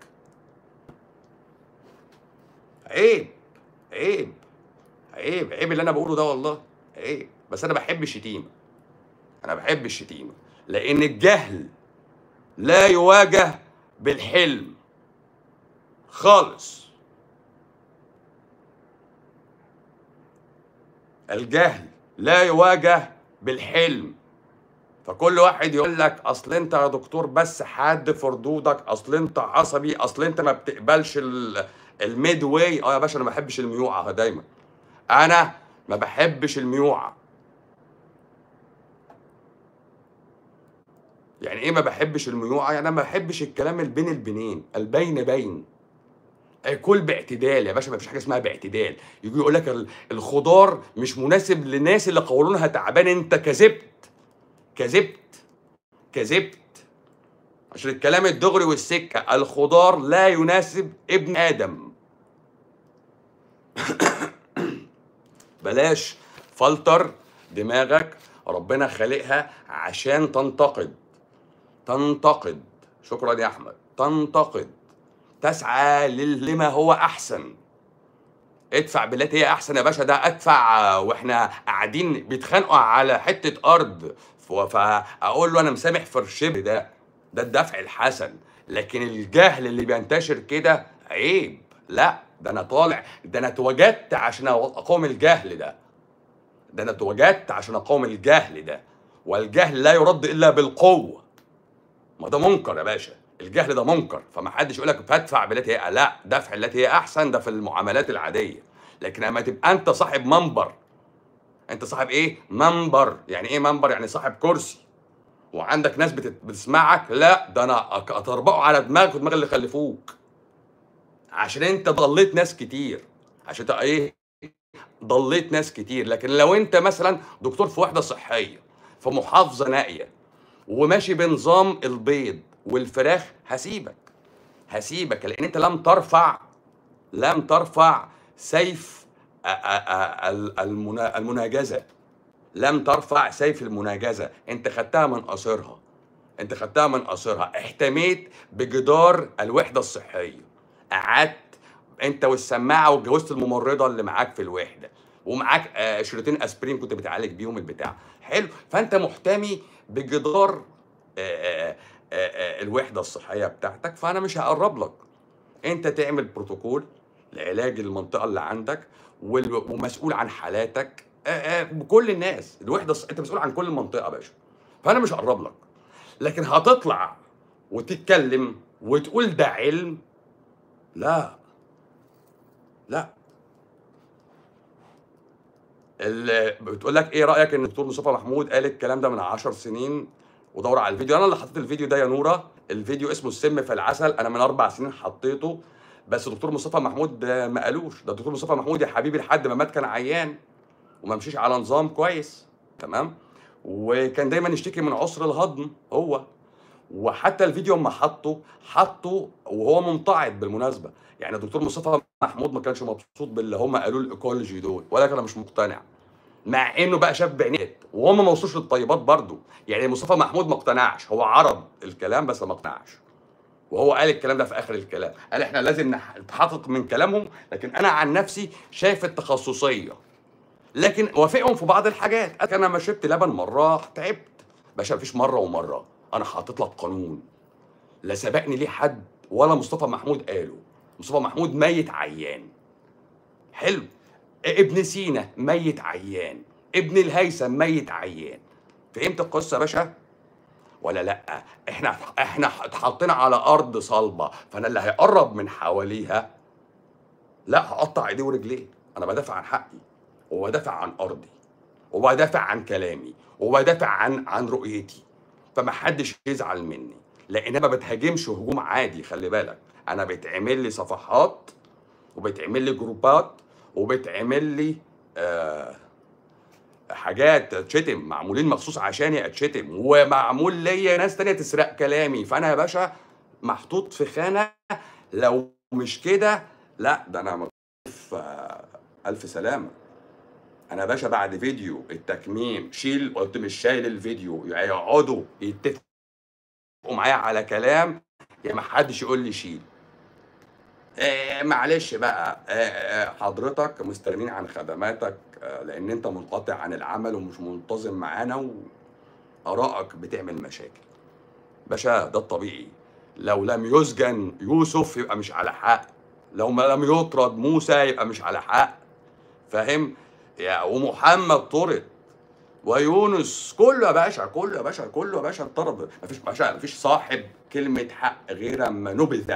S1: عيب عيب عيب عيب اللي انا بقوله ده والله عيب بس انا بحب الشتيمه انا بحب الشتيمه لان الجهل لا يواجه بالحلم خالص الجهل لا يواجه بالحلم فكل واحد يقول لك اصل انت يا دكتور بس حاد في ردودك اصل انت عصبي اصل انت ما بتقبلش ال- الميد واي اه يا باشا انا ما بحبش الميوعه دايما انا ما بحبش الميوعه يعني ايه ما بحبش الميوعه يعني انا ما بحبش الكلام اللي بين البنين البين بين كل باعتدال يا باشا ما فيش حاجه اسمها باعتدال يجي يقول لك ال- الخضار مش مناسب للناس اللي قولونها تعبان انت كذبت كذبت كذبت عشان الكلام الدغري والسكه الخضار لا يناسب ابن ادم بلاش فلتر دماغك ربنا خالقها عشان تنتقد تنتقد شكرا يا احمد تنتقد تسعى لل- لما هو احسن ادفع بالتي هي احسن يا باشا ده ادفع واحنا قاعدين بيتخانقوا على حته ارض ف- فاقول له انا مسامح في الشبه ده ده الدفع الحسن لكن الجهل اللي بينتشر كده عيب لا ده انا طالع ده انا اتوجدت عشان اقوم الجهل ده ده انا اتوجدت عشان اقاوم الجهل ده والجهل لا يرد الا بالقوه ما ده منكر يا باشا الجهل ده منكر فما حدش يقول لك فادفع بالتي هي لا دفع التي هي احسن ده في المعاملات العاديه لكن لما تبقى انت صاحب منبر انت صاحب ايه منبر يعني ايه منبر يعني صاحب كرسي وعندك ناس بتت- بتسمعك لا ده انا أك- اطربقه على دماغك ودماغ اللي خلفوك عشان انت ضليت ناس كتير عشان انت ايه ضليت ناس كتير لكن لو انت مثلا دكتور في وحده صحيه في محافظه نائيه وماشي بنظام البيض والفراخ هسيبك هسيبك لان انت لم ترفع لم ترفع سيف أ- أ- أ- ال- المنا- المناجزه لم ترفع سيف المناجزه انت خدتها من قصرها انت خدتها من قصرها احتميت بجدار الوحده الصحيه قعدت انت والسماعه واتجوزت الممرضه اللي معاك في الوحده ومعاك آه، شريطين اسبرين كنت بتعالج بيهم البتاع حلو فانت محتمي بجدار آه، آه، آه، آه، الوحده الصحيه بتاعتك فانا مش هقرب لك انت تعمل بروتوكول لعلاج المنطقه اللي عندك وال- ومسؤول عن حالاتك آه، آه، بكل الناس الوحده الص- انت مسؤول عن كل المنطقه يا باشا فانا مش هقرب لك لكن هتطلع وتتكلم وتقول ده علم لا لا اللي بتقول لك ايه رايك ان الدكتور مصطفى محمود قال الكلام ده من 10 سنين ودور على الفيديو انا اللي حطيت الفيديو ده يا نوره الفيديو اسمه السم في العسل انا من اربع سنين حطيته بس الدكتور مصطفى محمود آه، ما قالوش ده الدكتور مصطفى محمود يا حبيبي لحد ما مات كان عيان وما مشيش على نظام كويس تمام وكان دايما يشتكي من عسر الهضم هو وحتى الفيديو اما حطه حطه وهو ممتعض بالمناسبه يعني الدكتور مصطفى محمود ما كانش مبسوط باللي هم قالوا الايكولوجي دول ولكن انا مش مقتنع مع انه بقى شاف بعينيه وهم ما وصلوش للطيبات برضو يعني مصطفى محمود ما اقتنعش هو عرض الكلام بس ما اقتنعش وهو قال الكلام ده في اخر الكلام قال احنا لازم نح- نتحقق من كلامهم لكن انا عن نفسي شايف التخصصيه لكن وافقهم في بعض الحاجات قال انا ما شربت لبن مره تعبت باشا مفيش مره ومره انا حاطط لك قانون لا سبقني ليه حد ولا مصطفى محمود قاله مصطفى محمود ميت عيان حلو ابن سينا ميت عيان ابن الهيثم ميت عيان فهمت القصه يا باشا ولا لا احنا احنا اتحطينا على ارض صلبه فانا اللي هيقرب من حواليها لا هقطع ايديه ورجليه انا بدافع عن حقي وبدافع عن ارضي وبدافع عن كلامي وبدافع عن عن رؤيتي فما حدش يزعل مني لان انا ما بتهاجمش هجوم عادي خلي بالك انا بيتعمل لي صفحات وبيتعمل لي جروبات وبيتعمل لي آه حاجات تشتم معمولين مخصوص عشاني اتشتم ومعمول ليا ناس تانية تسرق كلامي فانا يا باشا محطوط في خانه لو مش كده لا ده انا الف الف سلامه انا يا باشا بعد فيديو التكميم شيل قلت مش شايل الفيديو يقعدوا يتفقوا معايا على كلام يا ما حدش يقول لي شيل آه معلش بقى آه آه حضرتك مستغنين عن خدماتك آه لان انت منقطع عن العمل ومش منتظم معانا وارائك بتعمل مشاكل باشا ده الطبيعي لو لم يسجن يوسف يبقى مش على حق لو ما لم يطرد موسى يبقى مش على حق فاهم يا ومحمد طرد ويونس كله يا باشا كله يا باشا كله يا باشا اتطرد مفيش باشا مفيش صاحب كلمة حق غير اما نبذ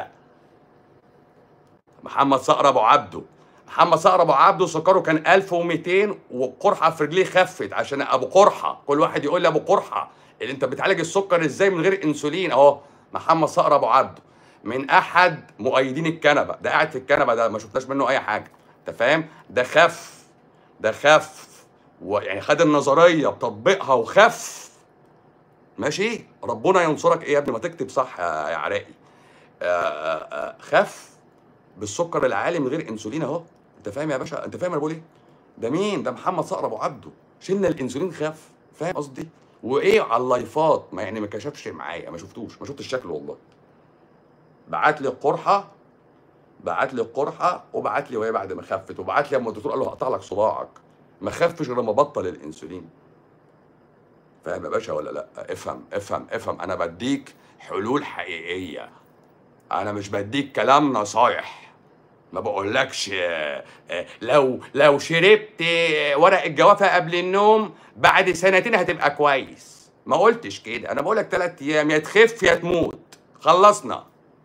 S1: محمد صقر ابو عبده محمد صقر ابو عبده سكره كان 1200 والقرحه في رجليه خفت عشان ابو قرحه كل واحد يقول لي ابو قرحه اللي انت بتعالج السكر ازاي من غير انسولين اهو محمد صقر ابو عبده من احد مؤيدين الكنبه ده قاعد في الكنبه ده ما شفناش منه اي حاجه انت فاهم ده خف ده خف ويعني خد النظريه بتطبيقها وخف ماشي ربنا ينصرك ايه يا ابني ما تكتب صح يا يا عراقي آه، آه، آه، خف بالسكر العالي من غير انسولين اهو انت فاهم يا باشا انت فاهم انا بقول ايه ده مين ده محمد صقر ابو عبده شلنا الانسولين خف فاهم قصدي وايه على اللايفات ما يعني ما كشفش معايا ما شفتوش ما شفتش شكله والله بعت لي القرحه بعت لي القرحه وبعت لي وهي بعد ما خفت وبعت لي اما الدكتور قال له هقطع لك صباعك ما خفش غير لما بطل الانسولين فاهم يا باشا ولا لا افهم افهم افهم انا بديك حلول حقيقيه انا مش بديك كلام نصايح ما بقولكش آه، آه، لو لو شربت آه، ورق الجوافه قبل النوم بعد سنتين هتبقى كويس ما قلتش كده انا بقولك تلات ايام يا تخف يا تموت خلصنا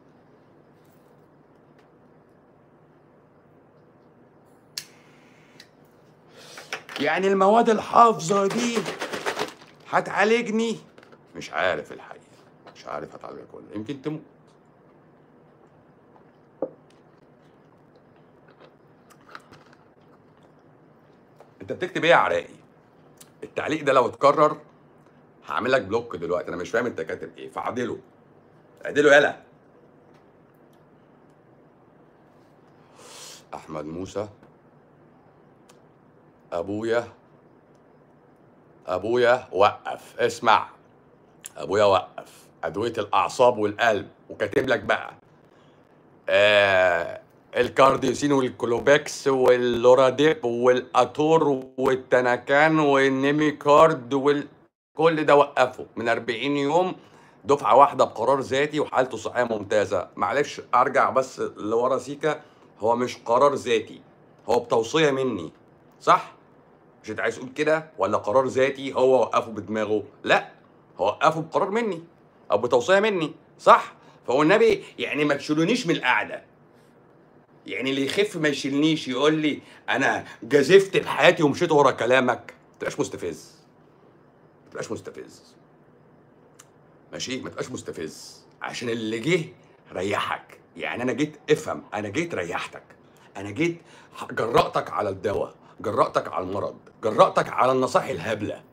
S1: يعني المواد الحافظه دي هتعالجني مش عارف الحقيقه مش عارف هتعالجك ولا يمكن تموت انت بتكتب ايه يا عراقي التعليق ده لو اتكرر هعمل لك بلوك دلوقتي انا مش فاهم انت كاتب ايه فعدله اعدله يلا احمد موسى ابويا ابويا وقف اسمع ابويا وقف ادويه الاعصاب والقلب وكاتب لك بقى آه الكارديوسين والكلوبكس واللوراديب والاتور والتناكان والنيميكارد وال... كل ده وقفه من 40 يوم دفعه واحده بقرار ذاتي وحالته صحيه ممتازه معلش ارجع بس لورا سيكا هو مش قرار ذاتي هو بتوصيه مني صح مش انت عايز تقول كده ولا قرار ذاتي هو وقفه بدماغه لا هو وقفه بقرار مني او بتوصيه مني صح فهو النبي يعني ما تشيلونيش من القعده يعني اللي يخف ما يشيلنيش يقول لي انا جازفت بحياتي ومشيت ورا كلامك ما تبقاش مستفز ما تبقاش مستفز ماشي ما تبقاش مستفز عشان اللي جه ريحك يعني انا جيت افهم انا جيت ريحتك انا جيت جرأتك على الدواء جرأتك على المرض جرأتك على النصائح الهبله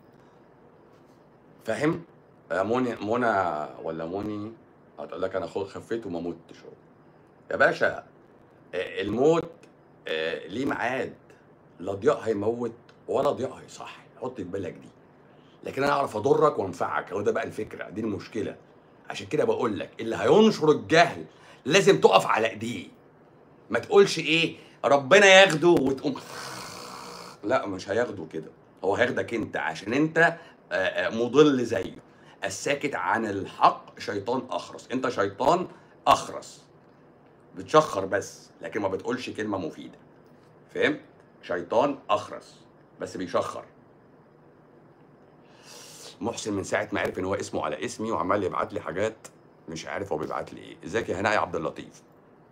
S1: فاهم آه، منى منى ولا موني هتقول لك انا خو- خفيت وما متش أهو. يا باشا آه، الموت آه، ليه ميعاد لا ضياء هيموت ولا ضياء هيصحي حط في بالك دي لكن انا اعرف اضرك وانفعك هو ده بقى الفكره دي المشكله عشان كده بقول لك اللي هينشر الجهل لازم تقف على ايديه ما تقولش ايه ربنا ياخده وتقوم لا مش هياخده كده هو هياخدك انت عشان انت آه، آه، مضل زيه الساكت عن الحق شيطان اخرس انت شيطان اخرس بتشخر بس لكن ما بتقولش كلمه مفيده فهمت شيطان اخرس بس بيشخر محسن من ساعه ما عرف ان هو اسمه على اسمي وعمال يبعت لي حاجات مش عارف هو بيبعت لي ايه ازيك يا هناء يا عبد اللطيف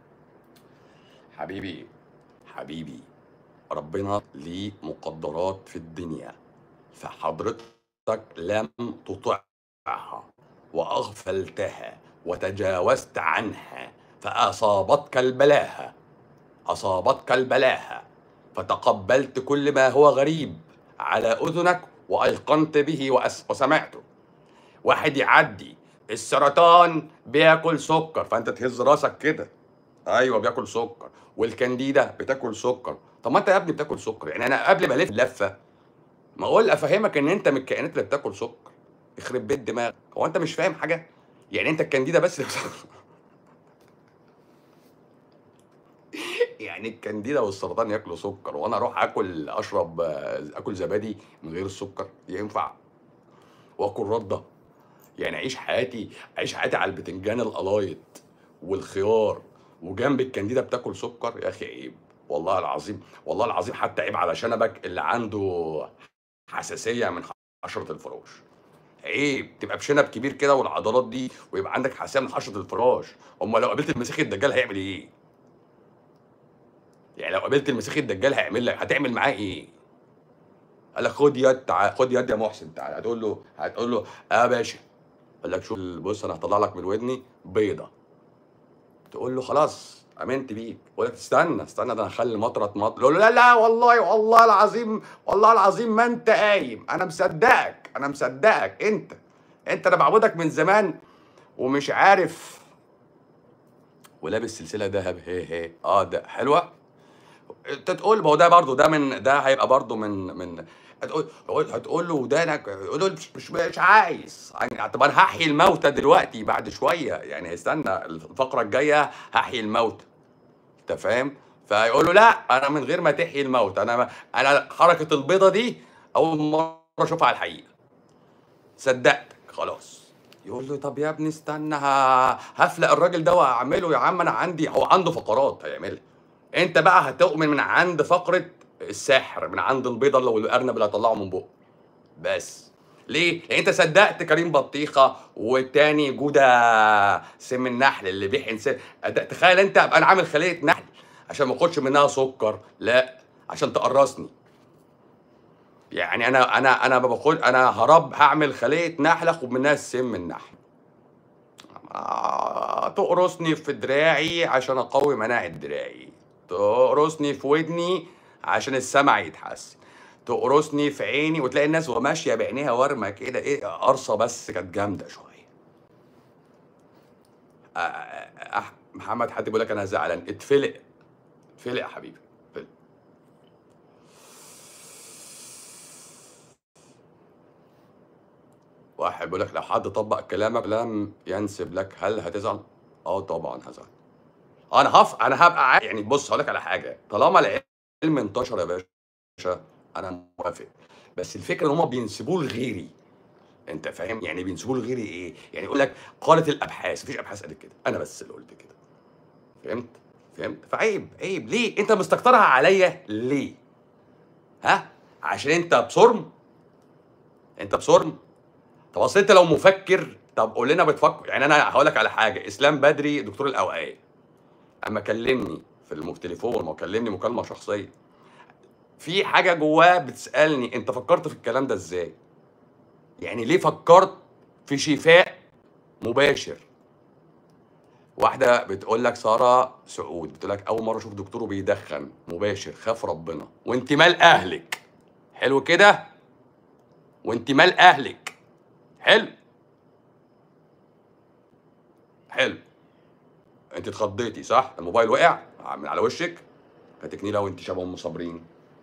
S1: حبيبي حبيبي ربنا ليه مقدرات في الدنيا فحضرتك لم تطعها واغفلتها وتجاوزت عنها فاصابتك البلاهه اصابتك البلاهه فتقبلت كل ما هو غريب على اذنك وايقنت به وأس- وسمعته واحد يعدي السرطان بياكل سكر فانت تهز راسك كده ايوه بياكل سكر والكانديدا بتاكل سكر طب ما انت يا ابني بتاكل سكر يعني انا قبل ما الف لفه ما اقول افهمك ان انت من الكائنات اللي بتاكل سكر يخرب بيت دماغك هو انت مش فاهم حاجه يعني انت الكانديدا بس يعني الكانديدا والسرطان ياكلوا سكر وانا اروح اكل اشرب آه، اكل زبادي من غير السكر ينفع واكل رده يعني اعيش حياتي اعيش حياتي على البتنجان القلايط والخيار وجنب الكانديدا بتاكل سكر يا اخي عيب والله العظيم والله العظيم حتى عيب على شنبك اللي عنده حساسيه من حشره الفراش عيب تبقى بشنب كبير كده والعضلات دي ويبقى عندك حساسيه من حشره الفراش امال لو قابلت المسيح الدجال هيعمل ايه يعني لو قابلت المسيح الدجال هيعمل لك هتعمل معاه ايه قال لك خد يد تعال خد يد يا محسن تعال هتقول له هتقول له اه يا باشا قال لك شوف بص انا هطلع لك من ودني بيضه تقول له خلاص امنت بيك يقول لك استنى استنى ده انا هخلي المطره تمطر يقول له لا لا والله والله العظيم والله العظيم ما انت قايم انا مصدقك انا مصدقك انت انت انا بعبدك من زمان ومش عارف ولابس سلسله ذهب هي هي اه ده حلوه انت تقول ما هو ده برضه ده من ده هيبقى برضه من من هتقول هتقول له ودانك يقول له مش مش, مش عايز يعني طب انا هحيي الموتى دلوقتي بعد شويه يعني استنى الفقره الجايه هحيي الموتى انت فاهم فيقول له لا انا من غير ما تحيي الموت انا انا حركه البيضه دي اول مره اشوفها على الحقيقه صدقتك خلاص يقول له طب يا ابني استنى ه- هفلق الراجل ده واعمله يا عم انا عندي هو عنده فقرات هيعملها انت بقى هتؤمن من عند فقره السحر من عند البيضه اللي والارنب اللي هطلعه من بقه بس ليه؟ لان انت صدقت كريم بطيخه والتاني جوده سم النحل اللي بيحقن سم أد- تخيل انت ابقى انا عامل خليه نحل عشان ما اخدش منها سكر لا عشان تقرصني يعني انا انا انا ما باخد انا هرب هعمل خليه نحل اخد منها السم النحل آه، تقرصني في دراعي عشان اقوي مناعه دراعي تقرصني في ودني عشان السمع يتحسن تقرصني في عيني وتلاقي الناس وهي ماشيه بعينيها ورمه كده ايه قرصه بس كانت جامده شويه آه، آه، آه، محمد حد بيقول لك انا زعلان اتفلق اتفلق يا حبيبي اتفلق واحد بيقول لك لو حد طبق كلامك لم ينسب لك هل هتزعل؟ اه طبعا هزعل انا هف انا هبقى عا... يعني بص هقول لك على حاجه طالما العلم انتشر يا باشا انا موافق بس الفكره ان هم بينسبوه لغيري انت فاهم يعني بينسبوه لغيري ايه يعني يقول لك قالت الابحاث مفيش ابحاث قالت كده انا بس اللي قلت كده فهمت فهمت فعيب عيب ليه انت مستكترها عليا ليه ها عشان انت بصرم انت بصرم طب اصل انت لو مفكر طب قول لنا بتفكر يعني انا هقول لك على حاجه اسلام بدري دكتور الاوعيه اما كلمني في التليفون ما كلمني مكالمه شخصيه في حاجه جواه بتسالني انت فكرت في الكلام ده ازاي يعني ليه فكرت في شفاء مباشر واحده بتقول لك ساره سعود بتقول لك اول مره اشوف دكتور بيدخن مباشر خاف ربنا وانت مال اهلك حلو كده وانت مال اهلك حلو حلو انت اتخضيتي صح الموبايل وقع من على وشك فاتكني لو انت شبه ام صابرين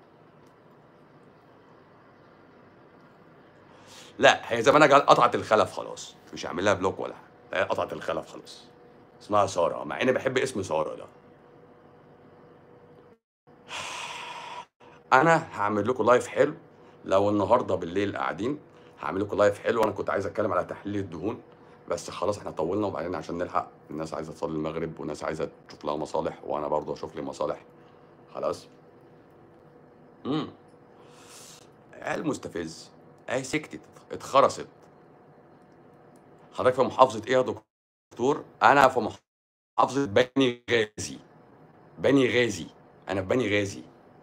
S1: لا هي زي ما انا قال قطعت الخلف خلاص مش هعمل لها بلوك ولا حاجه هي قطعت الخلف خلاص اسمها ساره مع اني بحب اسم ساره ده انا هعمل لكم لايف حلو لو النهارده بالليل قاعدين هعمل لكم لايف حلو انا كنت عايز اتكلم على تحليل الدهون بس خلاص احنا طولنا وبعدين عشان نلحق الناس عايزه تصلي المغرب وناس عايزه تشوف لها مصالح وانا برضه اشوف لي مصالح خلاص امم عيال مستفز اهي سكتت اتخرست حضرتك في محافظه ايه يا دكتور انا في محافظه بني غازي بني غازي انا في بني غازي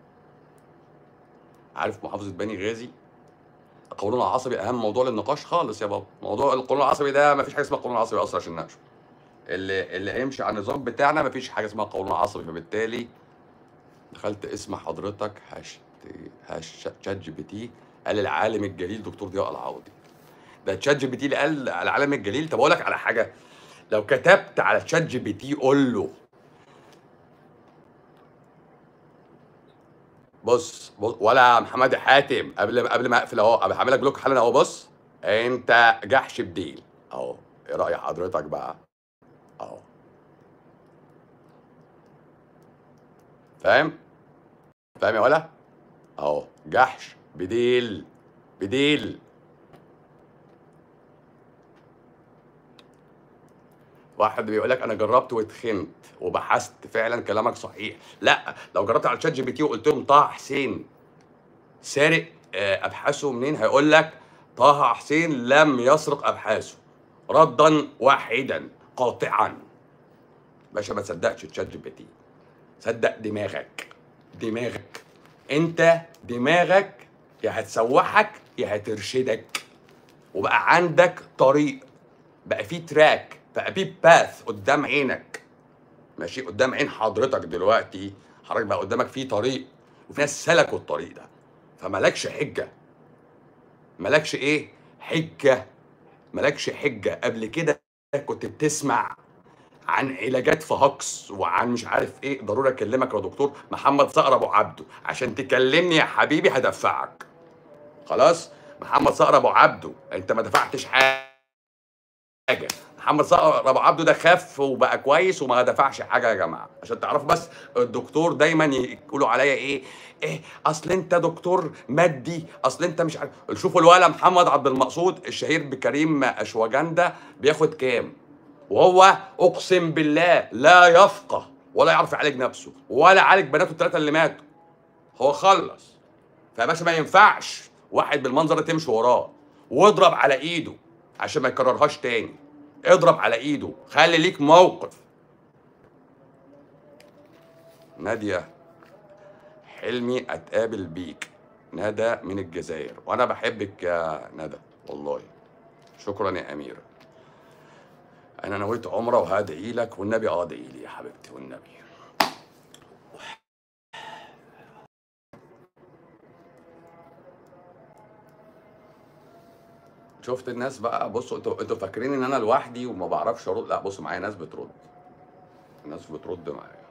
S1: عارف محافظه بني غازي القولون العصبي اهم موضوع للنقاش خالص يا بابا موضوع القولون العصبي ده ما فيش حاجه اسمها قولون عصبي اصلا عشان نناقشه اللي اللي هيمشي على النظام بتاعنا ما فيش حاجه اسمها قولون عصبي فبالتالي دخلت اسم حضرتك هاش هاش شات جي بي تي قال العالم الجليل دكتور ضياء العوضي ده تشات جي بي تي اللي قال على العالم الجليل طب اقول لك على حاجه لو كتبت على تشات جي بي تي قول له بص بص ولا محمد حاتم قبل قبل ما اقفل اهو هعمل لك بلوك حالا اهو بص انت جحش بديل اهو ايه راي حضرتك بقى اهو فاهم فاهم يا ولا اهو جحش بديل بديل واحد بيقول لك انا جربت واتخنت وبحثت فعلا كلامك صحيح لا لو جربت على تشات جي بي تي وقلت لهم طه حسين سارق آه، ابحاثه منين هيقول لك طه حسين لم يسرق ابحاثه ردا واحدا قاطعا باشا ما تصدقش تشات جي بي تي صدق دماغك دماغك انت دماغك يا هتسوحك يا هترشدك وبقى عندك طريق بقى في تراك بقى في باث قدام عينك ماشي قدام عين حضرتك دلوقتي حضرتك بقى قدامك في طريق وفي ناس سلكوا الطريق ده فمالكش حجه مالكش ايه حجه مالكش حجه قبل كده كنت بتسمع عن علاجات في هكس وعن مش عارف ايه ضروري اكلمك يا دكتور محمد صقر ابو عبده عشان تكلمني يا حبيبي هدفعك خلاص محمد صقر ابو عبده انت ما دفعتش حاجه محمد صقر ابو عبده ده خف وبقى كويس وما دفعش حاجه يا جماعه عشان تعرفوا بس الدكتور دايما يقولوا عليا ايه ايه اصل انت دكتور مادي اصل انت مش عارف شوفوا الولا محمد عبد المقصود الشهير بكريم اشواجندا بياخد كام وهو اقسم بالله لا يفقه ولا يعرف يعالج نفسه ولا عالج بناته الثلاثه اللي ماتوا هو خلص فيا باشا ما ينفعش واحد بالمنظر ده تمشي وراه واضرب على ايده عشان ما يكررهاش تاني اضرب على ايده خلي ليك موقف ناديه حلمي اتقابل بيك ندى من الجزائر وانا بحبك يا ندى والله شكرا يا اميره انا نويت عمره وهدعي لك والنبي اه ادعي لي يا حبيبتي والنبي شفت الناس بقى بصوا انتوا انتوا فاكرين ان انا لوحدي وما بعرفش ارد لا بصوا معايا ناس بترد الناس بترد معايا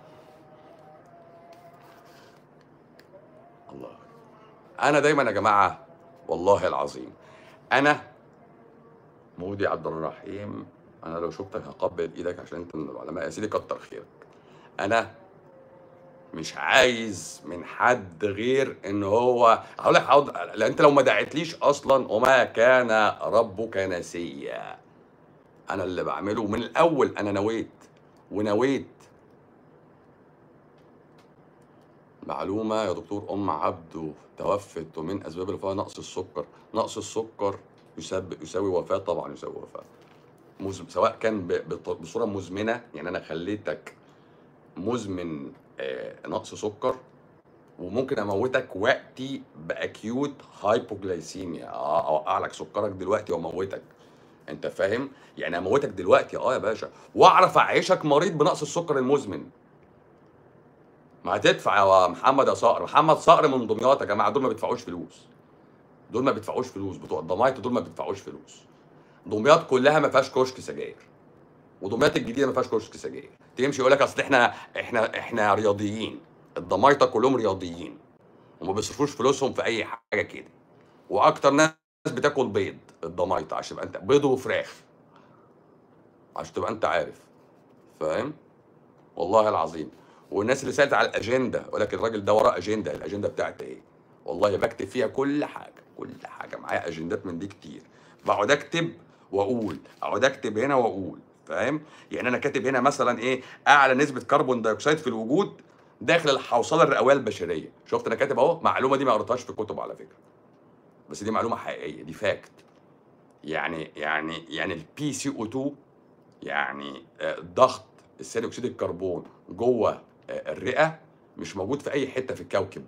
S1: الله انا دايما يا جماعه والله العظيم انا مودي عبد الرحيم انا لو شفتك هقبل ايدك عشان انت من العلماء يا سيدي كتر خيرك انا مش عايز من حد غير ان هو هقول لك هقعد لا انت لو ما دعيتليش اصلا وما كان ربك نسيا انا اللي بعمله من الاول انا نويت ونويت معلومة يا دكتور أم عبده توفت ومن أسباب الوفاة نقص السكر نقص السكر يسبب يساوي وفاة طبعا يساوي وفاة مز... سواء كان ب... بط- بصورة مزمنة يعني أنا خليتك مزمن آه، نقص سكر وممكن اموتك وقتي باكيوت هايبوجلايسيميا اه اوقع لك سكرك دلوقتي واموتك انت فاهم يعني اموتك دلوقتي اه يا باشا واعرف اعيشك مريض بنقص السكر المزمن ما هتدفع يا محمد يا صقر محمد صقر من دمياط يا جماعه دول ما بيدفعوش فلوس دول ما بيدفعوش فلوس بتوع الضمايط دول ما بيدفعوش فلوس دمياط كلها ما فيهاش كشك سجاير ودمياط الجديده ما فيهاش كشك سجاير تمشي يقول لك اصل احنا احنا احنا رياضيين الضمايطه كلهم رياضيين وما بيصرفوش فلوسهم في اي حاجه كده واكتر ناس بتاكل بيض الضمايطه عشان تبقى انت بيض وفراخ عشان تبقى انت عارف فاهم والله العظيم والناس اللي سالت على الاجنده يقول لك الراجل ده وراه اجنده الاجنده بتاعت ايه والله بكتب فيها كل حاجه كل حاجه معايا اجندات من دي كتير بقعد اكتب واقول اقعد اكتب هنا واقول فاهم يعني انا كاتب هنا مثلا ايه اعلى نسبه كربون دايوكسيد في الوجود داخل الحوصله الرئويه البشريه شفت انا كاتب اهو معلومه دي ما قريتهاش في كتب على فكره بس دي معلومه حقيقيه دي فاكت يعني يعني يعني البي سي او 2 يعني آه، ضغط الثاني اكسيد الكربون جوه آه، الرئه مش موجود في اي حته في الكوكب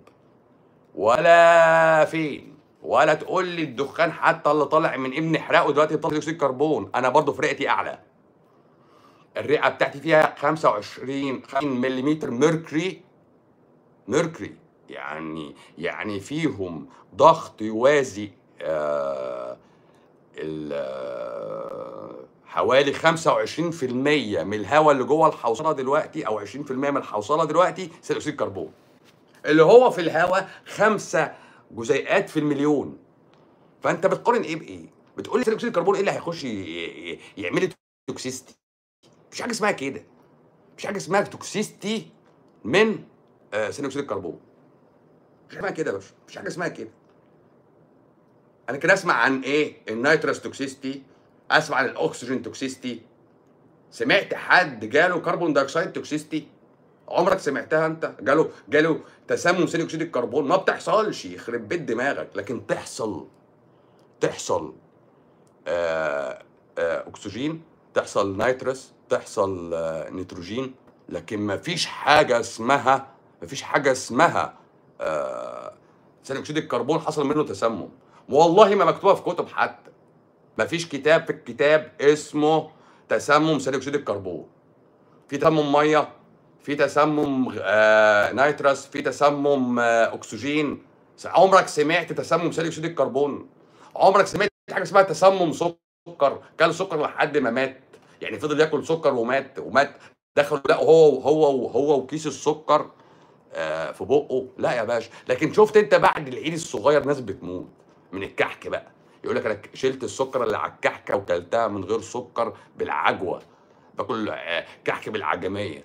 S1: ولا فين ولا تقول لي الدخان حتى اللي طالع من ابن حرقه دلوقتي بطاقه اكسيد الكربون انا برضو في رئتي اعلى الرئه بتاعتي فيها 25 ملم ميركوري ميركوري يعني يعني فيهم ضغط يوازي آه ال- آه، حوالي 25% من الهواء اللي جوه الحوصله دلوقتي او 20% من الحوصله دلوقتي ثاني اكسيد الكربون اللي هو في الهواء خمسة جزيئات في المليون فانت بتقارن ايه بايه بتقول لي ثاني اكسيد الكربون ايه اللي هيخش ي- ي- يعمل لي توكسيستي مفيش حاجه اسمها كده مفيش حاجه اسمها توكسيستي من آه، ثاني اكسيد الكربون مفيش حاجه اسمها كده يا باشا مفيش حاجه اسمها كده انا كده اسمع عن ايه النيترس توكسيستي اسمع عن الاكسجين توكسيستي سمعت حد جاله كربون دايوكسيد توكسيستي عمرك سمعتها انت جاله جاله تسمم ثاني اكسيد الكربون ما بتحصلش يخرب بيت دماغك لكن تحصل تحصل آه آه اكسجين تحصل نيترس تحصل آه نيتروجين لكن ما فيش حاجه اسمها ما فيش حاجه اسمها آه ثاني اكسيد الكربون حصل منه تسمم والله ما مكتوبه في كتب حتى ما فيش كتاب في الكتاب اسمه تسمم ثاني اكسيد الكربون في تسمم ميه في تسمم آه نيترس في تسمم آه اكسجين عمرك سمعت تسمم ثاني اكسيد الكربون عمرك سمعت حاجه اسمها تسمم سكر كان سكر لحد ما مات يعني فضل ياكل سكر ومات ومات دخلوا لقوا هو هو هو وكيس السكر آه، في بقه لا يا باشا لكن شفت انت بعد العيد الصغير ناس بتموت من الكحك بقى يقول لك انا شلت السكر اللي على الكحكه وكلتها من غير سكر بالعجوه باكل آه، كحك بالعجميه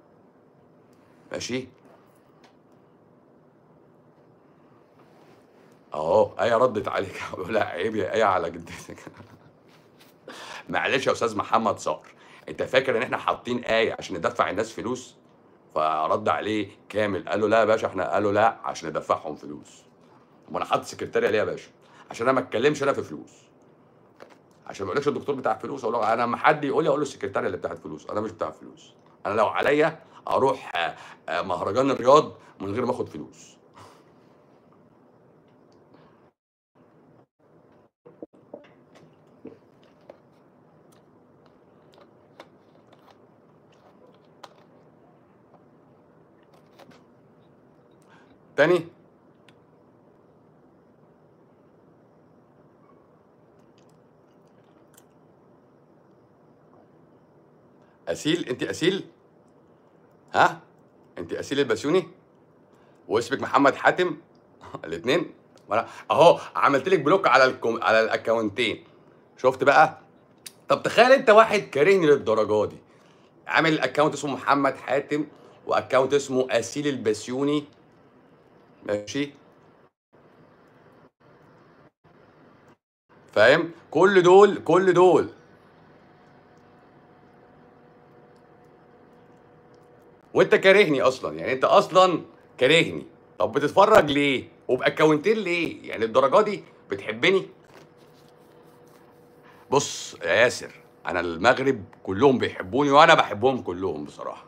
S1: ماشي اهو ايه ردت عليك لا عيب يا ايه على جدتك معلش يا استاذ محمد صقر انت فاكر ان احنا حاطين ايه عشان ندفع الناس فلوس فرد عليه كامل قال له لا يا باشا احنا قالوا لا عشان ندفعهم فلوس طب انا حاطط سكرتاريه ليه يا باشا عشان انا ما اتكلمش انا في فلوس عشان ما اقولكش الدكتور بتاع فلوس اقول له انا لما حد يقول لي اقول له السكرتاريه اللي بتاعت فلوس انا مش بتاع فلوس انا لو عليا اروح آه، آه، مهرجان الرياض من غير ما اخد فلوس تاني اسيل انت اسيل ها انت اسيل البسيوني واسمك محمد حاتم الاثنين اهو عملت لك بلوك على الكم... على الاكونتين شفت بقى طب تخيل انت واحد كارهني للدرجه دي عامل اكونت اسمه محمد حاتم واكونت اسمه اسيل البسيوني ماشي فاهم كل دول كل دول وانت كارهني اصلا يعني انت اصلا كارهني طب بتتفرج ليه وباكونتين ليه يعني الدرجه دي بتحبني بص يا ياسر انا المغرب كلهم بيحبوني وانا بحبهم كلهم بصراحه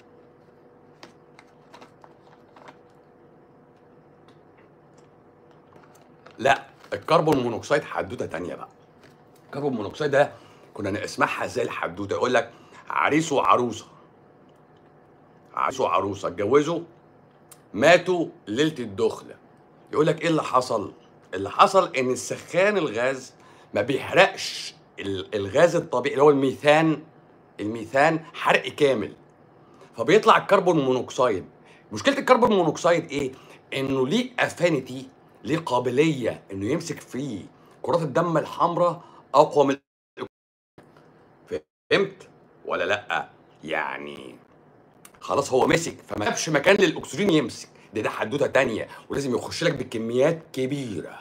S1: لا الكربون مونوكسيد حدوته تانية بقى الكربون مونوكسيد ده كنا نسمعها زي الحدوته يقول لك عريس وعروسه عريس وعروسه اتجوزوا ماتوا ليله الدخله يقول لك ايه اللي حصل اللي حصل ان السخان الغاز ما بيحرقش ال- الغاز الطبيعي اللي هو الميثان الميثان حرق كامل فبيطلع الكربون مونوكسيد مشكله الكربون مونوكسيد ايه انه ليه افانيتي ليه قابليه انه يمسك في كرات الدم الحمراء اقوى من فهمت ولا لا يعني خلاص هو مسك فما جابش مكان للاكسجين يمسك ده ده حدوته تانية ولازم يخش لك بكميات كبيره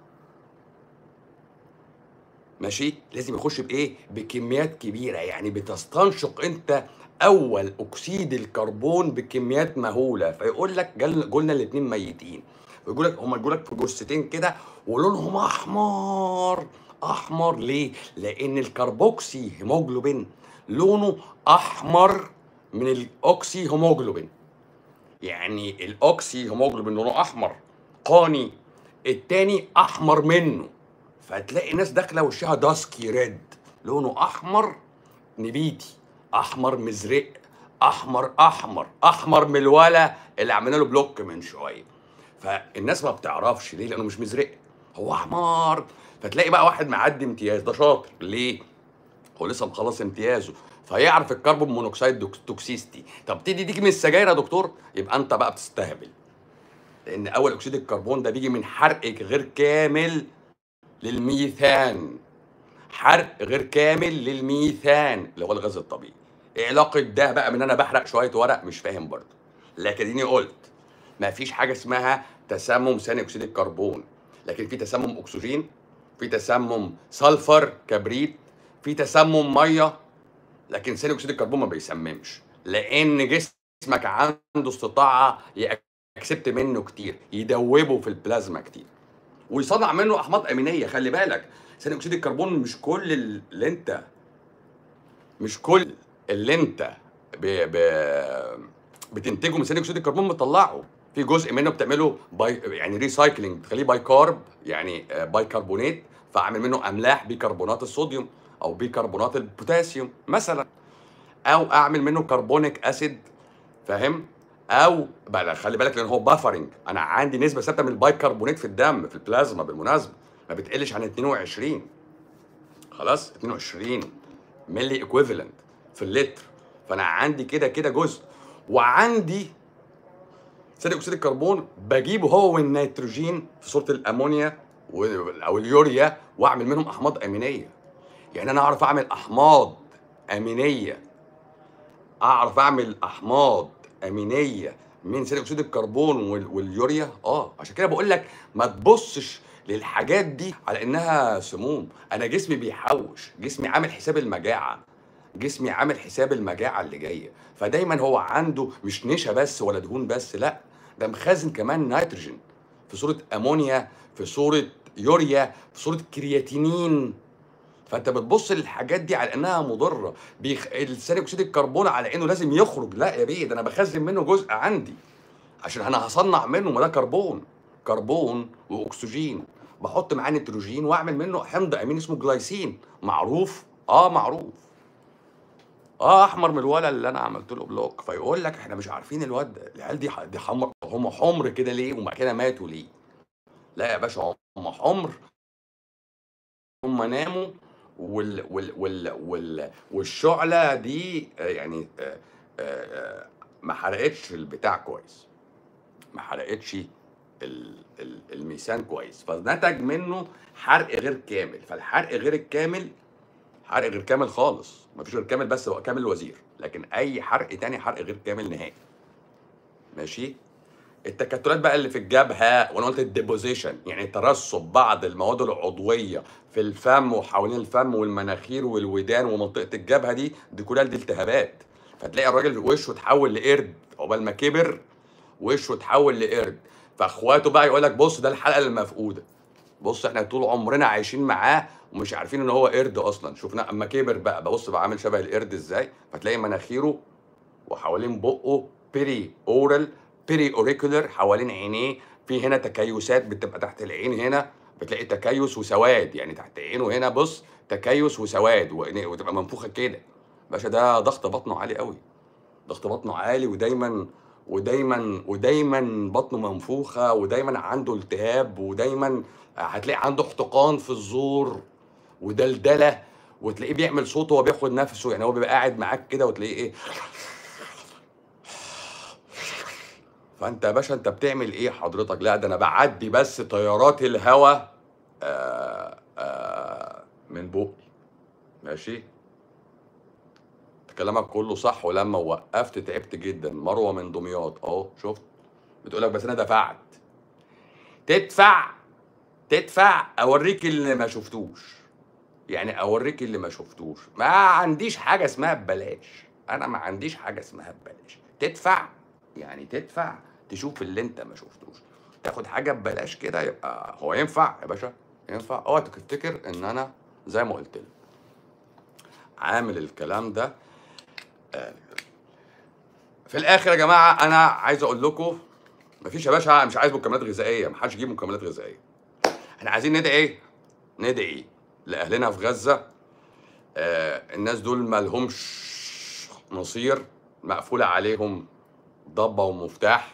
S1: ماشي لازم يخش بايه بكميات كبيره يعني بتستنشق انت اول اكسيد الكربون بكميات مهوله فيقول لك جال- قلنا الاثنين ميتين ويقول لك هم يقول لك في جثتين كده ولونهم احمر احمر ليه لان الكربوكسي هيموجلوبين لونه احمر من الاوكسي هيموجلوبين يعني الاوكسي هيموجلوبين لونه احمر قاني التاني احمر منه فتلاقي ناس داخله وشها داسكي ريد لونه احمر نبيتي احمر مزرق احمر احمر احمر من الولا اللي عملنا له بلوك من شويه فالناس ما بتعرفش ليه لانه مش مزرق هو احمر فتلاقي بقى واحد معدي امتياز ده شاطر ليه هو لسه مخلص امتيازه فيعرف الكربون مونوكسيد دوك- توكسيستي طب تدي ديك من السجاير يا دكتور يبقى انت بقى بتستهبل لان اول اكسيد الكربون ده بيجي من حرق غير كامل للميثان حرق غير كامل للميثان اللي هو الغاز الطبيعي ايه علاقه ده بقى من انا بحرق شويه ورق مش فاهم برضه لكن اديني قلت ما فيش حاجه اسمها تسمم ثاني اكسيد الكربون لكن في تسمم اكسجين في تسمم سلفر كبريت في تسمم ميه لكن ثاني اكسيد الكربون ما بيسممش لان جسمك عنده استطاعه يأكسبت منه كتير يدوبه في البلازما كتير ويصنع منه احماض امينيه خلي بالك ثاني اكسيد الكربون مش كل اللي انت مش كل اللي انت ب... ب... بتنتجه من ثاني اكسيد الكربون بتطلعه في جزء منه بتعمله باي يعني ريسايكلينج بتخليه باي كارب يعني آه، باي كربونات فاعمل منه املاح بيكربونات الصوديوم او بيكربونات البوتاسيوم مثلا او اعمل منه كربونيك اسيد فاهم او بقى خلي بالك لان هو بافرنج انا عندي نسبه ثابته من البايكربونات في الدم في البلازما بالمناسبه ما بتقلش عن 22 خلاص 22 ملي ايكويفالنت في اللتر فانا عندي كده كده جزء وعندي ثاني اكسيد الكربون بجيبه هو والنيتروجين في صوره الامونيا و- او اليوريا واعمل منهم احماض امينيه يعني انا اعرف اعمل احماض امينيه اعرف اعمل احماض امينيه من ثاني اكسيد الكربون وال- واليوريا اه عشان كده بقول لك ما تبصش للحاجات دي على انها سموم انا جسمي بيحوش جسمي عامل حساب المجاعه جسمي عامل حساب المجاعه اللي جايه فدايما هو عنده مش نشا بس ولا دهون بس لا ده مخزن كمان نيتروجين في صوره امونيا في صوره يوريا في صوره كرياتينين فانت بتبص للحاجات دي على انها مضره بيخ... ثاني اكسيد الكربون على انه لازم يخرج لا يا بيه ده انا بخزن منه جزء عندي عشان انا هصنع منه ما ده كربون كربون واكسجين بحط معاه نيتروجين واعمل منه حمض امين اسمه جلايسين معروف اه معروف اه احمر من الولد اللي انا عملت له بلوك فيقول لك احنا مش عارفين الواد ده العيال دي ح- دي حمر هم حمر كده ليه وبعد كده ماتوا ليه لا يا باشا هم حمر هم ناموا وال وال وال وال والشعله دي آه، يعني آه، آه، آه، ما حرقتش البتاع كويس ما حرقتش ال- ال- الميزان كويس فنتج منه حرق غير كامل فالحرق غير الكامل حرق غير كامل خالص مفيش غير كامل بس هو كامل الوزير لكن اي حرق تاني حرق غير كامل نهائي ماشي التكتلات بقى اللي في الجبهه وانا قلت الديبوزيشن يعني ترسب بعض المواد العضويه في الفم وحوالين الفم والمناخير والودان ومنطقه الجبهه دي دي كلها دي التهابات فتلاقي الراجل وشه اتحول لقرد عقبال ما كبر وشه اتحول لقرد فاخواته بقى يقول لك بص ده الحلقه المفقوده بص احنا طول عمرنا عايشين معاه ومش عارفين ان هو قرد اصلا شفنا اما كبر بقى ببص بقى عامل شبه القرد ازاي فتلاقي مناخيره وحوالين بقه بيري اورال بيري اوريكولر حوالين عينيه في هنا تكيسات بتبقى تحت العين هنا بتلاقي تكيس وسواد يعني تحت عينه هنا بص تكيس وسواد وعينيه- وتبقى منفوخه كده باشا ده ضغط بطنه عالي قوي ضغط بطنه عالي ودايما ودايما ودايما بطنه منفوخه ودايما عنده التهاب ودايما هتلاقي عنده احتقان في الزور ودلدله وتلاقيه بيعمل صوت وهو بياخد نفسه يعني هو بيبقى قاعد معاك كده وتلاقيه ايه فانت يا باشا انت بتعمل ايه حضرتك لا ده انا بعدي بس تيارات الهواء آه آه من بقي ماشي كلامك كله صح ولما وقفت تعبت جدا مروه من دمياط اهو شفت بتقول لك بس انا دفعت تدفع تدفع اوريك اللي ما شفتوش يعني اوريك اللي ما شفتوش ما عنديش حاجه اسمها ببلاش انا ما عنديش حاجه اسمها ببلاش تدفع يعني تدفع تشوف اللي انت ما شفتوش تاخد حاجه ببلاش كده يبقى هو ينفع يا باشا ينفع اوعى تفتكر ان انا زي ما قلت لك عامل الكلام ده في الاخر يا جماعه انا عايز اقول لكم مفيش يا باشا مش عايز مكملات غذائيه محدش يجيب مكملات غذائيه احنا عايزين ندعي ندعي لاهلنا في غزه آه الناس دول ما لهمش نصير مقفوله عليهم ضبه ومفتاح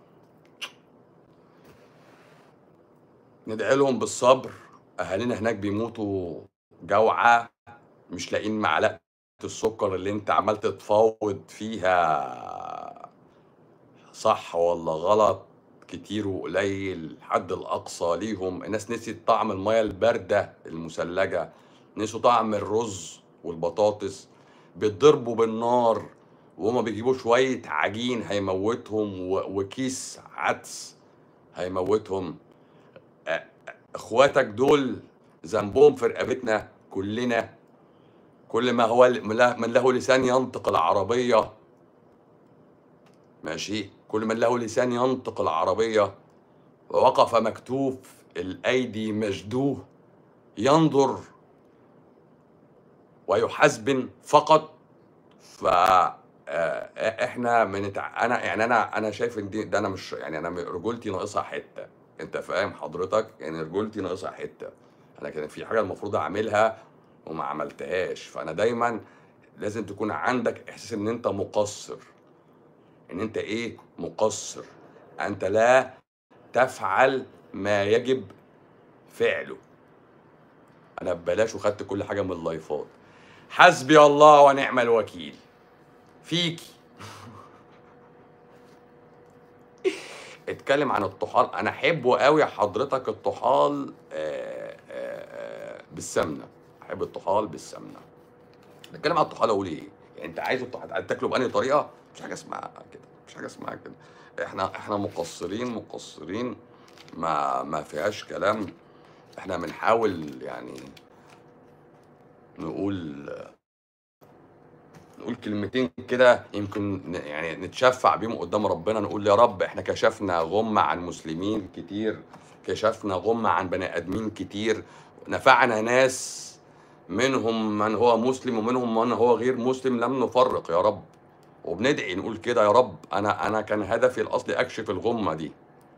S1: ندعي لهم بالصبر اهالينا هناك بيموتوا جوعى مش لاقيين معلقه السكر اللي انت عمال تتفاوض فيها صح ولا غلط كتير وقليل الحد الاقصى ليهم الناس نسيت طعم الميه البارده المثلجه نسوا طعم الرز والبطاطس بيتضربوا بالنار وهما بيجيبوا شويه عجين هيموتهم و- وكيس عدس هيموتهم أ- اخواتك دول ذنبهم في رقبتنا كلنا كل ما هو من له لسان ينطق العربيه ماشي كل من له لسان ينطق العربية ووقف مكتوف الأيدي مجدوه ينظر ويحاسبن فقط ف آه، احنا من انا يعني انا انا شايف ان دي ده انا مش يعني انا رجولتي ناقصها حته انت فاهم حضرتك يعني رجولتي ناقصها حته انا كان في حاجه المفروض اعملها وما عملتهاش فانا دايما لازم تكون عندك احساس ان انت مقصر ان انت ايه مقصر انت لا تفعل ما يجب فعله انا ببلاش وخدت كل حاجه من اللايفات حسبي الله ونعم الوكيل فيكي اتكلم عن الطحال انا احبه قوي يا حضرتك الطحال آه، آه، آه، بالسمنه احب الطحال بالسمنه نتكلم عن الطحال اقول ايه يعني انت عايز الطحال تاكله بأنهي طريقه مش حاجه اسمها كده مش حاجه اسمها كده احنا احنا مقصرين مقصرين ما ما فيهاش كلام احنا بنحاول يعني نقول نقول كلمتين كده يمكن ن- يعني نتشفع بيهم قدام ربنا نقول يا رب احنا كشفنا غمة عن مسلمين كتير كشفنا غمة عن بني ادمين كتير نفعنا ناس منهم من هو مسلم ومنهم من هو غير مسلم لم نفرق يا رب وبندعي نقول كده يا رب انا انا كان هدفي الاصلي اكشف الغمة دي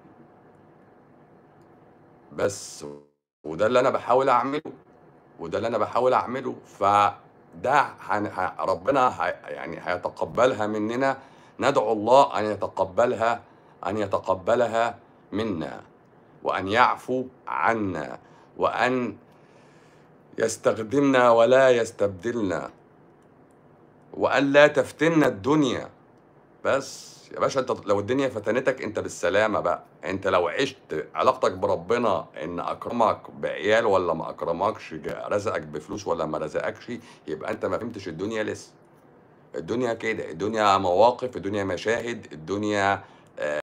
S1: بس وده اللي انا بحاول اعمله وده اللي انا بحاول اعمله فده هن... ه... ربنا ه... يعني هيتقبلها مننا ندعو الله ان يتقبلها ان يتقبلها منا وان يعفو عنا وان يستخدمنا ولا يستبدلنا وان لا تفتنا الدنيا بس يا باشا انت لو الدنيا فتنتك انت بالسلامه بقى انت لو عشت علاقتك بربنا ان اكرمك بعيال ولا ما اكرمكش جا- رزقك بفلوس ولا ما رزقكش يبقى انت ما فهمتش الدنيا لسه الدنيا كده الدنيا مواقف الدنيا مشاهد الدنيا